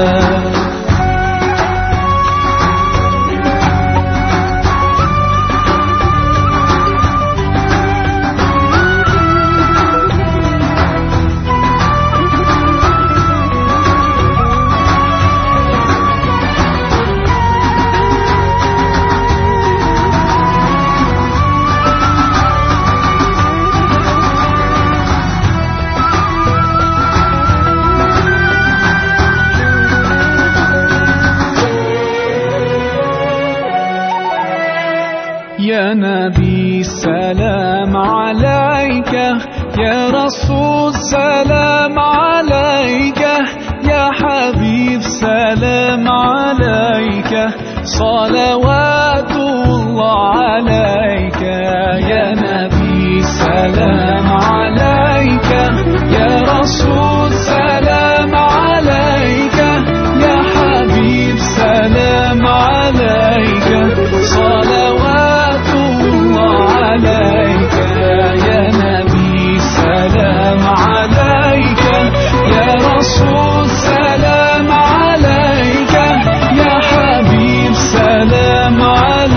يا نبي سلام عليك يا رسول سلام عليك يا حبيب سلام عليك صلوات الله عليك يا نبي سلام عليك يا رسول سلام عليك يا حبيب سلام عليك صلوات الله عليك يا نبي سلام عليك يا رسول سلام عليك يا حبيب سلام عليك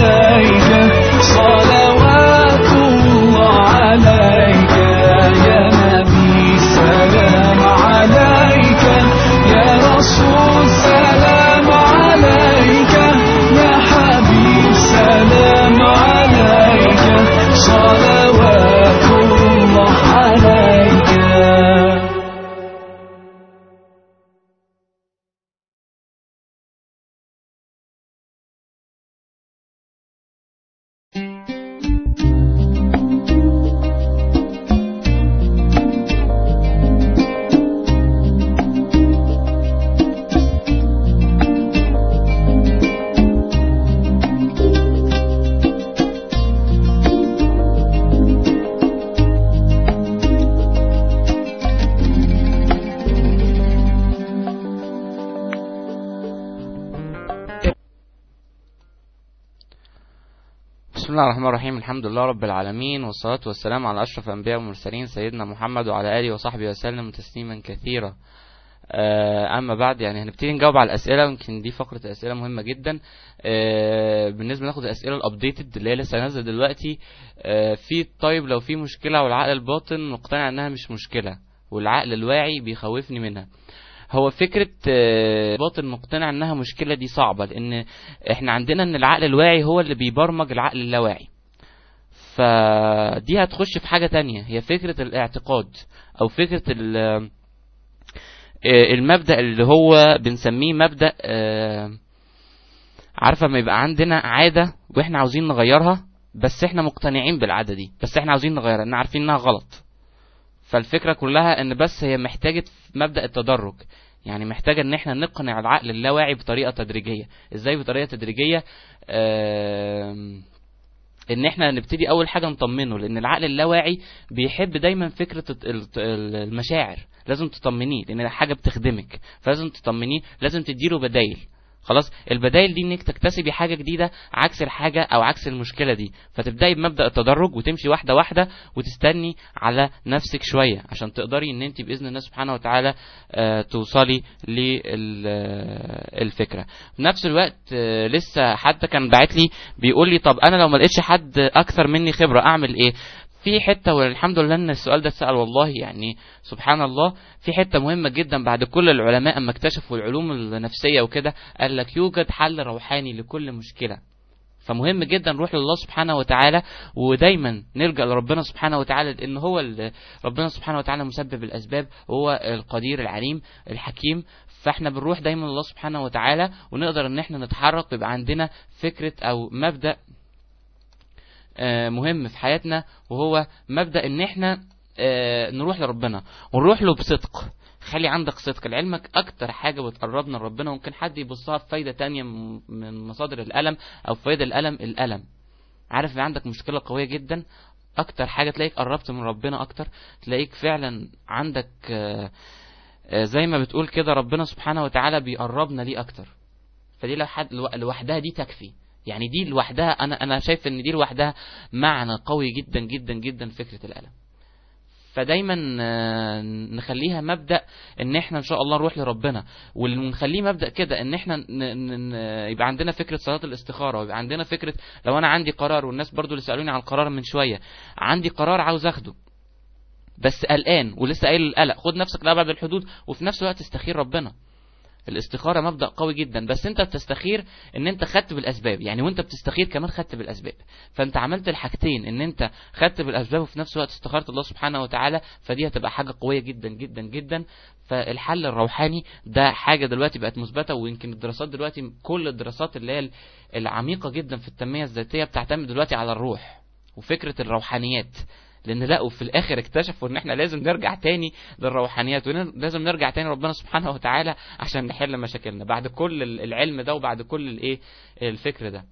بسم الله الرحمن الرحيم الحمد لله رب العالمين والصلاة والسلام على أشرف الأنبياء والمرسلين سيدنا محمد وعلى آله وصحبه وسلم تسليما كثيرا آه، أما بعد يعني هنبتدي نجاوب على الأسئلة يمكن دي فقرة أسئلة مهمة جدا آه، بالنسبة ناخد الأسئلة الأبديتد اللي هي لسه نازلة دلوقتي آه، في طيب لو في مشكلة والعقل الباطن مقتنع إنها مش مشكلة والعقل الواعي بيخوفني منها هو فكرة آه، باطن مقتنع انها مشكلة دي صعبة لان احنا عندنا ان العقل الواعي هو اللي بيبرمج العقل اللاواعي فدي هتخش في حاجة تانية هي فكرة الاعتقاد او فكرة ال- آه، المبدأ اللي هو بنسميه مبدأ آه، عارفة ما يبقى عندنا عادة واحنا عاوزين نغيرها بس احنا مقتنعين بالعادة دي بس احنا عاوزين نغيرها ان عارفين انها غلط فالفكرة كلها ان بس هي محتاجة مبدأ التدرج يعني محتاجة ان احنا نقنع العقل اللاواعي بطريقة تدريجية ازاي بطريقة تدريجية آم، ان احنا نبتدي اول حاجة نطمنه لان العقل اللاواعي بيحب دايما فكرة الت- الت- المشاعر لازم تطمنيه لان ده حاجة بتخدمك فلازم تطمنيه لازم تديله بدايل خلاص البدايل دي انك تكتسبي حاجة جديدة عكس الحاجة او عكس المشكلة دي فتبدأي بمبدأ التدرج وتمشي واحدة واحدة وتستني على نفسك شوية عشان تقدري ان انت بإذن الله سبحانه وتعالى آه، توصلي للفكرة في نفس الوقت آه، لسه حد كان باعت لي بيقول لي طب انا لو ما لقيتش حد اكثر مني خبرة اعمل ايه في حتة والحمد لله ان السؤال ده اتسأل والله يعني سبحان الله في حتة مهمة جدا بعد كل العلماء اما اكتشفوا العلوم النفسية وكده قال لك يوجد حل روحاني لكل مشكلة فمهم جدا نروح لله سبحانه وتعالى ودايما نلجأ لربنا سبحانه وتعالى لان هو ال- ربنا سبحانه وتعالى مسبب الاسباب وهو القدير العليم الحكيم فاحنا بنروح دايما لله سبحانه وتعالى ونقدر ان احنا نتحرك ويبقى عندنا فكرة او مبدأ آه، مهم في حياتنا وهو مبدأ ان احنا آه، نروح لربنا ونروح له بصدق خلي عندك صدق لعلمك اكتر حاجة بتقربنا لربنا ممكن حد يبصها في فايدة تانية من من مصادر الالم او في فايدة الالم الالم عارف ان عندك مشكلة قوية جدا اكتر حاجة تلاقيك قربت من ربنا اكتر تلاقيك فعلا عندك آه، آه، زي ما بتقول كده ربنا سبحانه وتعالى بيقربنا ليه اكتر فدي لو حد لو- لوحدها دي تكفي يعني دي لوحدها انا انا شايف ان دي لوحدها معنى قوي جدا جدا جدا فكرة الالم فدايما آه، نخليها مبدأ ان احنا ان شاء الله نروح لربنا ونخليه مبدأ كده ان احنا ن- ن- ن- يبقى عندنا فكرة صلاة الاستخارة ويبقى عندنا فكرة لو انا عندي قرار والناس برضو اللي سألوني عن القرار من شوية عندي قرار عاوز اخده بس قلقان ولسه قايل القلق خد نفسك لأبعد الحدود وفي نفس الوقت استخير ربنا الاستخارة مبدأ قوي جدا بس انت بتستخير ان انت خدت بالاسباب يعني وانت بتستخير كمان خدت بالاسباب فانت عملت الحاجتين ان انت خدت بالاسباب وفي نفس الوقت استخرت الله سبحانه وتعالى فدي هتبقى حاجة قوية جدا جدا جدا فالحل الروحاني ده حاجة دلوقتي بقت مثبتة ويمكن الدراسات دلوقتي كل الدراسات اللي هي العميقة جدا في التنمية الذاتية بتعتمد دلوقتي على الروح وفكرة الروحانيات لان لقوا في الاخر اكتشفوا ان احنا لازم نرجع تاني للروحانيات ولازم نرجع تاني ربنا سبحانه وتعالى عشان نحل مشاكلنا بعد كل العلم ده وبعد كل الايه الفكر ده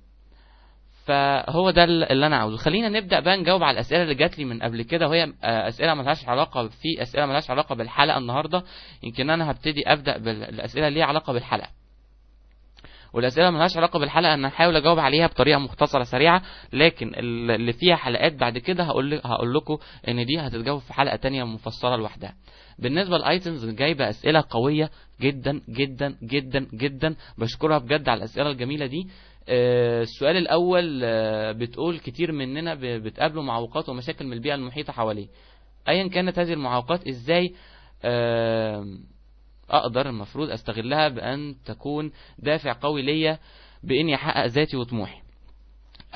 فهو ده اللي انا عاوزه خلينا نبدا بقى نجاوب على الاسئله اللي جات لي من قبل كده وهي آه، اسئله ملهاش علاقه في اسئله ملهاش علاقه بالحلقه النهارده يمكن انا هبتدي ابدا بالاسئله اللي ليها علاقه بالحلقه والاسئله ملهاش علاقه بالحلقه انا هحاول اجاوب عليها بطريقه مختصره سريعه لكن ال- اللي فيها حلقات بعد كده هقول هقول لكم ان دي هتتجاوب في حلقه تانية مفصله لوحدها بالنسبه للايتمز جايبه اسئله قويه جدا جدا جدا جدا بشكرها بجد على الاسئله الجميله دي آه، السؤال الاول آه، بتقول كتير مننا ب- بتقابله معوقات ومشاكل من البيئه المحيطه حواليه ايا كانت هذه المعوقات ازاي آه، اقدر المفروض استغلها بان تكون دافع قوي ليا باني احقق ذاتي وطموحي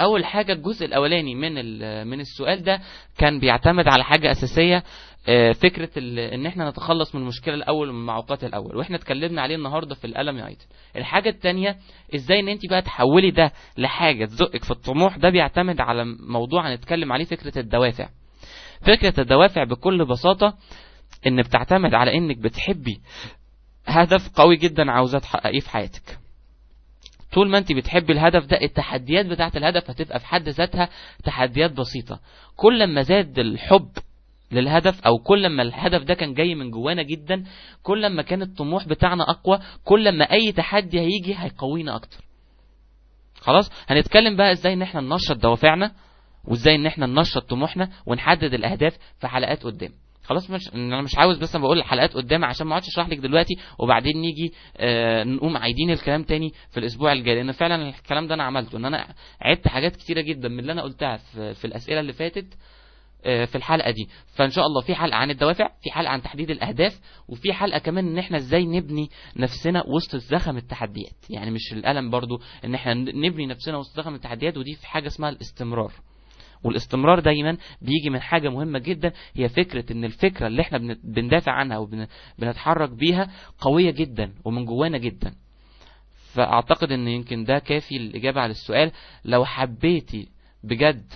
اول حاجه الجزء الاولاني من ال- من السؤال ده كان بيعتمد على حاجه اساسيه آه، فكره ال- ان احنا نتخلص من المشكله الاول ومن المعوقات الاول واحنا اتكلمنا عليه النهارده في الالم يا ايتن الحاجه الثانيه ازاي ان انت بقى تحولي ده لحاجه تزقك في الطموح ده بيعتمد على موضوع هنتكلم عليه فكره الدوافع فكره الدوافع بكل بساطه ان بتعتمد على انك بتحبي هدف قوي جدا عاوزاه تحققيه في حياتك طول ما انت بتحبي الهدف ده التحديات بتاعت الهدف هتبقى في حد ذاتها تحديات بسيطة كل ما زاد الحب للهدف او كل ما الهدف ده كان جاي من جوانا جدا كل ما كان الطموح بتاعنا اقوى كل ما اي تحدي هيجي هيقوينا اكتر خلاص هنتكلم بقى ازاي ان احنا ننشط دوافعنا وازاي ان احنا ننشط طموحنا ونحدد الاهداف في حلقات قدام خلاص مش انا مش عاوز بس أنا بقول الحلقات قدام عشان ما اقعدش اشرح لك دلوقتي وبعدين نيجي آه نقوم عايدين الكلام تاني في الاسبوع الجاي لان فعلا الكلام ده انا عملته ان انا عدت حاجات كتيره جدا من اللي انا قلتها في, في الاسئله اللي فاتت آه، في الحلقه دي فان شاء الله في حلقه عن الدوافع في حلقه عن تحديد الاهداف وفي حلقه كمان ان احنا ازاي نبني نفسنا وسط زخم التحديات يعني مش الالم برضو ان احنا نبني نفسنا وسط زخم التحديات ودي في حاجه اسمها الاستمرار والاستمرار دايما بيجي من حاجه مهمه جدا هي فكره ان الفكره اللي احنا بن- بندافع عنها وبنتحرك بيها قويه جدا ومن جوانا جدا فاعتقد ان يمكن ده كافي الاجابه على السؤال لو حبيتي بجد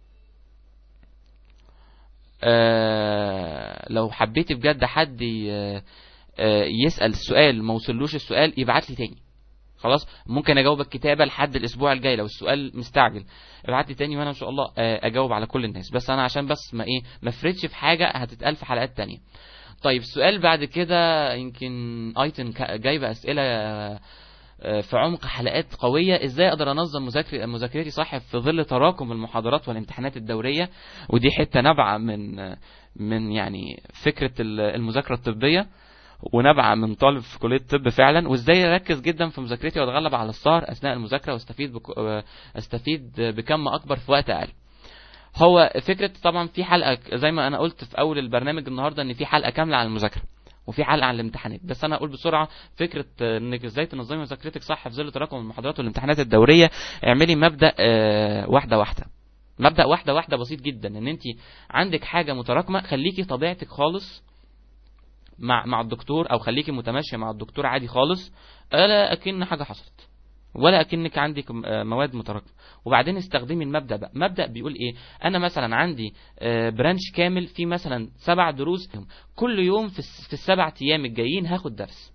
آه لو حبيتي بجد حد ي- آه يسال السؤال ما وصلوش السؤال يبعت لي تاني خلاص ممكن اجاوبك كتابه لحد الاسبوع الجاي لو السؤال مستعجل ابعت لي تاني وانا ان شاء الله آه، اجاوب على كل الناس بس انا عشان بس ما ايه ما افردش في حاجه هتتقال في حلقات تانية طيب السؤال بعد كده يمكن ايتن كا- جايبه اسئله آه، آه، في عمق حلقات قويه ازاي اقدر انظم مذاكرة مذاكرتي صح في ظل تراكم المحاضرات والامتحانات الدوريه ودي حته نابعه من آه، من يعني فكره ال- المذاكره الطبيه ونابعه من طالب في كليه الطب فعلا وازاي اركز جدا في مذاكرتي واتغلب على السهر اثناء المذاكره واستفيد بك... آه، استفيد بكم اكبر في وقت اقل هو فكره طبعا في حلقه زي ما انا قلت في اول البرنامج النهارده ان في حلقه كامله عن المذاكره وفي حلقه عن الامتحانات بس انا اقول بسرعه فكره آه، انك ازاي تنظمي مذاكرتك صح في ظل تراكم المحاضرات والامتحانات الدوريه اعملي مبدا آه، واحده واحده مبدا واحده واحده بسيط جدا ان انت عندك حاجه متراكمه خليكي طبيعتك خالص مع مع الدكتور او خليكي متماشيه مع الدكتور عادي خالص ولا اكن حاجه حصلت ولا اكنك عندك م- آه، مواد متراكمه وبعدين استخدمي المبدا بقى مبدا بيقول ايه انا مثلا عندي آه، برانش كامل فيه مثلا سبع دروس كل يوم في الس- في السبع ايام الجايين هاخد درس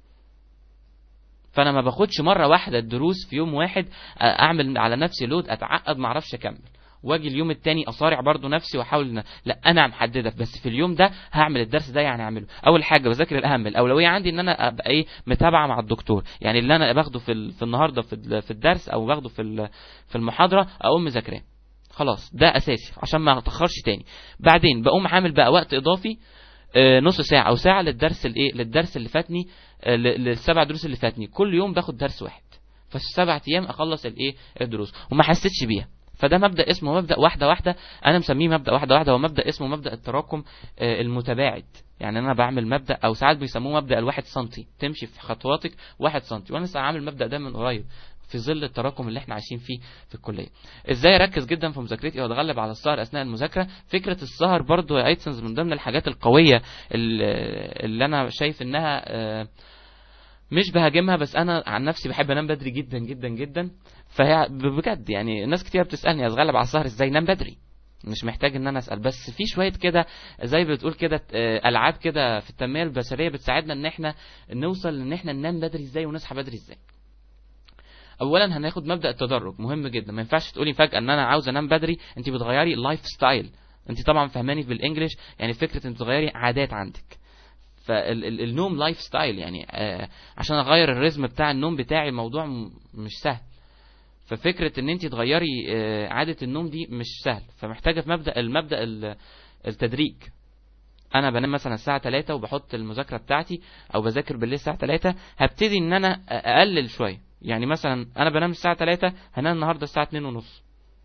فانا ما باخدش مره واحده الدروس في يوم واحد آه، اعمل على نفسي لود اتعقد ما اعرفش اكمل واجي اليوم التاني اصارع برضو نفسي واحاول إن لا انا محدده بس في اليوم ده هعمل الدرس ده يعني اعمله اول حاجه بذاكر الاهم الاولويه عندي ان انا ابقى ايه متابعه مع الدكتور يعني اللي انا باخده في ال- في النهارده في ال- في الدرس او باخده في ال- في المحاضره اقوم مذاكراه خلاص ده اساسي عشان ما اتاخرش تاني بعدين بقوم عامل بقى وقت اضافي آه، نص ساعه او ساعه للدرس الايه للدرس اللي فاتني آه، ل- للسبع دروس اللي فاتني كل يوم باخد درس واحد ففي السبع ايام اخلص الايه الدروس وما حسيتش بيها فده مبدا اسمه مبدا واحده واحده انا مسميه مبدا واحده واحده هو مبدا اسمه مبدا التراكم آه، المتباعد يعني انا بعمل مبدا او ساعات بيسموه مبدا الواحد سنتي تمشي في خطواتك واحد سنتي وانا لسه عامل المبدا ده من قريب في ظل التراكم اللي احنا عايشين فيه في الكليه ازاي اركز جدا في مذاكرتي واتغلب على السهر اثناء المذاكره فكره السهر برضو يا ايتسنز من ضمن الحاجات القويه اللي اللي انا شايف انها آه، مش بهاجمها بس انا عن نفسي بحب انام بدري جدا جدا جدا فهي بجد يعني ناس كتير بتسالني اتغلب على السهر ازاي نام بدري مش محتاج ان انا اسال بس في شويه كده زي بتقول كده آه، العاب كده في التنميه البشريه بتساعدنا ان احنا نوصل ان احنا ننام بدري ازاي ونصحى بدري ازاي اولا هناخد مبدا التدرج مهم جدا ما ينفعش تقولي فجاه ان انا عاوز انام بدري انت بتغيري اللايف ستايل انت طبعا فهماني بالانجلش يعني فكره انك تغيري عادات عندك فالنوم لايف ستايل يعني آه عشان اغير الريزم بتاع النوم بتاعي الموضوع م- مش سهل ففكره ان انت تغيري آه عاده النوم دي مش سهل فمحتاجه في مبدا المبدا ال- التدريج انا بنام مثلا الساعه 3 وبحط المذاكره بتاعتي او بذاكر بالليل الساعه 3 هبتدي ان انا اقلل شويه يعني مثلا انا بنام الساعه 3 هنام النهارده الساعه 2 ونص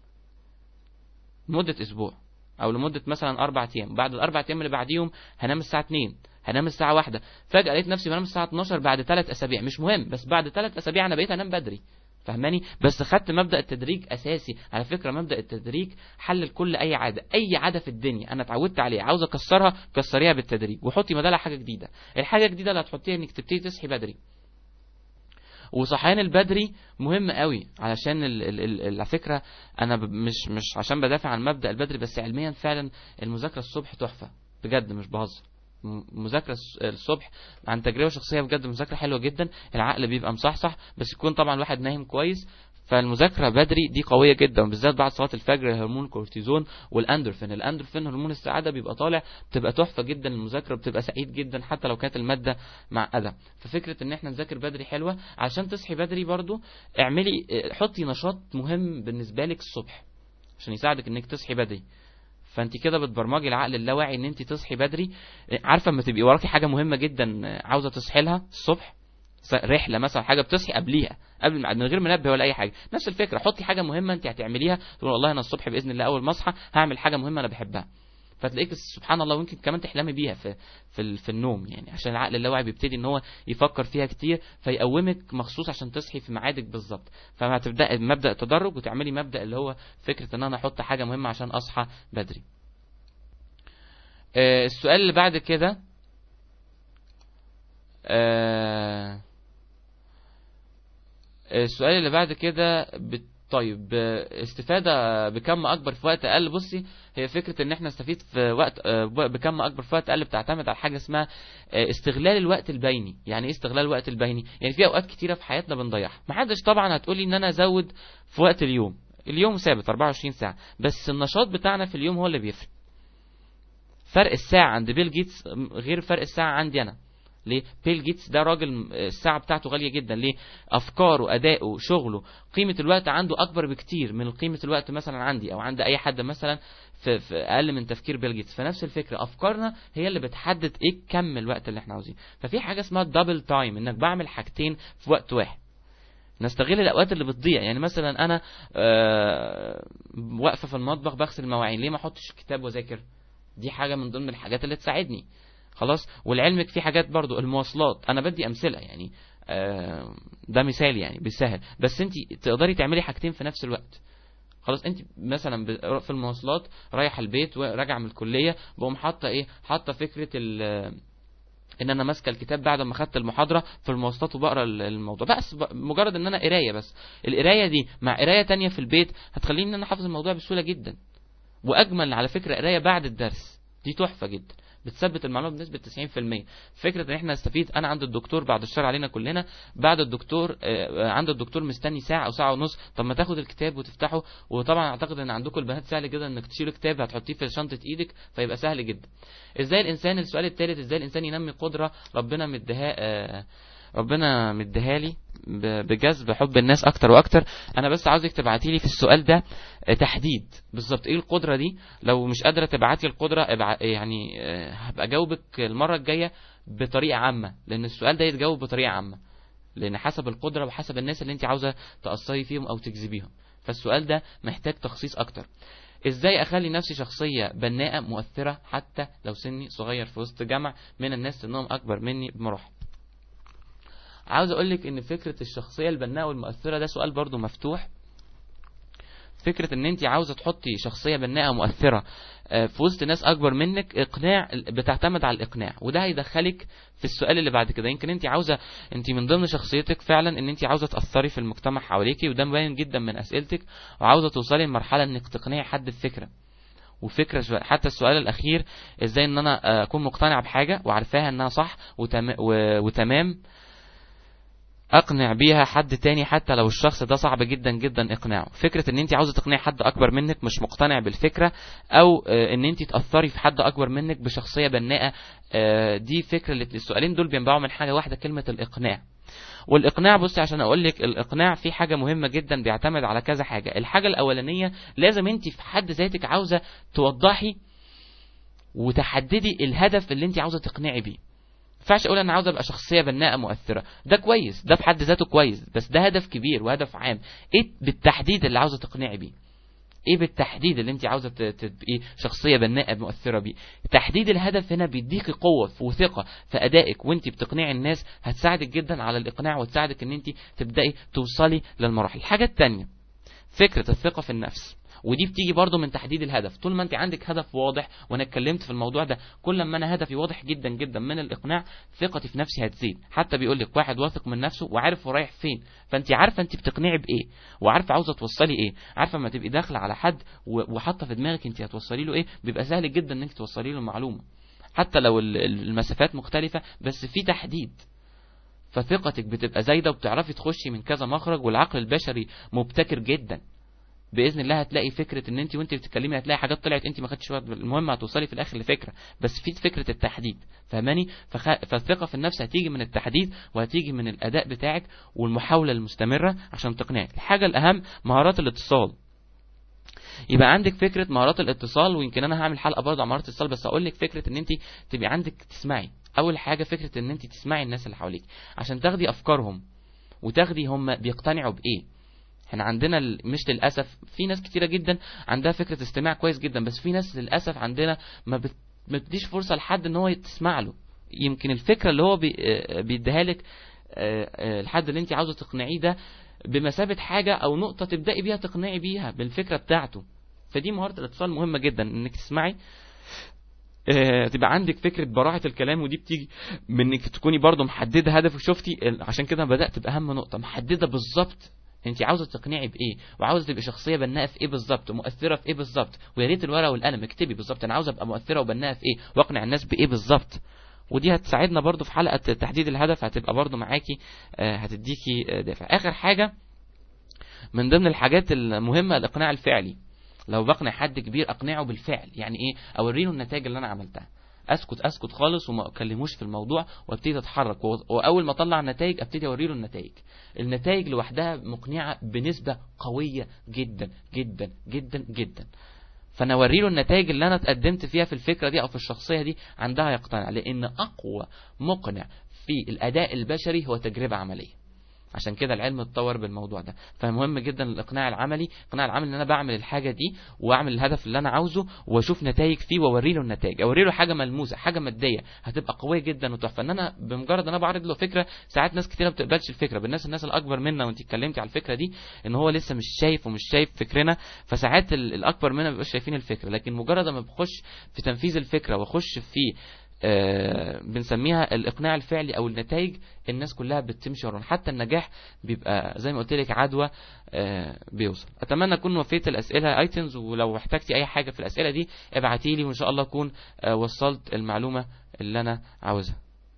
لمده اسبوع او لمده مثلا اربع ايام بعد الاربع ايام اللي بعديهم هنام الساعه 2 هنام الساعه واحدة فجاه لقيت نفسي بنام الساعه 12 بعد ثلاث اسابيع مش مهم بس بعد ثلاث اسابيع انا بقيت انام بدري فهماني بس خدت مبدا التدريج اساسي على فكره مبدا التدريج حل لكل اي عاده اي عاده في الدنيا انا اتعودت عليها عاوز اكسرها كسريها بالتدريج وحطي بدالها حاجه جديده الحاجه الجديده اللي هتحطيها انك تبتدي تصحي بدري وصحيان البدري مهم قوي علشان ال ال ال على فكره انا ب- مش مش عشان بدافع عن مبدا البدري بس علميا فعلا المذاكره الصبح تحفه بجد مش بهزر م- مذاكره الص- الصبح عن تجربه شخصيه بجد مذاكره حلوه جدا العقل بيبقى مصحصح بس يكون طبعا الواحد نايم كويس فالمذاكره بدري دي قويه جدا بالذات بعد صلاه الفجر هرمون كورتيزون والاندورفين الاندورفين هرمون السعاده بيبقى طالع بتبقى تحفه جدا المذاكره بتبقى سعيد جدا حتى لو كانت الماده معقده ففكره ان احنا نذاكر بدري حلوه عشان تصحي بدري برضو اعملي اه، حطي نشاط مهم بالنسبه لك الصبح عشان يساعدك انك تصحي بدري فانت كده بتبرمجي العقل اللاواعي ان انت تصحي بدري اه، عارفه اما تبقي وراكي حاجه مهمه جدا اه، عاوزه تصحي لها الصبح س- رحله مثلا حاجه بتصحي قبليها قبل الميعاد من غير منبه ولا اي حاجه نفس الفكره حطي حاجه مهمه انت هتعمليها تقول والله انا الصبح باذن الله اول ما اصحى هعمل حاجه مهمه انا بحبها فتلاقيك سبحان الله ويمكن كمان تحلمي بيها في في, ال- في النوم يعني عشان العقل اللاواعي بيبتدي ان هو يفكر فيها كتير فيقومك مخصوص عشان تصحي في ميعادك بالظبط فهتبدا مبدا تدرج وتعملي مبدا اللي هو فكره ان انا احط حاجه مهمه عشان اصحى بدري آه، السؤال اللي بعد كده آه، السؤال اللي بعد كده بت- طيب آه، استفادة بكم أكبر في وقت أقل بصي هي فكرة إن إحنا نستفيد في وقت آه، بكم أكبر في وقت أقل بتعتمد على حاجة اسمها آه، استغلال الوقت البيني يعني إيه استغلال الوقت البيني يعني في أوقات كتيرة في حياتنا بنضيعها محدش طبعا هتقولي إن أنا أزود في وقت اليوم اليوم ثابت 24 ساعة بس النشاط بتاعنا في اليوم هو اللي بيفرق فرق الساعة عند بيل جيتس غير فرق الساعة عندي أنا ليه بيل جيتس ده راجل الساعة بتاعته غالية جدا ليه أفكاره أداؤه شغله قيمة الوقت عنده أكبر بكتير من قيمة الوقت مثلا عندي أو عند أي حد مثلا في, في أقل من تفكير بيل جيتس فنفس الفكرة أفكارنا هي اللي بتحدد إيه كم الوقت اللي إحنا عاوزينه ففي حاجة اسمها دبل تايم إنك بعمل حاجتين في وقت واحد نستغل الاوقات اللي بتضيع يعني مثلا انا آه واقفه في المطبخ بغسل المواعين ليه ما احطش الكتاب واذاكر دي حاجه من ضمن الحاجات اللي تساعدني خلاص ولعلمك في حاجات برضو المواصلات انا بدي امثله يعني آه ده مثال يعني بيسهل بس انت تقدري تعملي حاجتين في نفس الوقت خلاص انت مثلا ب- في المواصلات رايحه البيت وراجعه من الكليه بقوم حاطه ايه حاطه فكره ال ان انا ماسكه الكتاب بعد ما خدت المحاضره في المواصلات وبقرا ال- الموضوع بس ب- مجرد ان انا قرايه بس القرايه دي مع قرايه تانية في البيت هتخليني ان انا حافظ الموضوع بسهوله جدا واجمل على فكره قرايه بعد الدرس دي تحفه جدا بتثبت المعلومه بنسبه 90% فكره ان احنا نستفيد انا عند الدكتور بعد الشر علينا كلنا بعد الدكتور آه، عند الدكتور مستني ساعه او ساعه ونص طب ما تاخد الكتاب وتفتحه وطبعا اعتقد ان عندكم البنات سهل جدا انك تشيل كتاب هتحطيه في شنطه ايدك فيبقى سهل جدا ازاي الانسان السؤال الثالث ازاي الانسان ينمي قدره ربنا مديها آه، ربنا مديها لي ب- بجذب حب الناس اكتر واكتر انا بس عاوزك تبعتي لي في السؤال ده آه، تحديد بالظبط ايه القدره دي لو مش قادره تبعتي القدره ابع... يعني آه، هبقى اجاوبك المره الجايه بطريقه عامه لان السؤال ده يتجاوب بطريقه عامه لان حسب القدره وحسب الناس اللي انت عاوزه تاثري فيهم او تجذبيهم فالسؤال ده محتاج تخصيص اكتر ازاي اخلي نفسي شخصيه بناءه مؤثره حتى لو سني صغير في وسط جمع من الناس سنهم اكبر مني بمراحل عاوز اقول لك ان فكره الشخصيه البناءه والمؤثره ده سؤال برضو مفتوح فكره ان انت عاوزه تحطي شخصيه بناءه مؤثره آه، في وسط ناس اكبر منك اقناع بتعتمد على الاقناع وده هيدخلك في السؤال اللي بعد كده يمكن انت عاوزه انت من ضمن شخصيتك فعلا ان انت عاوزه تاثري في المجتمع حواليكي وده مبين جدا من اسئلتك وعاوزه توصلي لمرحله انك تقنعي حد بفكره وفكره شو- حتى السؤال الاخير ازاي ان انا آه، اكون مقتنع بحاجه وعارفاها انها صح وتم و- وتمام اقنع بيها حد تاني حتى لو الشخص ده صعب جدا جدا اقناعه فكره ان انت عاوزه تقنعي حد اكبر منك مش مقتنع بالفكره او آه، ان انت تاثري في حد اكبر منك بشخصيه بناءه آه، دي فكره اللي- السؤالين دول بينبعوا من حاجه واحده كلمه الاقناع والاقناع بصي عشان اقول لك الاقناع في حاجه مهمه جدا بيعتمد على كذا حاجه الحاجه الاولانيه لازم انت في حد ذاتك عاوزه توضحي وتحددي الهدف اللي انت عاوزه تقنعي بيه ما ينفعش اقول انا عاوز ابقى شخصيه بناءه مؤثره ده كويس ده في حد ذاته كويس بس ده هدف كبير وهدف عام ايه بالتحديد اللي عاوزه تقنعي بيه ايه بالتحديد اللي انت عاوزه ت- تبقي شخصيه بناءه مؤثره بيه تحديد الهدف هنا بيديكي قوه وثقه في ادائك وانت بتقنعي الناس هتساعدك جدا على الاقناع وتساعدك ان انت تبداي توصلي للمراحل الحاجه الثانيه فكره الثقه في النفس ودي بتيجي برضو من تحديد الهدف طول ما انت عندك هدف واضح وانا اتكلمت في الموضوع ده كل ما انا هدفي واضح جدا جدا من الاقناع ثقتي في نفسي هتزيد حتى بيقول لك واحد واثق من نفسه وعارف هو رايح فين فانت عارفه انت بتقنعي بايه وعارفه عاوزه توصلي ايه عارفه لما تبقي داخله على حد و- وحاطه في دماغك انت هتوصلي له ايه بيبقى سهل جدا انك توصلي له المعلومه حتى لو ال- ال- المسافات مختلفه بس في تحديد فثقتك بتبقى زايده وبتعرفي تخشي من كذا مخرج والعقل البشري مبتكر جدا باذن الله هتلاقي فكره ان انت وانت بتتكلمي هتلاقي حاجات طلعت انت ما خدتش بالك المهم هتوصلي في الاخر لفكره بس في فكره التحديد فاهماني فخ... فالثقه في النفس هتيجي من التحديد وهتيجي من الاداء بتاعك والمحاوله المستمره عشان تقنعي الحاجه الاهم مهارات الاتصال يبقى عندك فكره مهارات الاتصال ويمكن انا هعمل حلقه برضه عن مهارات الاتصال بس اقول لك فكره ان انت تبقي عندك تسمعي اول حاجه فكره ان انت تسمعي الناس اللي حواليك عشان تاخدي افكارهم وتاخدي هم بيقتنعوا بايه احنا عندنا ال- مش للاسف في ناس كتيره جدا عندها فكره استماع كويس جدا بس في ناس للاسف عندنا ما بت- ما بتديش فرصه لحد ان هو تسمع له يمكن الفكره اللي هو بي- آه، بيديها لك آه، آه، الحد اللي انت عاوزه تقنعيه ده بمثابه حاجه او نقطه تبداي بيها تقنعي بيها بالفكره بتاعته فدي مهاره الاتصال مهمه جدا انك تسمعي آه، تبقى عندك فكرة براعة الكلام ودي بتيجي من انك تكوني برضو محددة هدفك شفتي ال- عشان كده بدأت بأهم نقطة محددة بالظبط انت عاوزه تقنعي بايه وعاوزه تبقي شخصيه بناءه في ايه بالظبط ومؤثره في ايه بالظبط ويا ريت الورقه والقلم اكتبي بالظبط انا عاوزه ابقى مؤثره وبناءه في ايه واقنع الناس بايه بالظبط ودي هتساعدنا برضو في حلقه تحديد الهدف هتبقى برضو معاكي آه، هتديكي آه، دافع اخر حاجه من ضمن الحاجات المهمه الاقناع الفعلي لو بقنع حد كبير اقنعه بالفعل يعني ايه اوري له النتائج اللي انا عملتها اسكت اسكت خالص وما اكلموش في الموضوع وابتدي اتحرك و- واول ما اطلع النتائج ابتدي اوري له النتائج النتائج لوحدها مقنعه بنسبه قويه جدا جدا جدا جدا فانا اوري له النتائج اللي انا اتقدمت فيها في الفكره دي او في الشخصيه دي عندها يقتنع لان اقوى مقنع في الاداء البشري هو تجربه عمليه عشان كده العلم اتطور بالموضوع ده فمهم جدا الاقناع العملي الاقناع العملي ان انا بعمل الحاجه دي واعمل الهدف اللي انا عاوزه واشوف نتائج فيه واوري له النتائج اوري له حاجه ملموسه حاجه ماديه هتبقى قويه جدا وتحفه ان انا بمجرد ان انا بعرض له فكره ساعات ناس كتير ما بتقبلش الفكره بالناس الناس الاكبر منا وانت اتكلمتي على الفكره دي ان هو لسه مش شايف ومش شايف فكرنا فساعات ال- الاكبر منا ما بيبقاش شايفين الفكره لكن مجرد ما بخش في تنفيذ الفكره واخش في آه، بنسميها الاقناع الفعلي او النتائج الناس كلها بتمشي ورانا حتى النجاح بيبقى زي ما قلت لك عدوى آه، بيوصل اتمنى اكون وفيت الاسئله ايتمز ولو احتجتي اي حاجه في الاسئله دي ابعتي لي وان شاء الله اكون آه، وصلت المعلومه اللي انا عاوزها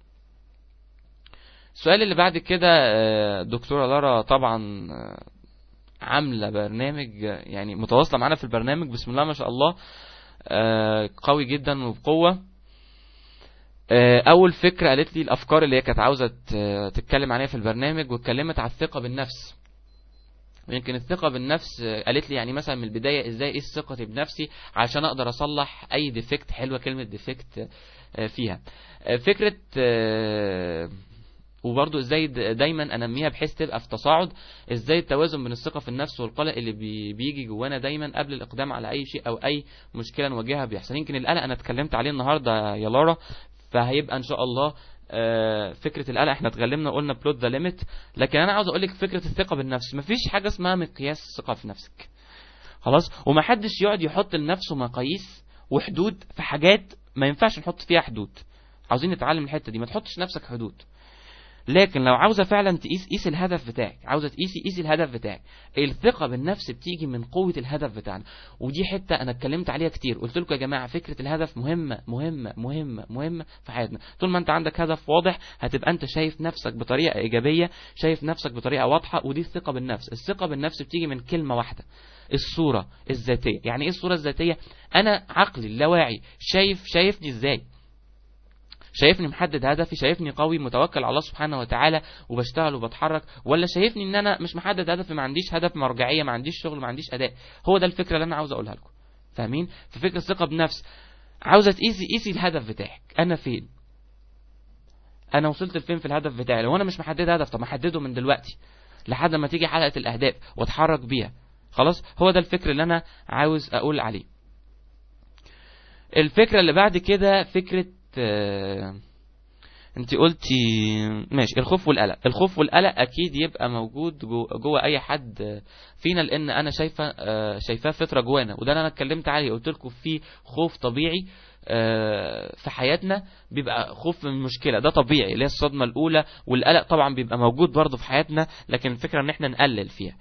السؤال اللي بعد كده آه، دكتوره لارا طبعا آه، عامله برنامج آه، يعني متواصله معانا في البرنامج بسم الله ما شاء الله آه، قوي جدا وبقوه آه، اول فكره قالت لي الافكار اللي هي كانت عاوزه ت- تتكلم عليها في البرنامج واتكلمت على الثقه بالنفس يمكن الثقه بالنفس آه، قالت لي يعني مثلا من البدايه ازاي اقيس ثقتي بنفسي عشان اقدر اصلح اي ديفكت حلوه كلمه ديفكت آه، فيها آه، فكره آه، وبرضو ازاي د- دايما انميها بحيث تبقى في تصاعد ازاي التوازن بين الثقه في النفس والقلق اللي بي بيجي جوانا دايما قبل الاقدام على اي شيء او اي مشكله نواجهها بيحصل يمكن القلق انا اتكلمت عليه النهارده يا لارا فهيبقى ان شاء الله آه، فكره القلق احنا اتكلمنا قلنا بلوت ذا ليميت لكن انا عاوز اقول لك فكره الثقه بالنفس مفيش حاجه اسمها مقياس الثقه في نفسك خلاص ومحدش يقعد يحط لنفسه مقاييس وحدود في حاجات ما ينفعش نحط فيها حدود عاوزين نتعلم الحته دي ما تحطش نفسك حدود لكن لو عاوزه فعلا تقيس قيس الهدف بتاعك عاوزه تقيسي قيسي الهدف بتاعك الثقه بالنفس بتيجي من قوه الهدف بتاعنا ودي حته انا اتكلمت عليها كتير قلت لكم يا جماعه فكره الهدف مهمه مهمه مهمه مهمه في حياتنا طول ما انت عندك هدف واضح هتبقى انت شايف نفسك بطريقه ايجابيه شايف نفسك بطريقه واضحه ودي الثقه بالنفس الثقه بالنفس بتيجي من كلمه واحده الصوره الذاتيه يعني ايه الصوره الذاتيه انا عقلي اللاواعي شايف شايفني ازاي شايفني محدد هدفي شايفني قوي متوكل على الله سبحانه وتعالى وبشتغل وبتحرك ولا شايفني ان انا مش محدد هدفي ما عنديش هدف مرجعيه ما عنديش شغل ما عنديش اداء هو ده الفكره اللي انا عاوز اقولها لكم فاهمين ففكره الثقه بنفس عاوزه تقيسي قيسي الهدف بتاعك انا فين انا وصلت لفين في الهدف بتاعي لو انا مش محدد هدف طب ما احدده من دلوقتي لحد ما تيجي حلقه الاهداف واتحرك بيها خلاص هو ده الفكر اللي انا عاوز اقول عليه الفكرة اللي بعد كده فكرة آه، انت قلتي ماشي الخوف والقلق الخوف والقلق اكيد يبقى موجود جو- جوه اي حد فينا لان انا شايفه آه، شايفاه فطره جوانا وده اللي انا اتكلمت عليه قلت لكم في خوف طبيعي آه، في حياتنا بيبقى خوف من مشكله ده طبيعي اللي هي الصدمه الاولى والقلق طبعا بيبقى موجود برضه في حياتنا لكن الفكره ان احنا نقلل فيها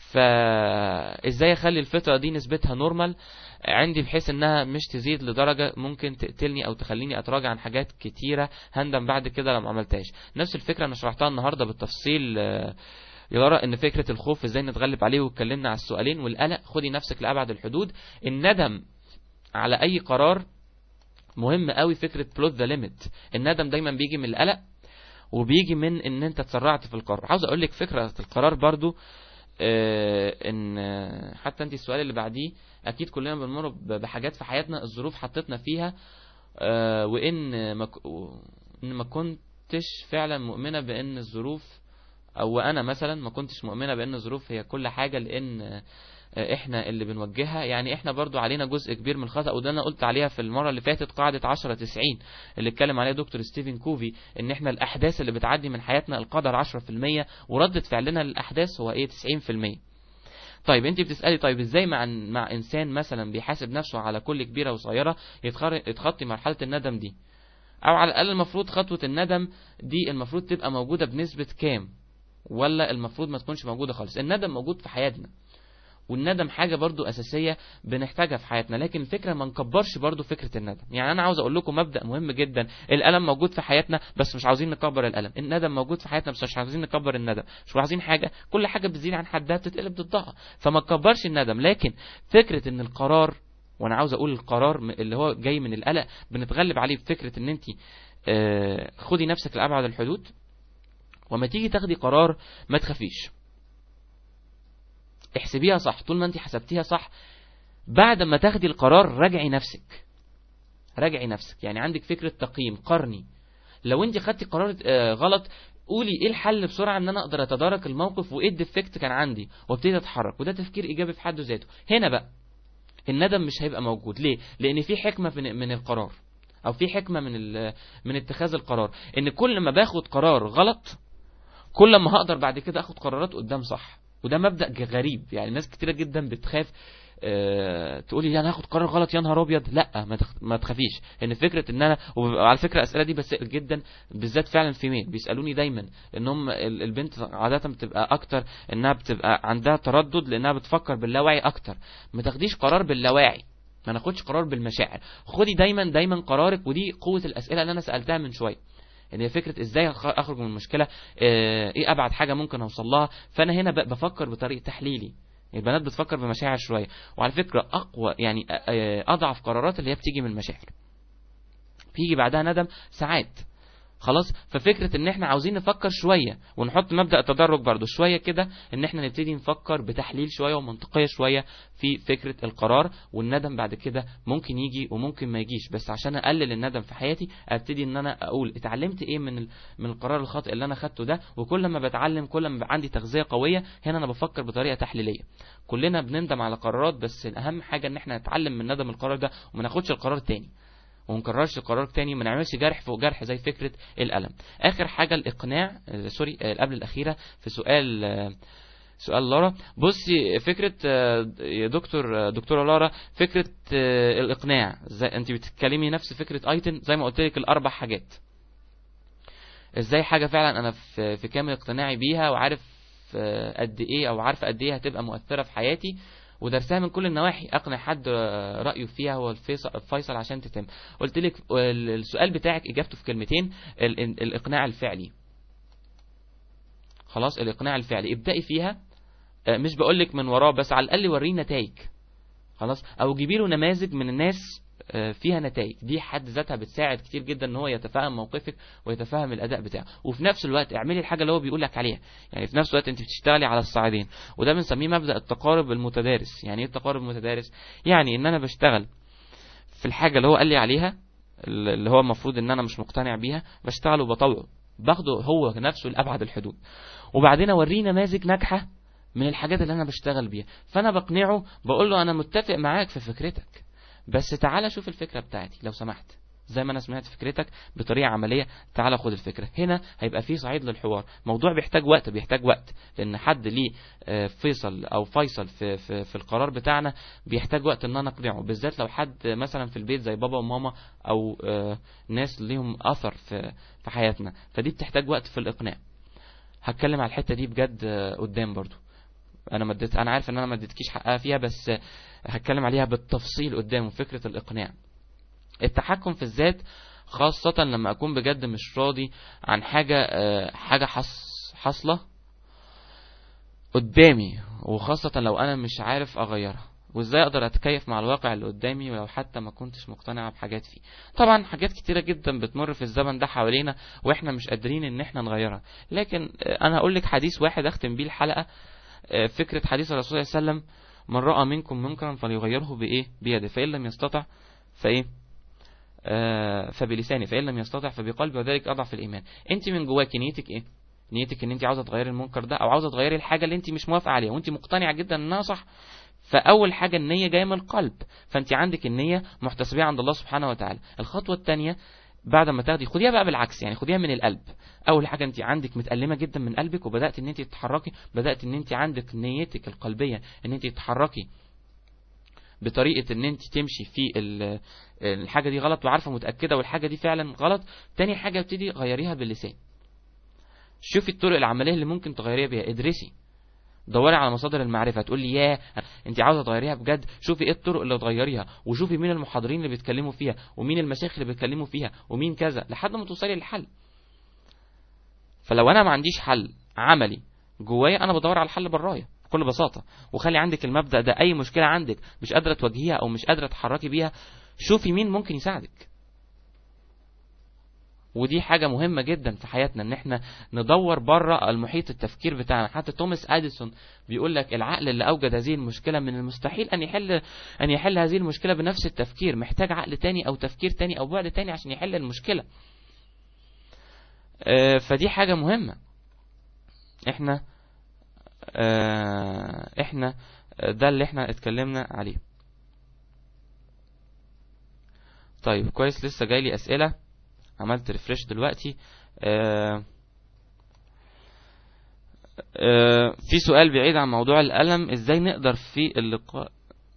فازاي اخلي الفطره دي نسبتها نورمال عندي بحيث انها مش تزيد لدرجه ممكن تقتلني او تخليني اتراجع عن حاجات كتيره هندم بعد كده لو ما عملتهاش نفس الفكره انا شرحتها النهارده بالتفصيل آه، يرى ان فكره الخوف ازاي نتغلب عليه واتكلمنا على السؤالين والقلق خدي نفسك لابعد الحدود الندم على اي قرار مهم قوي فكره بلوت ذا ليميت الندم دايما بيجي من القلق وبيجي من ان انت اتسرعت في القرار عاوز اقول لك فكره القرار برضو آه، ان آه، حتى انت السؤال اللي بعديه اكيد كلنا بنمر ب- بحاجات في حياتنا الظروف حطتنا فيها آه، وان ما ك- و- ان ما كنتش فعلا مؤمنه بان الظروف او انا مثلا ما كنتش مؤمنه بان الظروف هي كل حاجه لان آه، احنا اللي بنوجهها يعني احنا برضو علينا جزء كبير من الخطأ وده انا قلت عليها في المرة اللي فاتت قاعدة 10 90 اللي اتكلم عليها دكتور ستيفن كوفي ان احنا الاحداث اللي بتعدي من حياتنا القدر 10% وردة فعلنا للاحداث هو ايه 90% طيب انت بتسالي طيب ازاي مع مع انسان مثلا بيحاسب نفسه على كل كبيره وصغيره يتخر- يتخطي مرحله الندم دي او على الاقل المفروض خطوه الندم دي المفروض تبقى موجوده بنسبه كام ولا المفروض ما تكونش موجوده خالص الندم موجود في حياتنا والندم حاجه برضو اساسيه بنحتاجها في حياتنا لكن الفكره ما نكبرش برضو فكره الندم يعني انا عاوز اقول لكم مبدا مهم جدا الالم موجود في حياتنا بس مش عاوزين نكبر الالم الندم موجود في حياتنا بس مش عاوزين نكبر الندم مش عاوزين حاجه كل حاجه بتزيد عن حدها بتتقلب ضدها فما تكبرش الندم لكن فكره ان القرار وانا عاوز اقول القرار م- اللي هو جاي من القلق بنتغلب عليه بفكره ان انت آه، خدي نفسك لابعد الحدود وما تيجي تاخدي قرار ما تخافيش احسبيها صح طول ما انت حسبتيها صح بعد ما تاخدي القرار راجعي نفسك راجعي نفسك يعني عندك فكرة تقييم قرني لو انت خدتي قرار آه، غلط قولي ايه الحل بسرعة ان انا اقدر اتدارك الموقف وايه الديفكت كان عندي وابتدي اتحرك وده تفكير ايجابي في حد ذاته هنا بقى الندم مش هيبقى موجود ليه لان في حكمة من من القرار او في حكمة من ال- من اتخاذ القرار ان كل ما باخد قرار غلط كل ما هقدر بعد كده اخد قرارات قدام صح وده مبدأ ج- غريب يعني ناس كتيرة جدا بتخاف أه تقولي انا هاخد قرار غلط يا نهار ابيض لا ما, تخ... ما تخافيش ان فكره ان انا وعلى فكره الاسئله دي بسال جدا بالذات فعلا في ميل بيسالوني دايما ان هم ال- البنت عاده بتبقى اكتر انها بتبقى عندها تردد لانها بتفكر باللاوعي اكتر ما تاخديش قرار باللاواعي ما ناخدش قرار بالمشاعر خدي دايما دايما قرارك ودي قوه الاسئله اللي انا سالتها من شويه ان هي فكره ازاي أخ- اخرج من المشكله آه، ايه ابعد حاجه ممكن اوصل لها فانا هنا ب- بفكر بطريقه تحليلي البنات بتفكر بمشاعر شويه وعلى فكره اقوى يعني آه، آه، اضعف قرارات اللي هي بتيجي من المشاعر بيجي بعدها ندم ساعات خلاص ففكرة ان احنا عاوزين نفكر شوية ونحط مبدأ التدرج برضو شوية كده ان احنا نبتدي نفكر بتحليل شوية ومنطقية شوية في فكرة القرار والندم بعد كده ممكن يجي وممكن ما يجيش بس عشان اقلل الندم في حياتي ابتدي ان انا اقول اتعلمت ايه من ال- من القرار الخاطئ اللي انا خدته ده وكل ما بتعلم كل ما بقى عندي تغذية قوية هنا انا بفكر بطريقة تحليلية كلنا بنندم على قرارات بس الاهم حاجة ان احنا نتعلم من ندم القرار ده وما ناخدش القرار تاني وما نكررش القرار تاني وما نعملش جرح فوق جرح زي فكرة الألم آخر حاجة الإقناع آه، سوري آه، قبل الأخيرة في سؤال آه، سؤال لارا بصي فكرة آه، يا دكتور آه، دكتورة لارا فكرة آه، الإقناع زي أنت بتتكلمي نفس فكرة أيتن زي ما قلت لك الأربع حاجات ازاي حاجة فعلا أنا في في كامل اقتناعي بيها وعارف آه، قد إيه أو عارفة قد إيه هتبقى مؤثرة في حياتي ودرسها من كل النواحي اقنع حد آه، رايه فيها هو الفيصل الفيصل عشان تتم قلت لك ال- السؤال بتاعك اجابته في كلمتين ال- ال- الاقناع الفعلي خلاص الاقناع الفعلي ابدأي فيها آه، مش بقول لك من وراه بس على الاقل وريه نتائج خلاص او جيبي له نماذج من الناس آه، فيها نتائج دي حد ذاتها بتساعد كتير جدا ان هو يتفهم موقفك ويتفهم الاداء بتاعه وفي نفس الوقت اعملي الحاجه اللي هو بيقول لك عليها يعني في نفس الوقت انت بتشتغلي على الصعيدين وده بنسميه مبدا التقارب المتدارس يعني ايه التقارب المتدارس يعني ان انا بشتغل في الحاجه اللي هو قال لي عليها اللي هو المفروض ان انا مش مقتنع بيها بشتغل وبطوعه باخده هو نفسه لابعد الحدود وبعدين اوريه نماذج ناجحه من الحاجات اللي انا بشتغل بيها فانا بقنعه بقول له انا متفق معاك في فكرتك بس تعالى شوف الفكرة بتاعتي لو سمحت زي ما انا سمعت فكرتك بطريقة عملية تعالى خد الفكرة هنا هيبقى في صعيد للحوار موضوع بيحتاج وقت بيحتاج وقت لان حد ليه آه، فيصل او فيصل في, في, في القرار بتاعنا بيحتاج وقت ان انا اقنعه بالذات لو حد مثلا في البيت زي بابا وماما او آه، ناس ليهم اثر في في حياتنا فدي بتحتاج وقت في الاقناع هتكلم على الحتة دي بجد آه، قدام برضو انا مديت انا عارف ان انا ما اديتكيش حقها فيها بس آه، هتكلم عليها بالتفصيل قدام فكرة الاقناع التحكم في الذات خاصة لما أكون بجد مش راضي عن حاجة آه، حاجة حص حاصلة قدامي وخاصة لو أنا مش عارف أغيرها وازاي اقدر اتكيف مع الواقع اللي قدامي ولو حتى ما كنتش مقتنع بحاجات فيه طبعا حاجات كتيرة جدا بتمر في الزمن ده حوالينا واحنا مش قادرين ان احنا نغيرها لكن آه، انا هقول لك حديث واحد اختم بيه الحلقة آه، فكرة حديث الرسول صلى الله عليه وسلم من رأى منكم منكرا فليغيره بإيه بيده فإن لم يستطع فإيه آه، فبلسانه فإن لم يستطع فبقلبه وذلك أضعف الإيمان أنت من جواك نيتك إيه نيتك ان انت عاوزه تغيري المنكر ده او عاوزه تغيري الحاجه اللي انت مش موافقه عليها وانت مقتنعه جدا انها صح فاول حاجه النيه جايه من القلب فانت عندك النيه محتسبيه عند الله سبحانه وتعالى الخطوه الثانيه بعد ما تاخدي خديها بقى بالعكس يعني خديها من القلب اول حاجه انت عندك متألمه جدا من قلبك وبدات ان انت تتحركي بدات ان انت عندك نيتك القلبيه ان انت تتحركي بطريقه ان انت تمشي في ال- الحاجه دي غلط وعارفه متاكده والحاجه دي فعلا غلط تاني حاجه ابتدي غيريها باللسان شوفي الطرق العمليه اللي ممكن تغيريها بيها ادرسي دوري على مصادر المعرفه تقول لي يا انت عاوزه تغيريها بجد شوفي ايه الطرق اللي تغيريها وشوفي مين المحاضرين اللي بيتكلموا فيها ومين المشايخ اللي بيتكلموا فيها ومين كذا لحد ما توصلي للحل فلو انا ما عنديش حل عملي جوايا انا بدور على الحل برايا بكل بساطه وخلي عندك المبدا ده اي مشكله عندك مش قادره تواجهيها او مش قادره تحركي بيها شوفي مين ممكن يساعدك ودي حاجة مهمة جدا في حياتنا ان احنا ندور بره المحيط التفكير بتاعنا حتى توماس اديسون بيقول لك العقل اللي اوجد هذه المشكلة من المستحيل ان يحل ان يحل هذه المشكلة بنفس التفكير محتاج عقل تاني او تفكير تاني او بعد تاني عشان يحل المشكلة آه، فدي حاجة مهمة احنا آه، احنا ده اللي احنا اتكلمنا عليه طيب كويس لسه جاي لي اسئله عملت ريفرش دلوقتي آه آه في سؤال بعيد عن موضوع الألم ازاي نقدر في اللقاء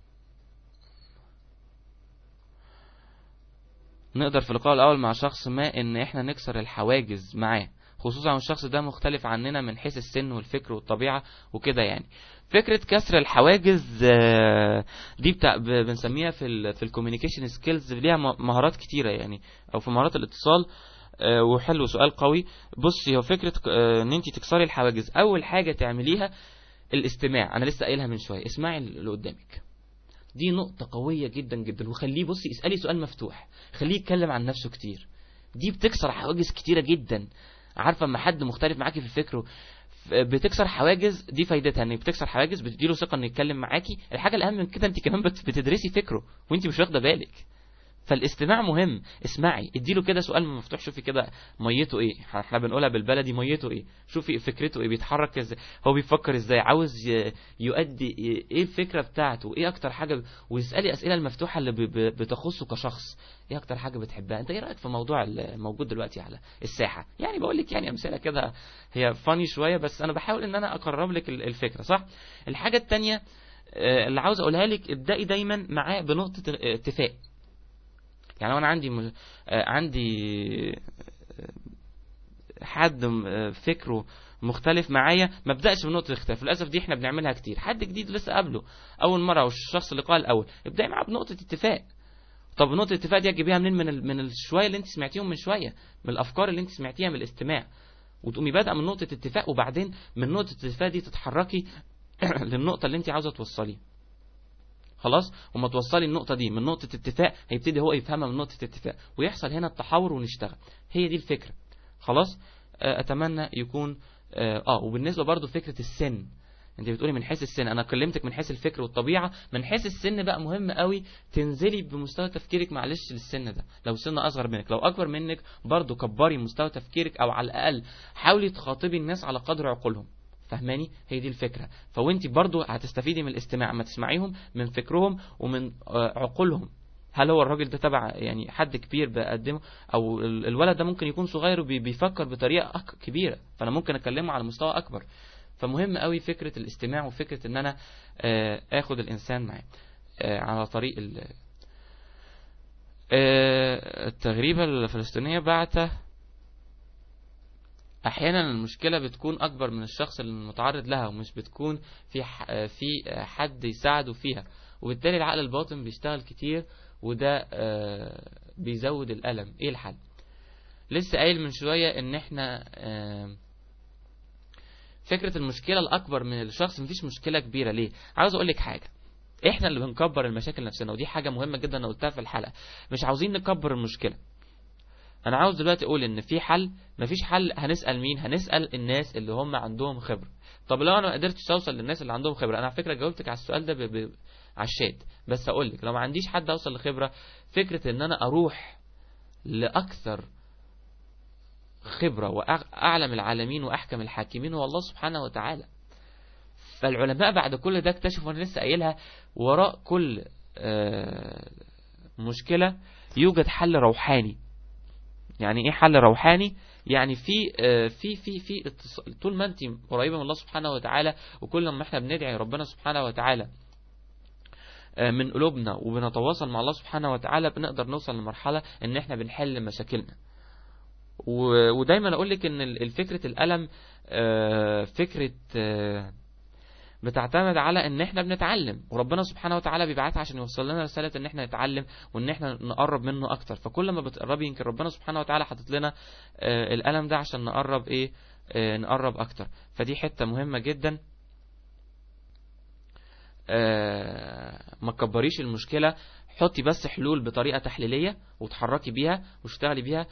نقدر في اللقاء الأول مع شخص ما ان احنا نكسر الحواجز معاه خصوصا لو الشخص ده مختلف عننا من حيث السن والفكر والطبيعة وكده يعني فكرة كسر الحواجز آه، دي بتاع ب- بنسميها في ال في الكوميونيكيشن سكيلز ليها م- مهارات كتيرة يعني او في مهارات الاتصال آه، وحلو سؤال قوي بصي هو فكرة آه، ان انت تكسري الحواجز اول حاجة تعمليها الاستماع انا لسه قايلها من شوية اسمعي اللي قدامك دي نقطة قوية جدا جدا وخليه بصي اسألي سؤال مفتوح خليه يتكلم عن نفسه كتير دي بتكسر حواجز كتيرة جدا عارفة اما حد مختلف معاكي في الفكر ف- بتكسر حواجز دي فايدتها ان بتكسر حواجز بتديله ثقة انه يتكلم معاكي الحاجة الاهم من كده انت كمان بت- بتدرسي فكره وانت مش واخدة بالك فالاستماع مهم اسمعي اديله كده سؤال مفتوح شوفي كده ميته ايه احنا بنقولها بالبلدي ميته ايه شوفي فكرته ايه بيتحرك ازاي هو بيفكر ازاي عاوز ي- يؤدي ايه الفكره بتاعته ايه اكتر حاجه واسالي اسئله المفتوحه اللي ب- ب- بتخصه كشخص ايه اكتر حاجه بتحبها انت ايه رايك في الموضوع الموجود دلوقتي على الساحه يعني بقول لك يعني امثله كده هي فاني شويه بس انا بحاول ان انا اقرب لك ال- الفكره صح الحاجه التانية آه، اللي عاوز اقولها لك ابدأي دايما معاه بنقطه اتفاق يعني لو انا عندي م... آه، عندي آه، حد م- آه، فكره مختلف معايا ما ابداش بنقطه اختلاف للاسف دي احنا بنعملها كتير حد جديد لسه قابله اول مره او الشخص اللي قال الاول ابداي معاه بنقطه اتفاق طب نقطه الاتفاق دي هتجيبيها منين من ال... من الشويه اللي انت سمعتيهم من شويه من الافكار اللي انت سمعتيها من الاستماع وتقومي بادئه من نقطه اتفاق وبعدين من نقطه الاتفاق دي تتحركي للنقطه اللي انت عاوزه توصليها خلاص وما توصلي النقطة دي من نقطة اتفاق هيبتدي هو يفهمها من نقطة اتفاق ويحصل هنا التحاور ونشتغل هي دي الفكرة خلاص آه، اتمنى يكون اه آه، وبالنسبة برضو فكرة السن انت بتقولي من حيث السن انا كلمتك من حيث الفكر والطبيعة من حيث السن بقى مهم قوي تنزلي بمستوى تفكيرك معلش للسن ده لو سن اصغر منك لو اكبر منك برضو كبري مستوى تفكيرك او على الاقل حاولي تخاطبي الناس على قدر عقولهم فهماني هي دي الفكرة فوانت برضو هتستفيدي من الاستماع ما تسمعيهم من فكرهم ومن آه، عقولهم هل هو الراجل ده تبع يعني حد كبير بقدمه او ال- الولد ده ممكن يكون صغير وبيفكر بطريقة أك- كبيرة فانا ممكن اكلمه على مستوى اكبر فمهم قوي فكرة الاستماع وفكرة ان انا آه، اخد الانسان معي آه، على طريق ال- آه، التغريبة الفلسطينية بعته احيانا المشكله بتكون اكبر من الشخص المتعرض لها ومش بتكون في ح- في حد يساعده فيها وبالتالي العقل الباطن بيشتغل كتير وده آه، بيزود الالم ايه الحل لسه قايل من شويه ان احنا آه، فكره المشكله الاكبر من الشخص مفيش مشكله كبيره ليه عاوز اقول لك حاجه احنا اللي بنكبر المشاكل نفسنا ودي حاجه مهمه جدا انا قلتها في الحلقه مش عاوزين نكبر المشكله انا عاوز دلوقتي اقول ان في حل مفيش حل هنسال مين هنسال الناس اللي هم عندهم خبره طب لو انا ما قدرتش اوصل للناس اللي عندهم خبره انا على فكره جاوبتك على السؤال ده ب... ب... على الشات بس اقول لك لو ما عنديش حد اوصل لخبره فكره ان انا اروح لاكثر خبره واعلم العالمين واحكم الحاكمين هو الله سبحانه وتعالى فالعلماء بعد كل ده اكتشفوا انا لسه قايلها وراء كل آه، مشكله يوجد حل روحاني يعني ايه حل روحاني يعني في آه، في في في اتص- طول ما انت قريبه من الله سبحانه وتعالى وكل ما احنا بندعي ربنا سبحانه وتعالى آه، من قلوبنا وبنتواصل مع الله سبحانه وتعالى بنقدر نوصل لمرحله ان احنا بنحل مشاكلنا و- ودايما اقول لك ان ال- الفكره الالم آه، فكره آه، بتعتمد على ان احنا بنتعلم وربنا سبحانه وتعالى بيبعتها عشان يوصل لنا رساله ان احنا نتعلم وان احنا نقرب منه اكتر فكل ما بتقربي يمكن ربنا سبحانه وتعالى حاطط لنا آه، الالم ده عشان نقرب ايه آه، نقرب اكتر فدي حته مهمه جدا آه، ما تكبريش المشكله حطي بس حلول بطريقه تحليليه وتحركي بيها واشتغلي بيها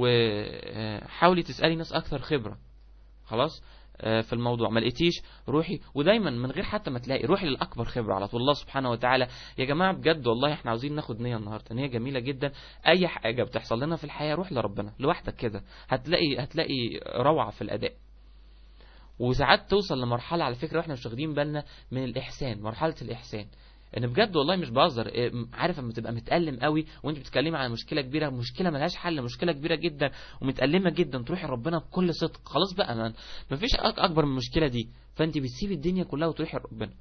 وحاولي تسالي ناس اكثر خبره خلاص آه، في الموضوع ما لقيتيش روحي ودايما من غير حتى ما تلاقي روحي للاكبر خبره على طول الله سبحانه وتعالى يا جماعه بجد والله احنا عاوزين ناخد نيه النهارده نيه جميله جدا اي حاجه بتحصل لنا في الحياه روح لربنا لوحدك كده هتلاقي هتلاقي روعه في الاداء وساعات توصل لمرحله على فكره واحنا مش واخدين بالنا من الاحسان مرحله الاحسان ان بجد والله مش بهزر إيه، م- عارف اما تبقى متألم قوي وانت بتتكلمي عن مشكله كبيره مشكله ملهاش حل مشكله كبيره جدا ومتألمه جدا تروحي ربنا بكل صدق خلاص بقى ما مفيش أك- اكبر من المشكله دي فانت بتسيبي الدنيا كلها وتروحي لربنا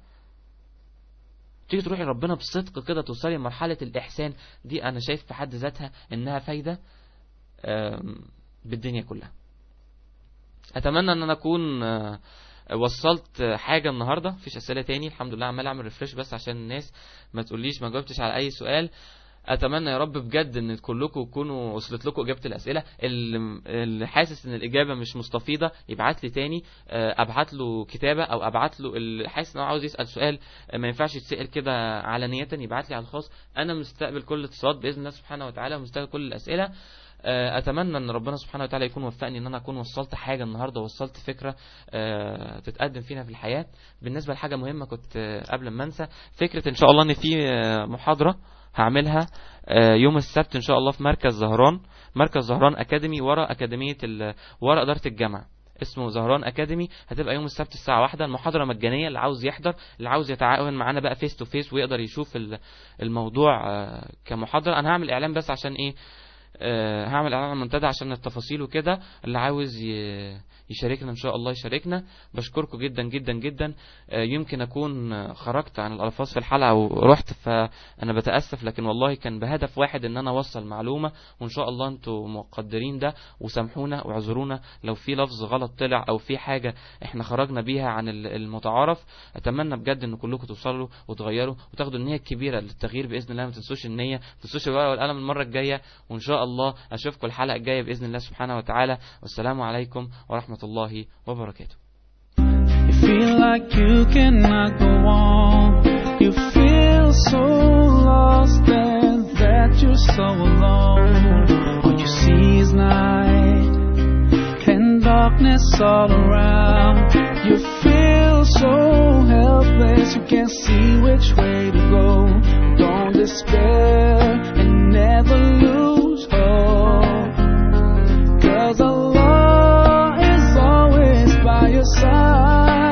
تيجي تروحي لربنا بصدق كده توصلي لمرحله الاحسان دي انا شايف في حد ذاتها انها فايده آم، بالدنيا كلها اتمنى ان انا اكون آه، وصلت حاجه النهارده مفيش اسئله تاني الحمد لله عمال اعمل ريفرش بس عشان الناس ما تقوليش ما جاوبتش على اي سؤال اتمنى يا رب بجد ان كلكم تكونوا وصلت لكم اجابه الاسئله اللي اللي حاسس ان الاجابه مش مستفيضه يبعت لي تاني آه، ابعت له كتابه او ابعت له اللي حاسس ان هو عاوز يسال سؤال آه، ما ينفعش يتسال كده علنيه يبعت لي على الخاص انا مستقبل كل الاتصالات باذن الله سبحانه وتعالى ومستقبل كل الاسئله آه، اتمنى ان ربنا سبحانه وتعالى يكون وفقني ان انا اكون وصلت حاجه النهارده وصلت فكره آه، تتقدم فينا في الحياه بالنسبه لحاجه مهمه كنت آه، قبل ما انسى فكره ان شاء الله ان في آه، محاضره هعملها آه، يوم السبت ان شاء الله في مركز زهران مركز زهران اكاديمي ورا اكاديميه ال- ورا اداره الجامعه اسمه زهران اكاديمي هتبقى يوم السبت الساعه واحدة المحاضره مجانيه اللي عاوز يحضر اللي عاوز يتعاون معانا بقى فيس تو فيس ويقدر يشوف ال- الموضوع آه، كمحاضره انا هعمل اعلان بس عشان ايه آه، هعمل اعلان على المنتدى عشان التفاصيل وكده اللي عاوز ي- يشاركنا ان شاء الله يشاركنا بشكركم جدا جدا جدا آه، يمكن اكون آه، خرجت عن الالفاظ في الحلقه ورحت فانا بتاسف لكن والله كان بهدف واحد ان انا اوصل معلومه وان شاء الله انتم مقدرين ده وسامحونا واعذرونا لو في لفظ غلط طلع او في حاجه احنا خرجنا بيها عن ال- المتعارف اتمنى بجد ان كلكم توصلوا وتغيروا وتاخدوا النيه الكبيره للتغيير باذن الله ما تنسوش النيه ما تنسوش الورقه والقلم المره الجايه وان شاء الله اشوفكم الحلقه الجايه باذن الله سبحانه وتعالى والسلام عليكم ورحمه الله وبركاته You feel like you cannot go on. You feel so lost and that you're so alone. All you see is night and darkness all around. You feel so helpless, you can't see which way to go. Don't despair and never lose hope. Cause Allah is always by your side.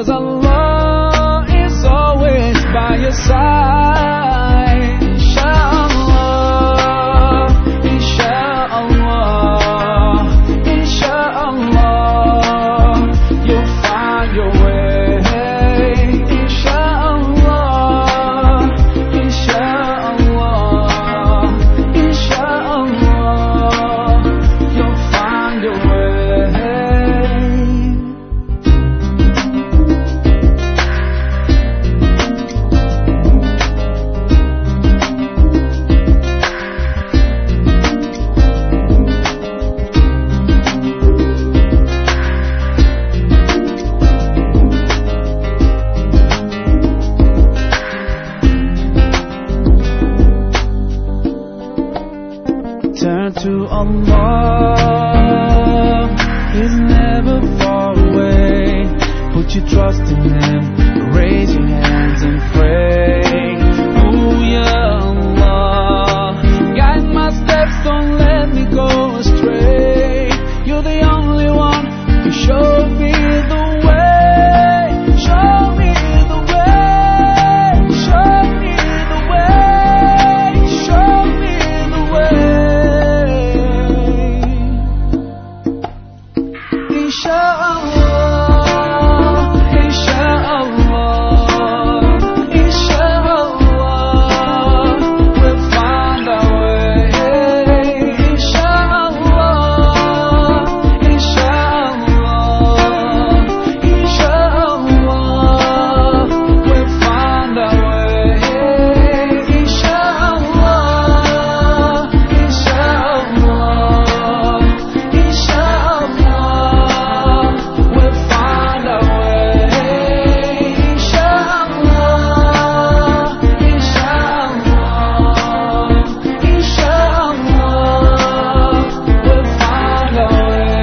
Cause Allah is always by your side. Inshallah, Inshallah, Inshallah, you'll find your way. Inshallah, Inshallah, Inshallah, you'll find your way. Turn to Allah. He's never far away. Put your trust in Him. Raise your hands and pray. Oh yeah, Allah. Guide my steps, don't let me go astray. You're the only one who show me the way. Show me the way. Show me the way. Show me the way. Inshallah, Inshallah, Inshallah, we'll find our way. Inshallah, Inshallah, Inshallah, we'll find our way. Inshallah, Inshallah, Inshallah, we'll find our way. Inshallah, Inshallah, Inshallah, we'll find our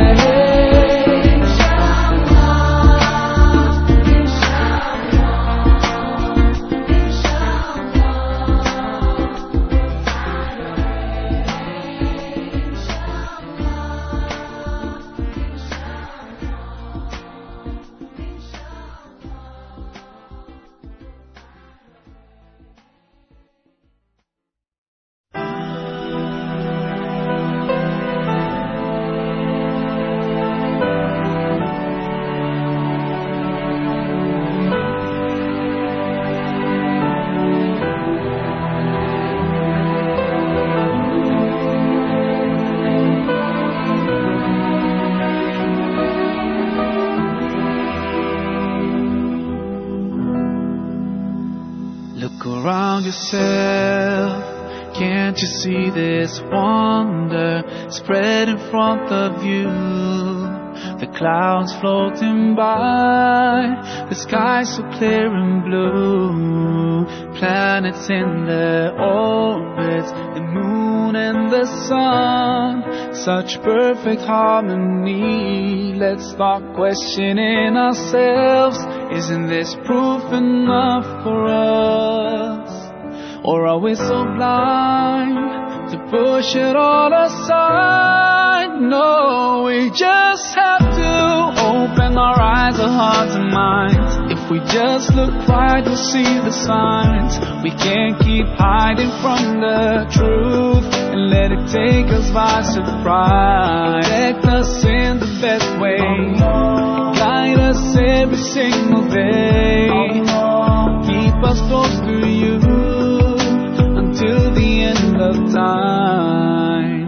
Look around yourself. Can't you see this wonder spread in front of you? The clouds floating by, the sky so clear and blue. Planets in their orbits, the moon and the sun. Such perfect harmony. Let's start questioning ourselves. Isn't this proof enough for us? Or are we so blind to push it all aside? No, we just have to open our eyes, our hearts and minds. If we just look right, we'll see the signs. We can't keep hiding from the truth and let it take us by surprise. Protect us in the best way. Guide us every single day. Keep us close to you until the end of time.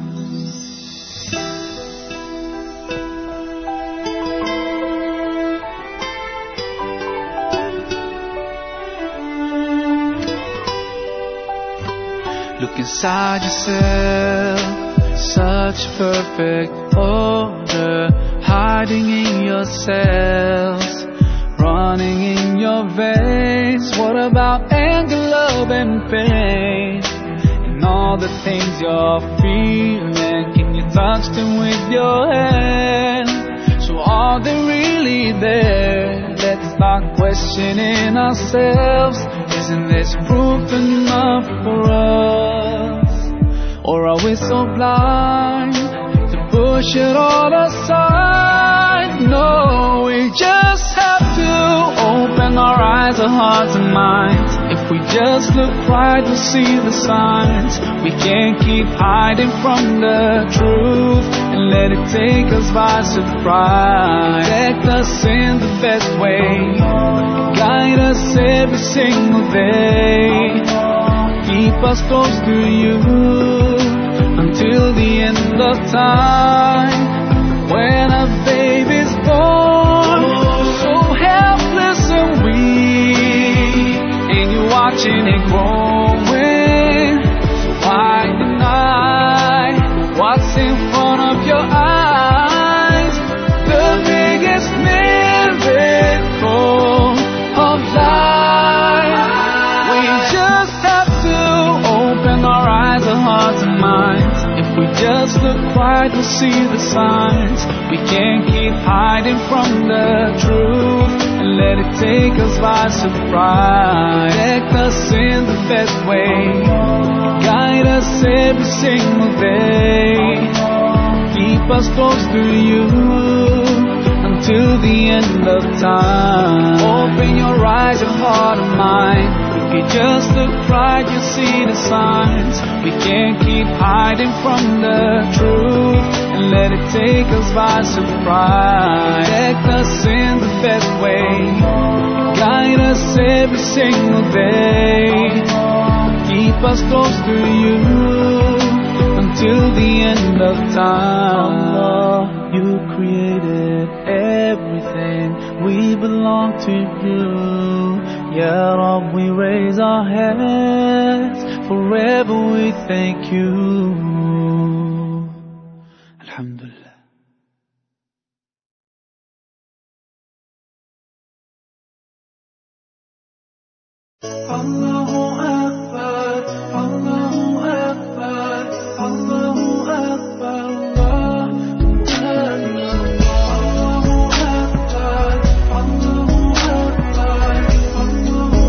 Look inside yourself, such perfect order, hiding in yourselves, running in your veins. What about anger, love, and pain? And all the things you're feeling, can you touch them with your hand? So are they really there? Let's start questioning ourselves. Isn't this proof enough for us? Or are we so blind to push it all aside? No, we just have to eyes, our hearts and minds. If we just look right, we'll see the signs. We can't keep hiding from the truth and let it take us by surprise. Protect us in the best way. Guide us every single day. Keep us close to you until the end of time. When a baby's born, so helpless and weak, and you're watching it growing. Why deny what's in front of your eyes? The biggest miracle of life. We just have to open our eyes, our hearts and minds. If we just look right, we'll see the signs. We can't keep hiding from the truth and let it take us by surprise. Protect us in the best way. Guide us every single day. Keep us close to you until the end of time. Open your eyes, your heart and mind. If you just look right, you see the signs. We can't keep hiding from the truth and let it take us by surprise. Protect us in the best way. Guide us every single day. Keep us close to you until the end of time. Allah, you created everything. We belong to you. Ya Rab, we raise our hands. Forever we thank you. Alhamdulillah. Allahu Akbar, Allahu Akbar, Allahu Akbar, Allahu Akbar, Allahu Akbar, Allahu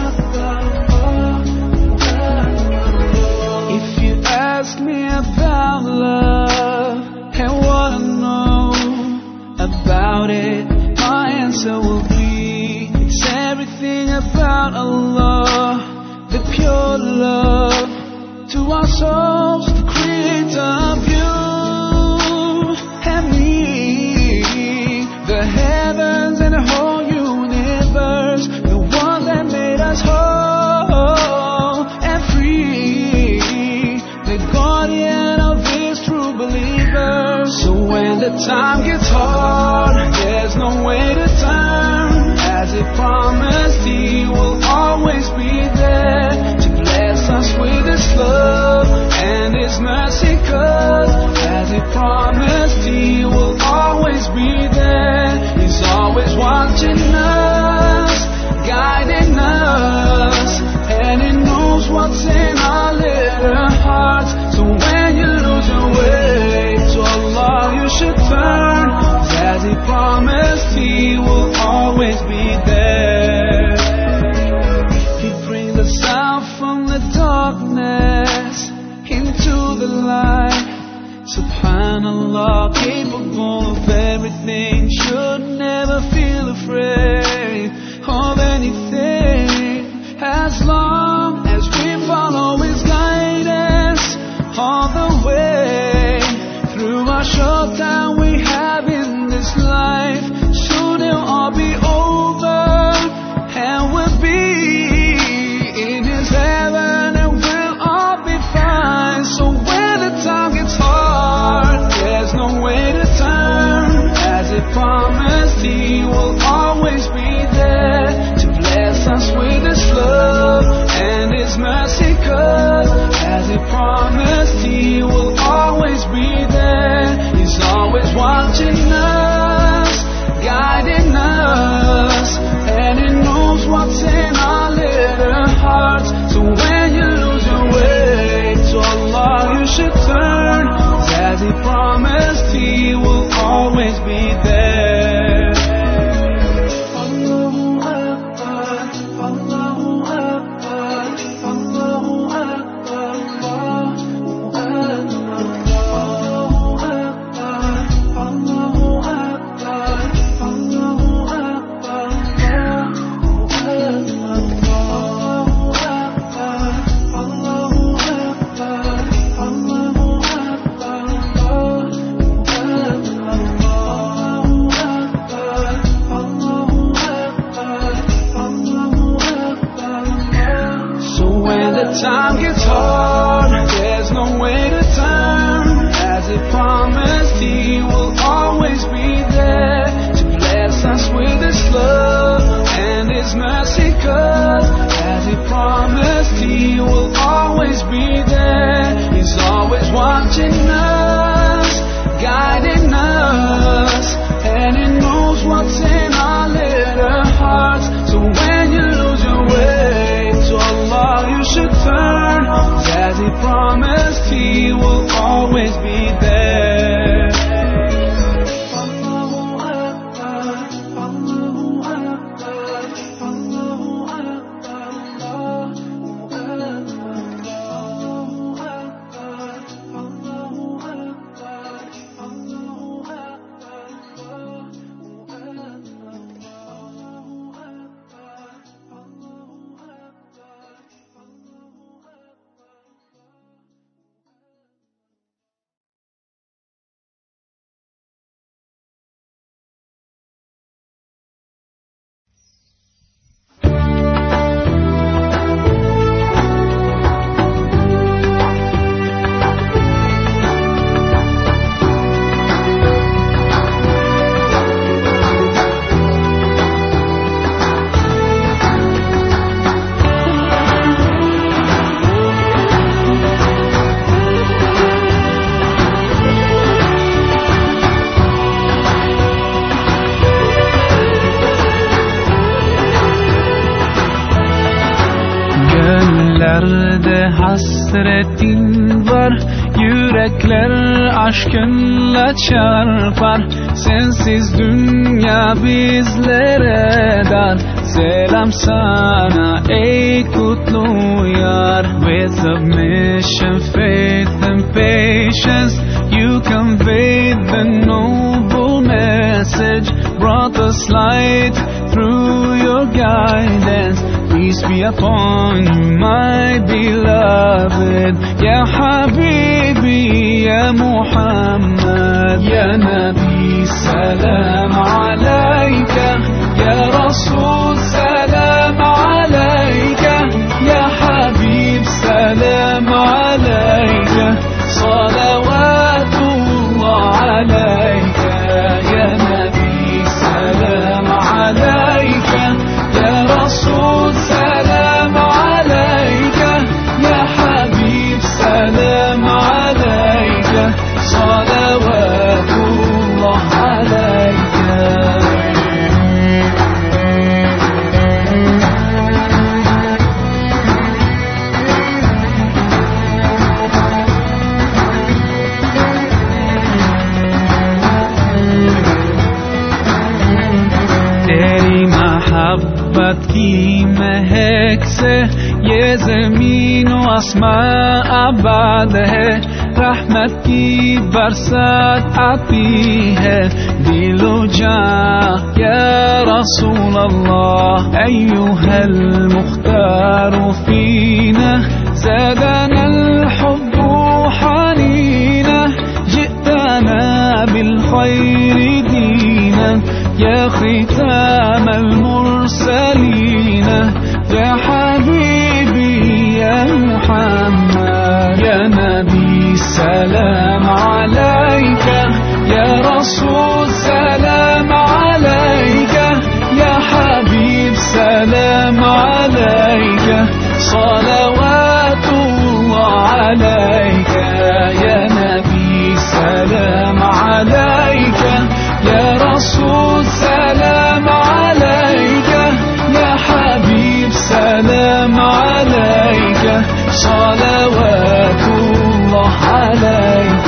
Akbar. If you ask me about love and what I know about it, my answer will be it's everything about Allah, the pure love to our souls, the creator of you and me, the heavens and the whole universe, the one that made us whole and free, the guardian of his true believers. So when the time gets hard, there's no way to turn. As he promised, he will always be there to bless us with his love and his mercy. Cause as he promised, he will always be there. He's always watching us, guiding us, and he knows what's in our little hearts. So when you lose your way, to Allah you should turn. As he promised, he will always be there. He brings us out from the darkness into the light. Subhanallah, capable of everything, should never feel afraid of anything. As long as we follow His guidance all the way through our short time we have in this life, soon it'll all be over and we'll be in His heaven and we'll all be fine. So when the time gets hard, there's no way to turn. As He promised, He will always time gets hard, there's no way to turn. As he promised, he will always be there to bless us with his love and his mercy. Cause as he promised, he will always be there. He's always watching us, guiding us, and he knows what's in our little hearts. So when you lose your way, to Allah you should turn. 'Cause As He promised, He will always be there. Allahu Akbar, Allahu Akbar, Allahu Akbar, Allahu Akbar, Allahu Akbar, Allahu Akbar, Allahu Göllerde hasretin var Yürekler aşkınla çarpar Sensiz dünya bizlere dar Selam sana ey kutlu yar With submission, faith and patience You conveyed the noble message Brought us light through your guidance Peace be upon you, my beloved Ya Habibi, Ya Muhammad Ya Nabi, salam alayka Ya Rasul, salam alayka Ya Habib, salam alayka Salawatullah alayka Ya Nabi, salam alayka Ya Rasul, salam alayka Ya Habib, salam alayka Salawatullah alayka तेरी मोहब्बत की महक से ये जमीन व आसमां आबाद है रहमत की बरसात आती है दिलो जा या रसूल अल्लाह أيها المختار فينا زادنا الحب حنينا جئتنا بالخير دينا يا ختام المرسلين يا حبيبي يا محمد يا نبي سلام عليك يا رسول سلام عليك يا حبيب سلام عليك صلوات الله عليك يا نبي سلام عليك يا رسول سلام عليك يا حبيب سلام عليك صلوات الله عليك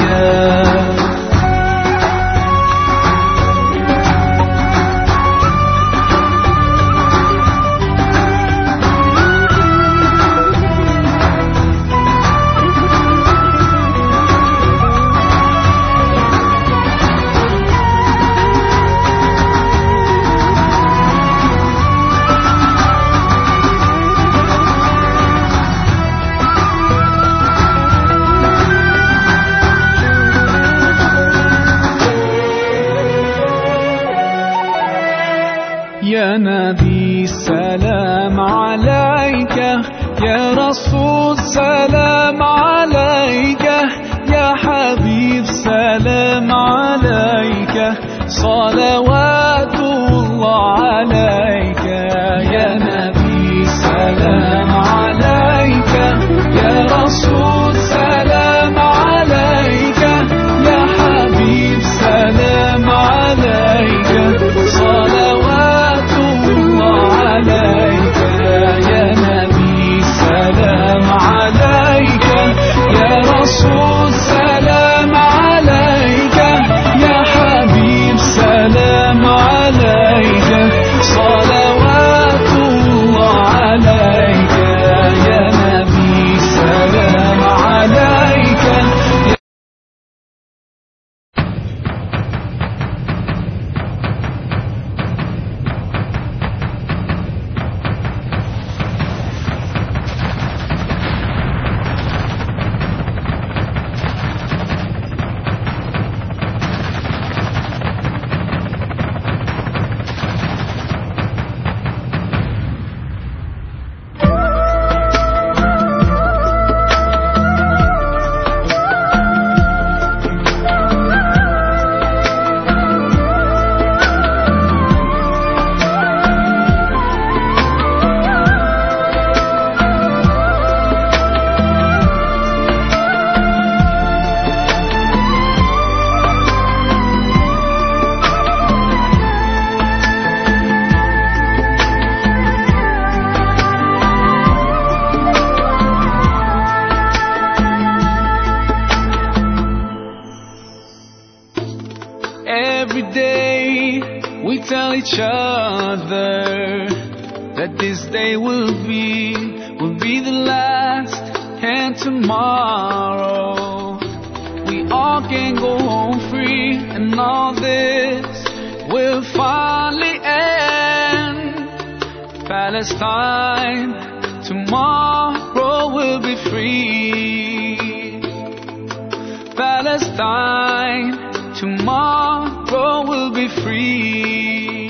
يا نبي سلام عليك يا رسول سلام عليك يا حبيب سلام عليك صلوات الله عليك يا نبي سلام عليك يا رسول سلام عليك يا حبيب سلام عليك صلوات الله عليك يا نبي سلام عليك يا رسول سلام عليك يا حبيب سلام عليك صلوات الله عليك يا نبي سلام عليك Every day we tell each other that this day will be, will be the last, and tomorrow we all can go home free, and all this will finally end. Palestine, tomorrow will be free. Palestine, tomorrow will be free.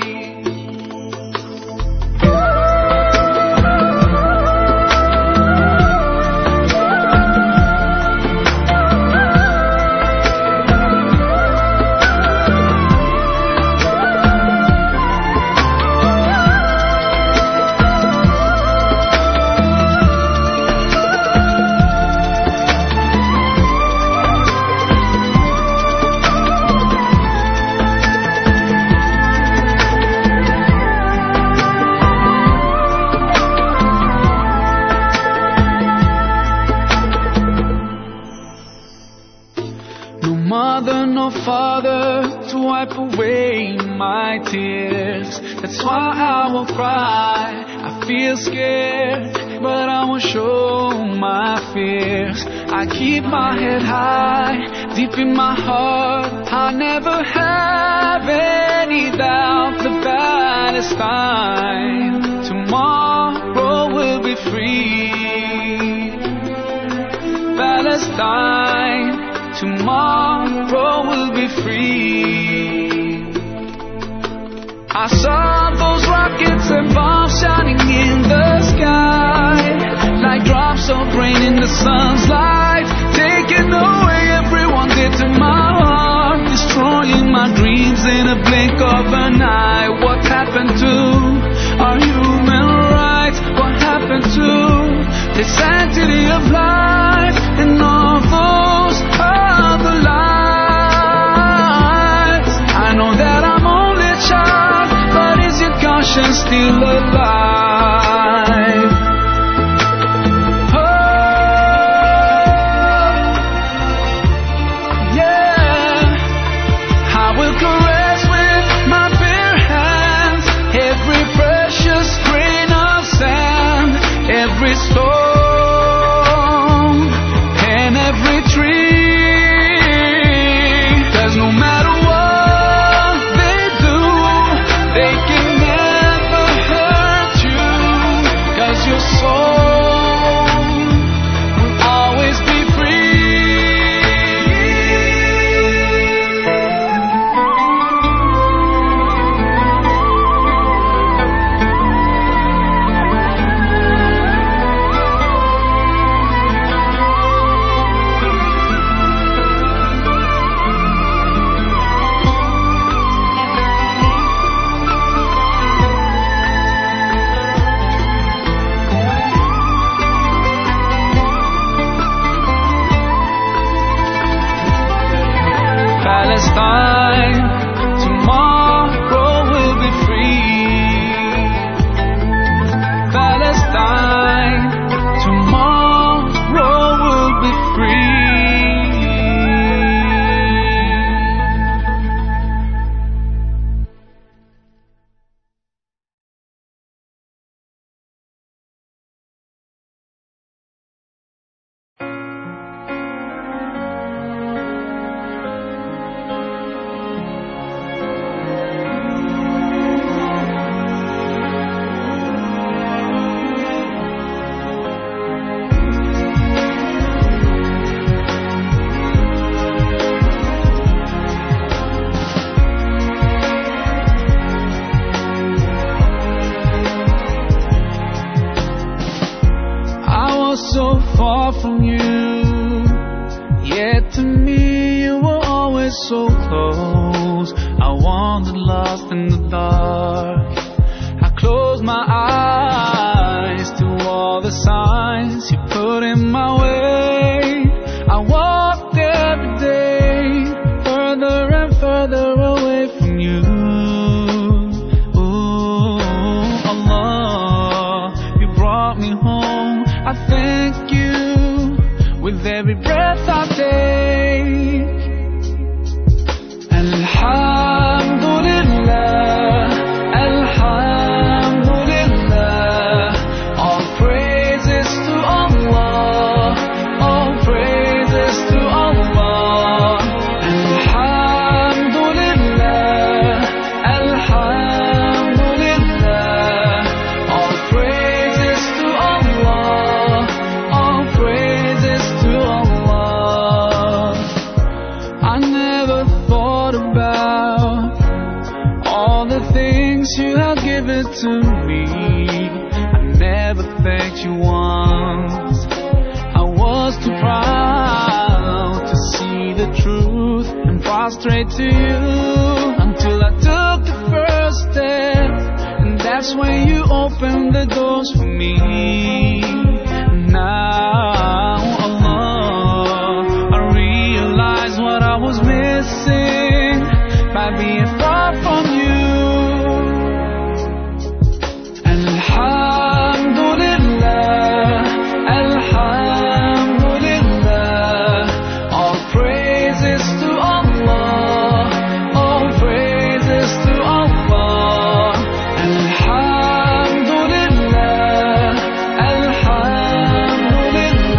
No mother, no father to wipe away my tears. That's why I will cry. I feel scared, but I won't show my fears. I keep my head high, deep in my heart. I never have any doubt that Palestine tomorrow will be free. Palestine, tomorrow will be free. I saw those rockets and bombs shining in the sky, like drops of rain in the sun's light, taking away everyone dear to my heart, destroying my dreams in a blink of an eye. What happened to our human rights? What happened to the sanctity of life and all those other lives? I know that I'm only a child, but is your conscience still alive? Oh, yeah. I will caress with my bare hands every precious grain of sand, every stone, and every tree. 'Cause no matter what they do, they can never hurt you. far from you. Yet to me you were always so close. I wandered lost in the dark. I closed my eyes to all the signs you put in my way. I walked every day further and further away from you. Ooh, Allah, you brought me home. I thank you with every breath I take. Alhamdulillah, Alhamdulillah. All praises to Allah, all praises to Allah. Alhamdulillah, Alhamdulillah. All praises to Allah, all praises to Allah. I never thought about all the things you have given to me. I never thanked you once. I was too proud to see the truth and prostrate to you until I took the first step. And that's when you opened the doors for me. Now, Allah, I realize what I was missing by being far from you. Alhamdulillah, Alhamdulillah. All praises to Allah, all praises to Allah. Alhamdulillah, Alhamdulillah.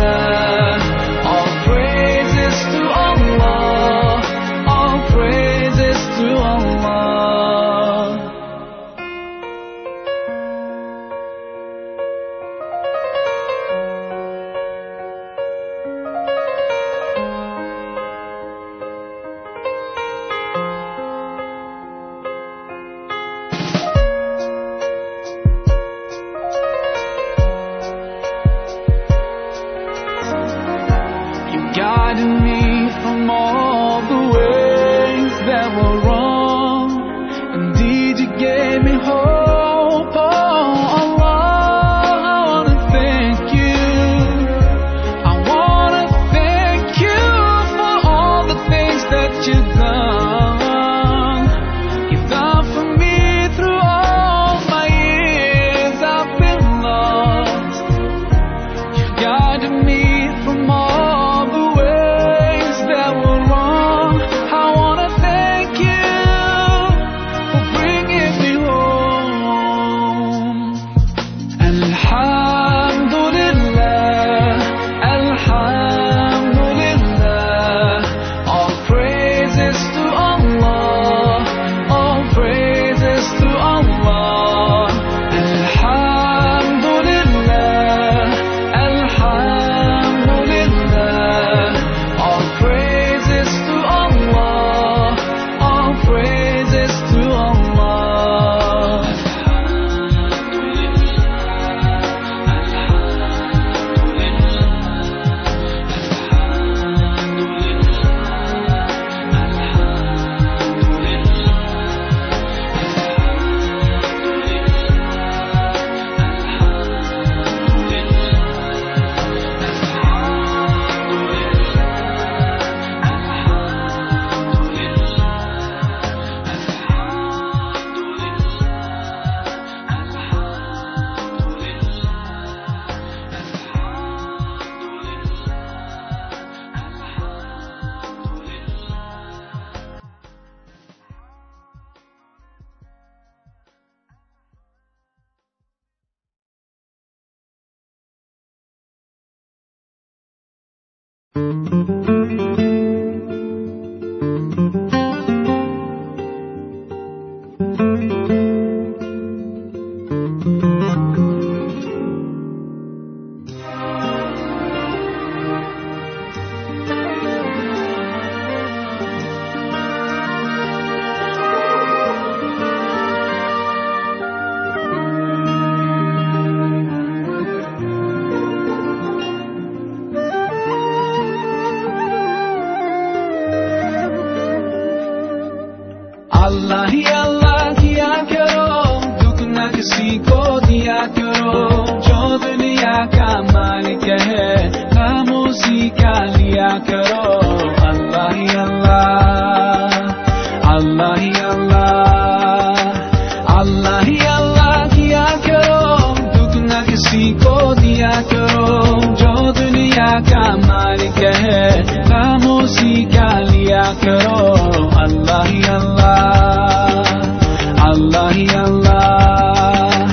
किसी को दिया करो जो दुनिया का मालिक है खामोशी का लिया करो अल्लाह ही अल्लाह अल्लाह ही अल्लाह अल्लाह ही अल्लाह किया करो दुख न किसी को दिया करो जो दुनिया का मालिक है खामोशी का लिया करो अल्लाह ही अल्लाह अल्लाह ही अल्लाह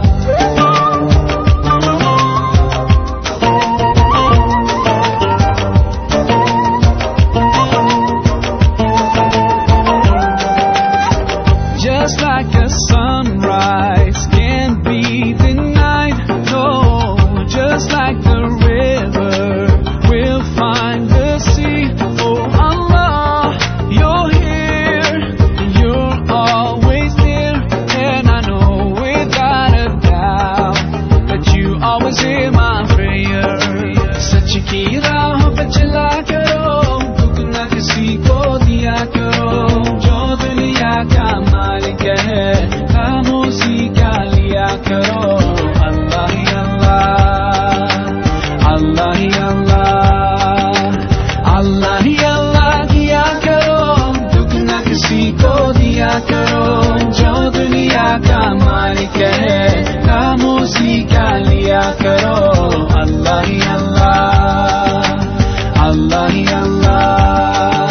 Just like a sunrise can't be denied. No, just like the river will find the sea. Oh Allah, you're here, you're always near, and I know without a doubt that you always hear my prayer. सच की राह पे चला करो दुख न किसी को दिया करो जो दुनिया का मालिक है खामोशी का लिया करो अल्लाह ही अल्लाह अल्लाह ही अल्लाह अल्लाह ही अल्लाह किया करो दुख न किसी को दिया करो जो दुनिया का मालिक है खामोशी का लिया करो अल्लाह ही अल्लाह अल्लाह ही अल्लाह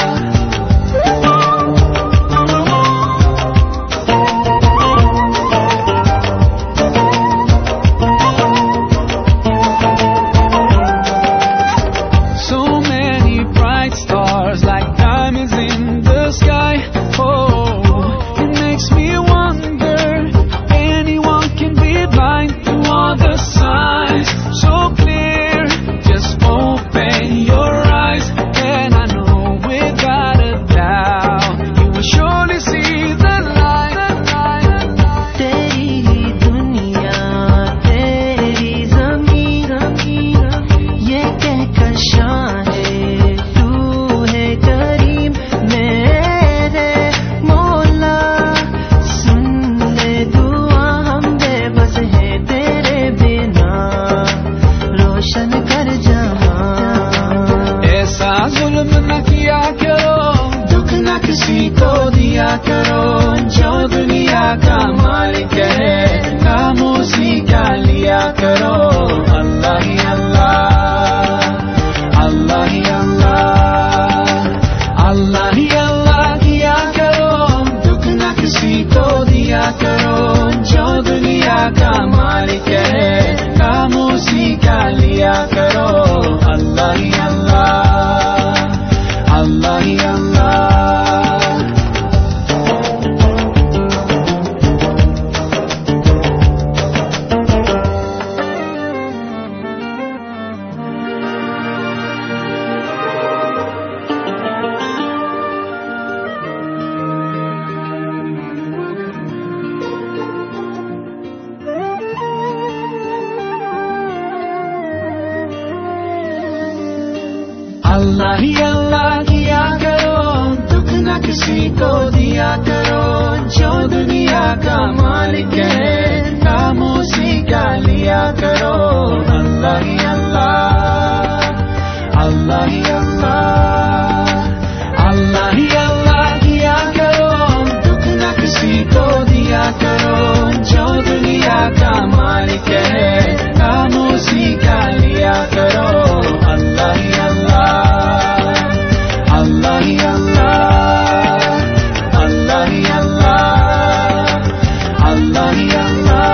So many bright stars like diamonds in the sky. Oh, it makes me wonder. Anyone can be blind to all the signs. So clear, just open your eyes. And I know without a doubt, you will surely see the light. तेरी ही दुनिया तेरी जमीन ये कहकर शाहे तू है करीम मेरे मौला सुन ले दुआ हम बेबस है तेरे बिना रोशन कर जहां ऐसा जुल्म न किया करो दुख न किसी को दिया करो जो दुनिया का मालिक है खामोशी का लिया करो अल्लाह ही अल्लाह अल्लाह ही अल्लाह अल्लाह ही अल्लाह किया करो दुख न किसी को दिया करो जो दुनिया का मालिक है खामोशी का लिया करो अल्लाह ही अल्लाह अल्लाह ही अल्लाह अल्लाह ही अल्लाह किया करो दुख न किसी को दिया करो जो दुनिया का मालिक है खामोशी का लिया करो अल्लाह ही अल्लाह अल्लाह ही अल्लाह अल्लाह ही अल्लाह किया करो दुख न किसी को दिया करो जो दुनिया का मालिक है खामोशी का लिया करो अल्लाह ही अल्लाह अल्लाह ही अल्लाह अल्लाह ही अल्लाह अल्लाह ही अल्लाह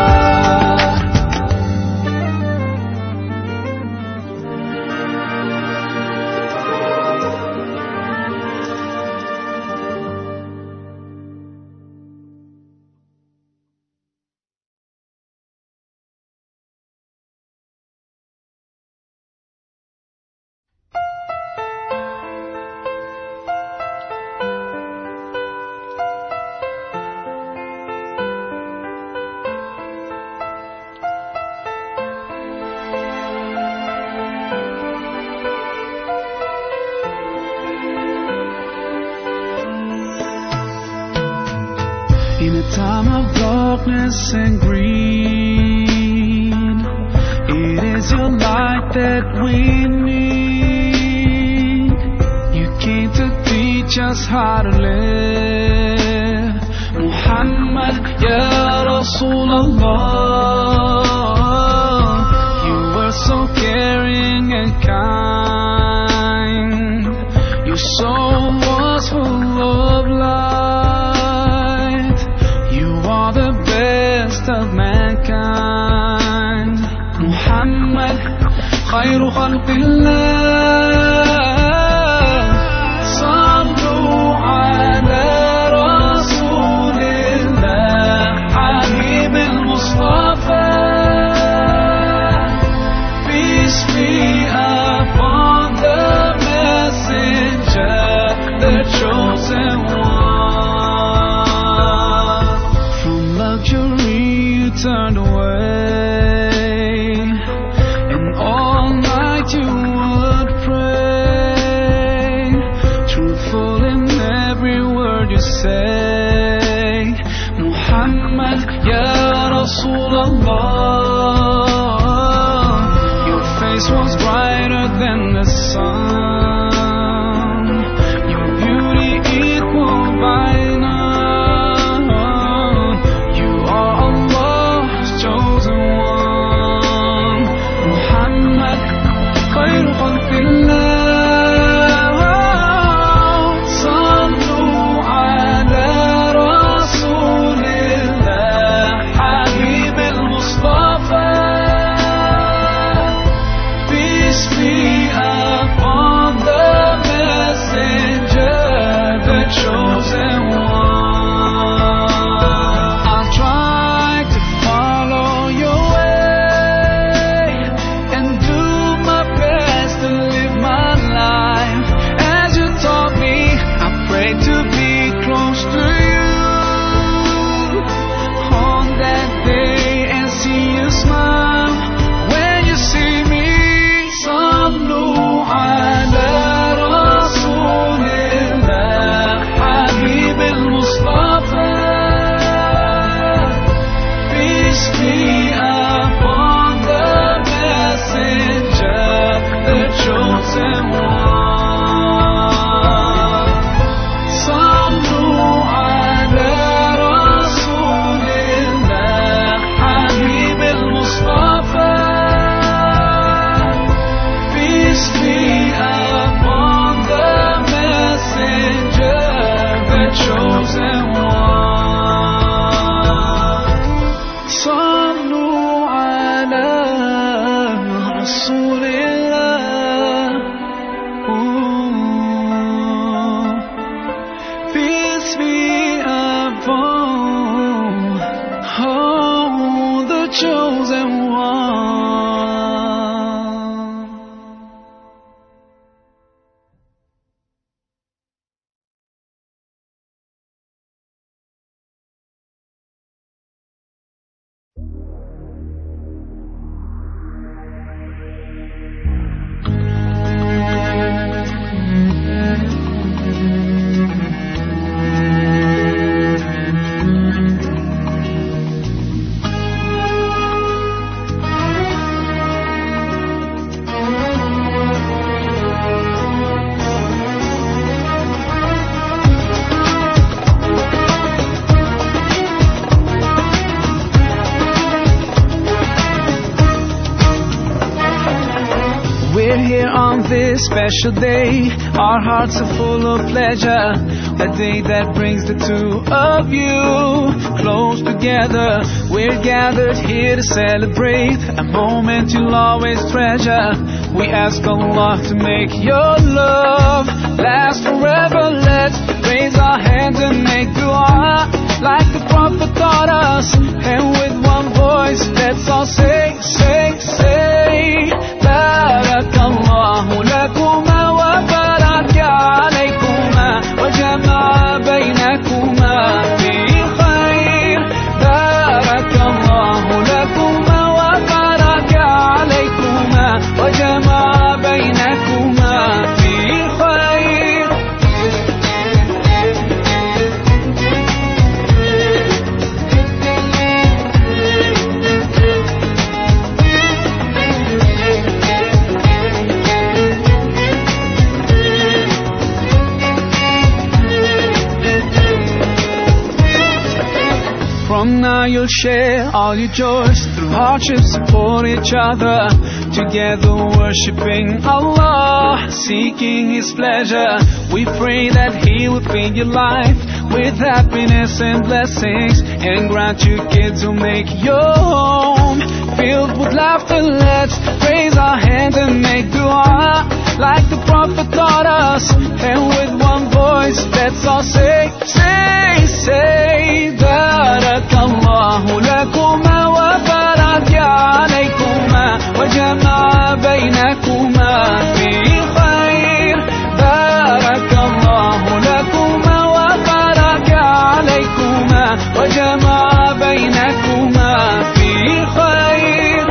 darkness and greed. It is your light that we need. You came to teach us how to live. Muhammad, Ya Rasulullah. You were so caring and kind. Your soul was full of light. You are the best of mankind. Muhammad, خير خلق الله. صلوا على رسول الله حبيب المصطفى. Peace be upon the messenger, the chosen one. From luxury you turned away, and all night you would pray. Truthful in every word you say. Muhammad, Ya Rasulullah. Your face was brighter than the sun. Your beauty equal by none. You are Allah's chosen one. Muhammad, خير خلق الله. صلوا على رسول الله حبيب المصطفى. Peace be upon the messenger, the chosen one. I'll try to follow your way and do my best to live my life as you taught me. I pray to be close to you on that day and see you smile when you see me. صلوا على رسول الله حبيب المصطفى. Peace be upon the messenger, the chosen one. صلوا على رسول الله حبيب المصطفى. Peace be upon the messenger, the chosen one. صلوا على رسول الله. Ooh. Peace be upon oh, the chosen one. We're here on this special day. Our hearts are full of pleasure. A day that brings the two of you close together. We're gathered here to celebrate a moment you'll always treasure. We ask Allah to make your love last forever. Let's raise our hands and make dua like the Prophet taught us. And with one voice, let's all say, say, say. بارك الله لكما وبارك عليكما وجمع بينكما في خير بارك الله لكما وبارك عليكما وجمع بينكما في خير now you'll share all your joys through hardship, support each other. Together worshiping Allah, seeking His pleasure. We pray that He will fill your life with happiness and blessings and grant you kids who make your home filled with laughter. Let's raise our hands and make dua like the Prophet taught us. And with one voice, let's all say, say, say, Barakallahu lakuma wa baraka alaykuma wa jama'a baynakuma fi khair. Barakallahu lakuma wa baraka alaykuma wa jama'a baynakuma fi khair.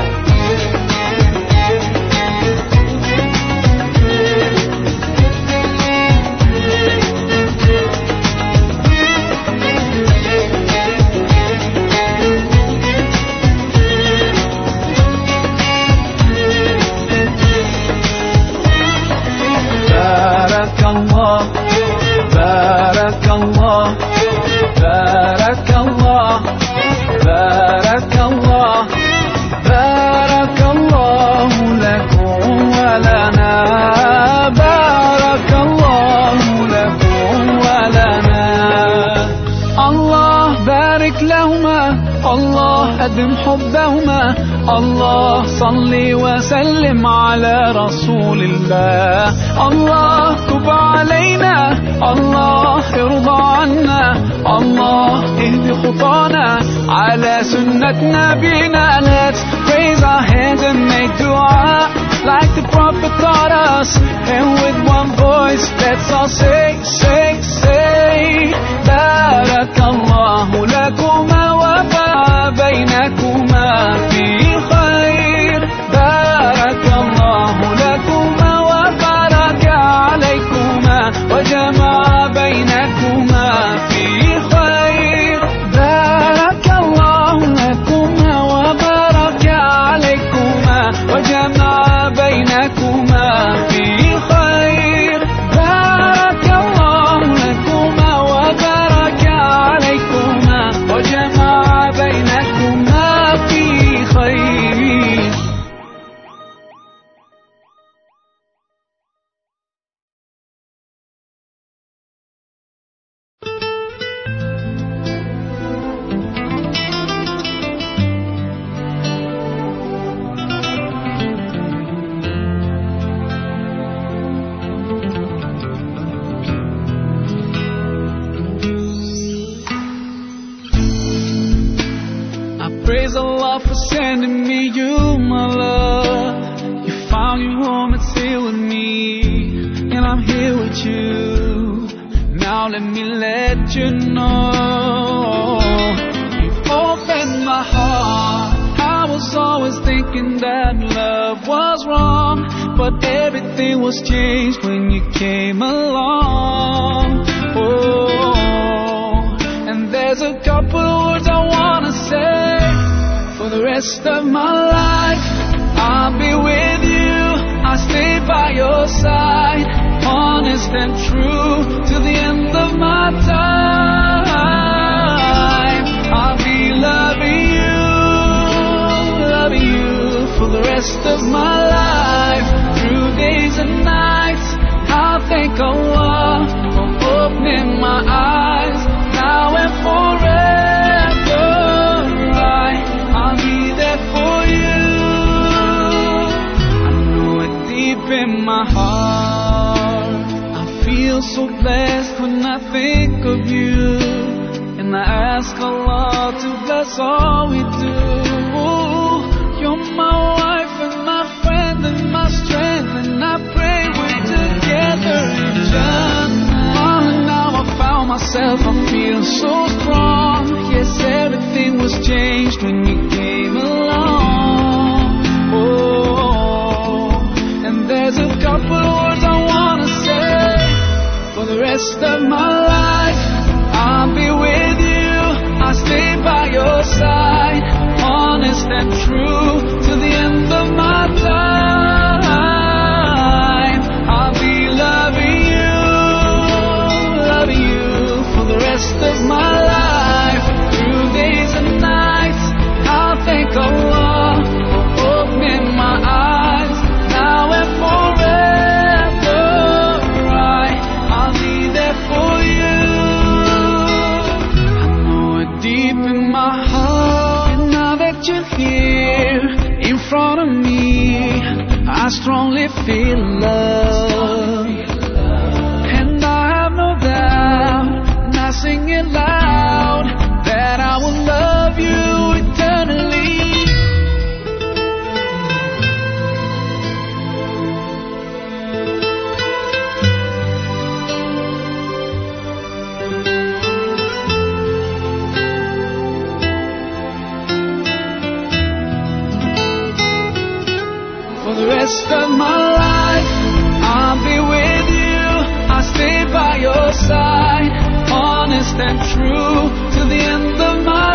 بارك الله بارك الله بارك الله بارك الله بارك الله لكم ولنا بارك الله لكم ولنا الله بارك لهما الله أدم حبهما الله صل وسلم على رسول الله الله تب علينا الله ارضى عنا الله اهد خطانا على سنة نبينا let's raise our hands and make dua like the prophet taught us and with one voice let's all say say say بارك الله لكما وفى بينكما في خير بارك الله لكما وبارك عليكما وجمع بينكما في خير بارك الله لكما وبارك عليكما وجمع بينكما في خير بارك الله لكما وبارك عليكما وجمع بينكما في خير I praise Allah for sending me you, my love. You found your home, it's here with me, and I'm here with you. Now let me let you know you've opened my heart. I was always thinking that love was wrong, but everything was changed when you came along. Oh, and there's a couple of words I wanna say for the rest of my life. I'll be with you. I'll stay by your side, honest and true to the end of my time. I'll be loving you, loving you for the rest of my life, through days and nights. I'll thank Allah for opening my eyes now and forever. I, I'll be there for you. I know it deep in my heart. I feel so blessed when I think of you. And I ask Allah to bless all we do. You're my wife and my friend and my strength. And I pray we're together in Jannah. Oh, now I found myself, I feel so strong. Yes, everything was changed when you came along. Oh, and there's a couple of words I wanna say for the rest of my life. I'll be with you. I'll stay by your side, honest and true to the end of my time. I'll be loving you, loving you for the rest of my life, through days and nights. strongly feel love. And I have no doubt, and I sing it loud, that I will love you eternally. For the rest of my life, I'll be with you. I'll stay by your side, honest and true to the end of my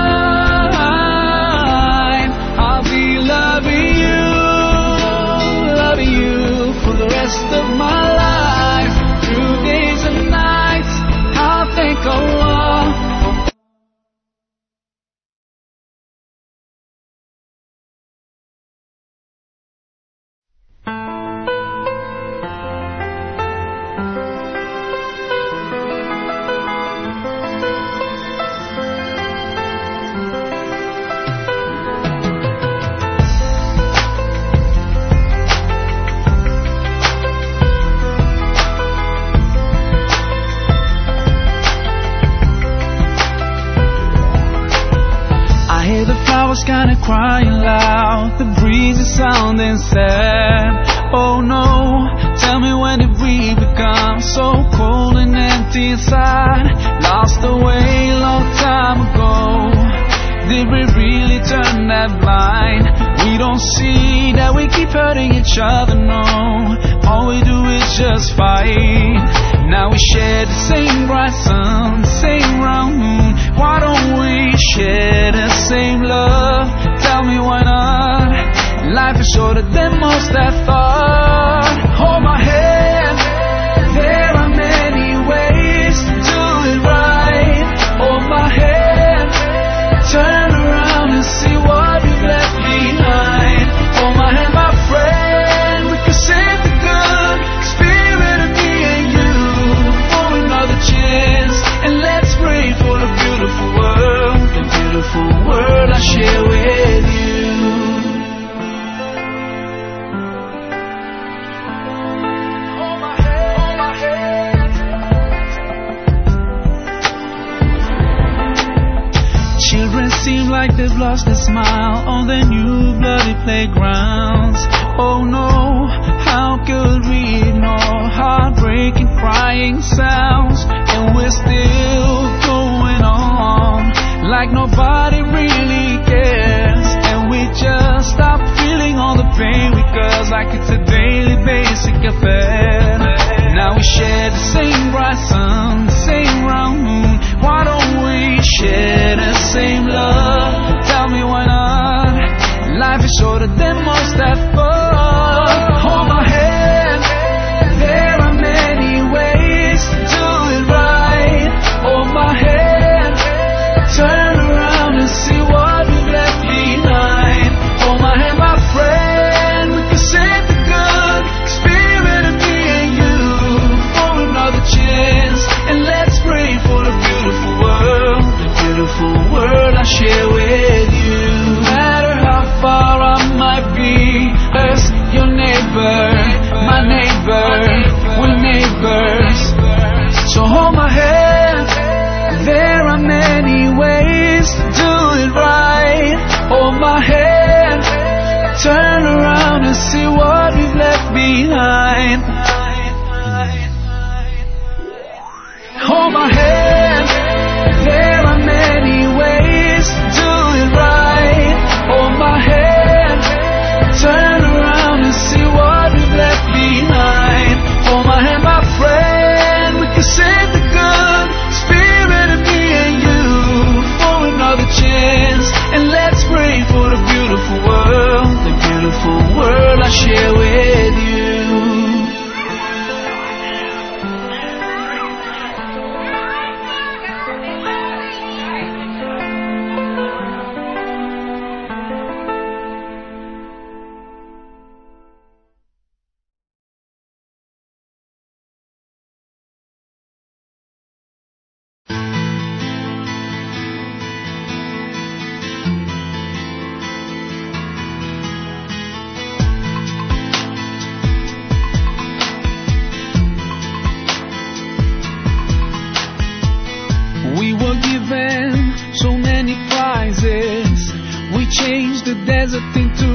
time. I'll be loving you, loving you for the rest of my life. Through days and nights, I'll thank Allah. I hear the flowers kinda crying loud, the breeze is sounding sad. Oh no, tell me when did we become so cold and empty inside? Lost away a long time ago. Did we really turn that blind? We don't see that we keep hurting each other, no. All we do is just fight. Now we share the same bright sun, the same round moon. Why don't we share the same love? Tell me why not? Life is shorter than most have thought. Hold my hand. There are many ways to do it right. Hold my hand. Turn around and see what we've left behind. Hold my hand, my friend. We can save the good spirit of me and you for another chance. And let's pray for the beautiful world, the beautiful world I share with you. Hold my hand, hold my hand. Children seem like they've lost their smile on their new bloody playgrounds. Oh no, how could we ignore heartbreaking crying sounds? And we're still going on like nobody really cares. And we just stop feeling all the pain because like it's a daily basic affair. Now we share the same bright sun, the same round moon. Why don't we share the same love? Tell me why not? Life is shorter than most have thought. Hold my hand. There are many ways to do it right. Hold my hand. Turn around and see what we've left behind. Hold my hand, my friend. We can save the good spirit of me and you for another chance. And let's pray for the beautiful world, the beautiful world I share with you. No matter how far I might be, as your neighbor, my neighbor, we're neighbors. So hold my hand. There are many ways to do it right. Hold my hand. Turn around and see what we've left behind. Hold my hand. There are many ways to do it right. Hold my hand. Turn around and see what we've left behind. Hold my hand, my friend. We can save the good spirit of me and you for another chance. And let's pray for the beautiful world, the beautiful world I share with you. changed the desert into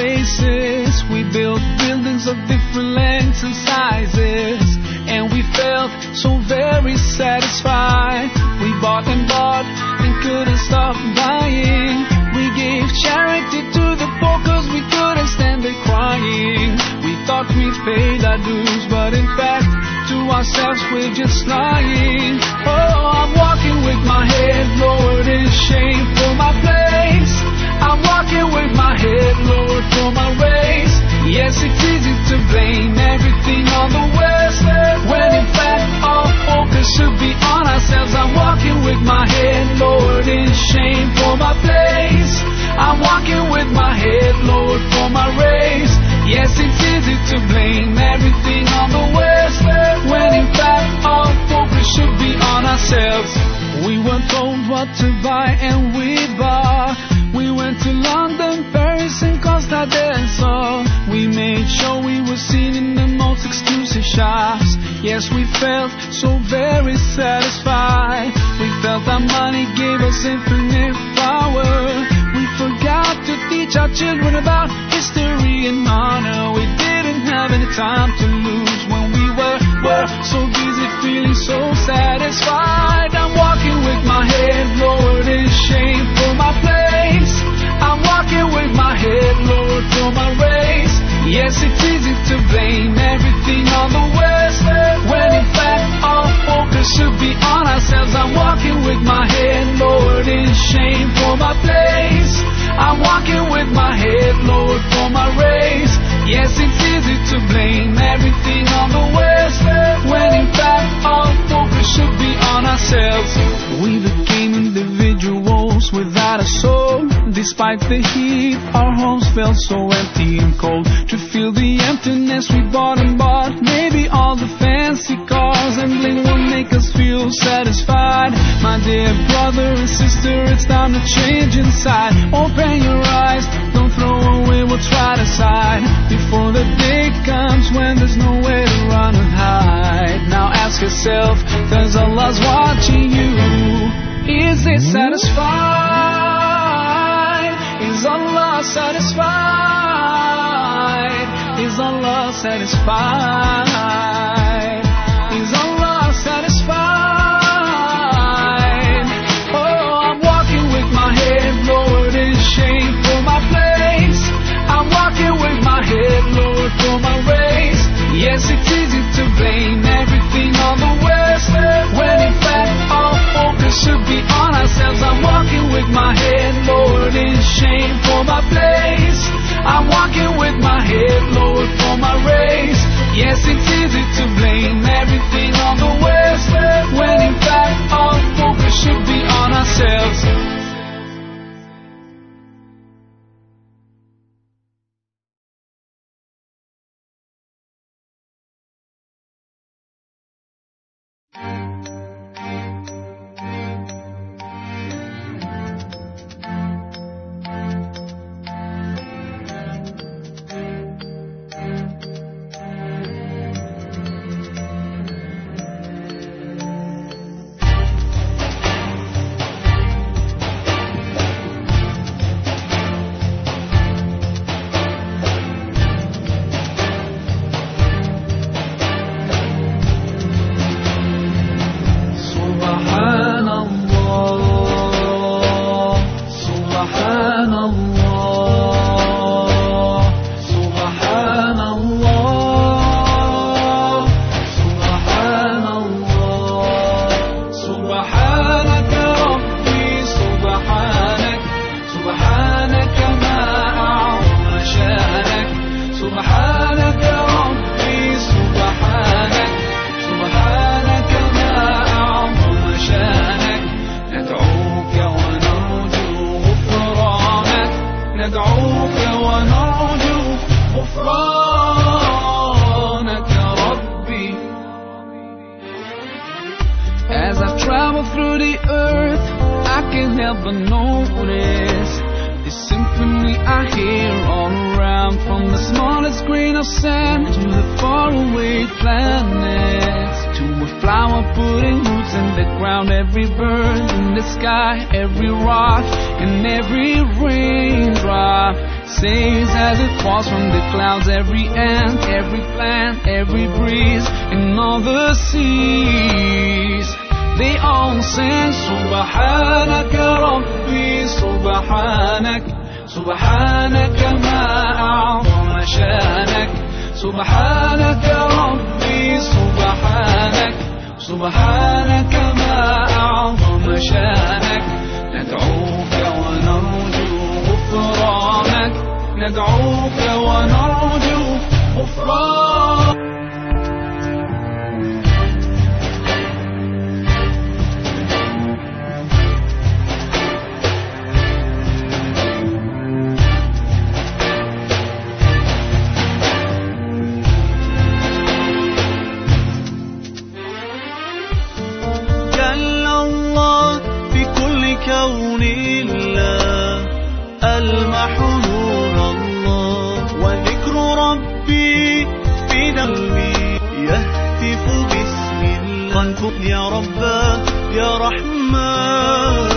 oasis. We built buildings of different lengths and sizes. And we felt so very satisfied. We bought and bought and couldn't stop buying. We gave charity to the poor cause we couldn't stand it crying. We thought we'd paid our dues, but in fact, to ourselves we're just lying. Oh, I'm walking with my head lowered in shame for my place. I'm walking with my head lowered for my race. Yes, it's easy to blame everything on the West, when in fact our focus should be on ourselves. I'm walking with my head lowered in shame for my place. I'm walking with my head lowered for my race. Yes, it's easy to blame everything on the West, when in fact our focus should be on ourselves. We were told what to buy and we bought. We went to London, Paris, and Costa del Sol. We made sure we were seen in the most exclusive shops. Yes, we felt so very satisfied. We felt our money gave us infinite power. We forgot to teach our children about history and honor. We didn't have any time to lose when we were, were so busy feeling so satisfied. I'm walking with my head lowered in shame for my place. I'm walking with my head lowered for my race. Yes, it's easy to blame everything on the West, when in fact our focus should be on ourselves. I'm walking with my head lowered in shame for my place. I'm walking with my head lowered for my race. Yes, it's easy to blame everything on the West, when in fact our focus should be on ourselves. We became individuals without a soul. Despite the heat, our homes felt so empty and cold. To feel the emptiness we bought and bought, maybe all the fancy cars and bling will make us feel satisfied. My dear brother and sister, it's time to change inside. Open your eyes, don't throw away what's right aside. Before the day comes when there's nowhere to run and hide. Now ask yourself, cause Allah's watching you. Is it satisfied? Is Allah satisfied? Is Allah satisfied? Is Allah satisfied? Oh, I'm walking with my head lowered in shame for my place. I'm walking with my head lowered for my race. Yes, it's easy to blame everything on the West, when in fact our focus should be on ourselves. I'm walking with my head lowered in shame for my place. I'm walking with my head lowered for my race. Yes, it's easy to blame everything on the West, when in fact our focus should be on ourselves. سبحان الله سبحان الله سبحان الله سبحان الله سبحانك ربي سبحانك سبحانك ما أعظم شانك سبحانك ربي سبحانك سبحانك ما أعظم شانك ندعوك ونرجو غفرانك ندعوك ونرجو غفرانك ربي As I travel through the earth, I can't help but notice the symphony I hear all around, from the smallest grain of sand to the faraway planets, To a flower putting roots in the ground, every bird in the sky, every rock and every raindrop sings as it falls from the clouds. Every ant, every plant, every breeze, and all the seas. They all sing سبحانك ربي سبحانك سبحانك ما أعظم شانك سبحانك ربي سبحانك سبحانك ما أعظم شانك ندعوك ونرجو غفرانك ندعوك ونرجو غفرانك جل الله في كل كون الله ألمح نور الله وذكر ربي في قلبي يهتف باسم الله يا رباه يا رحمن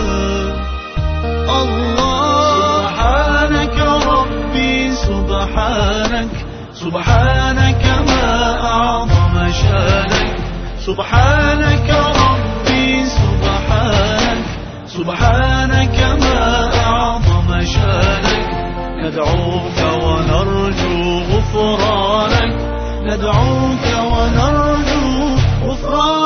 الله سبحانك ربي سبحانك سبحانك ما أعظم شانك سبحانك ربي سبحانك سبحانك ما أعظم شانك ندعوك ونرجو غفرانك ندعوك ونرجو غفرانك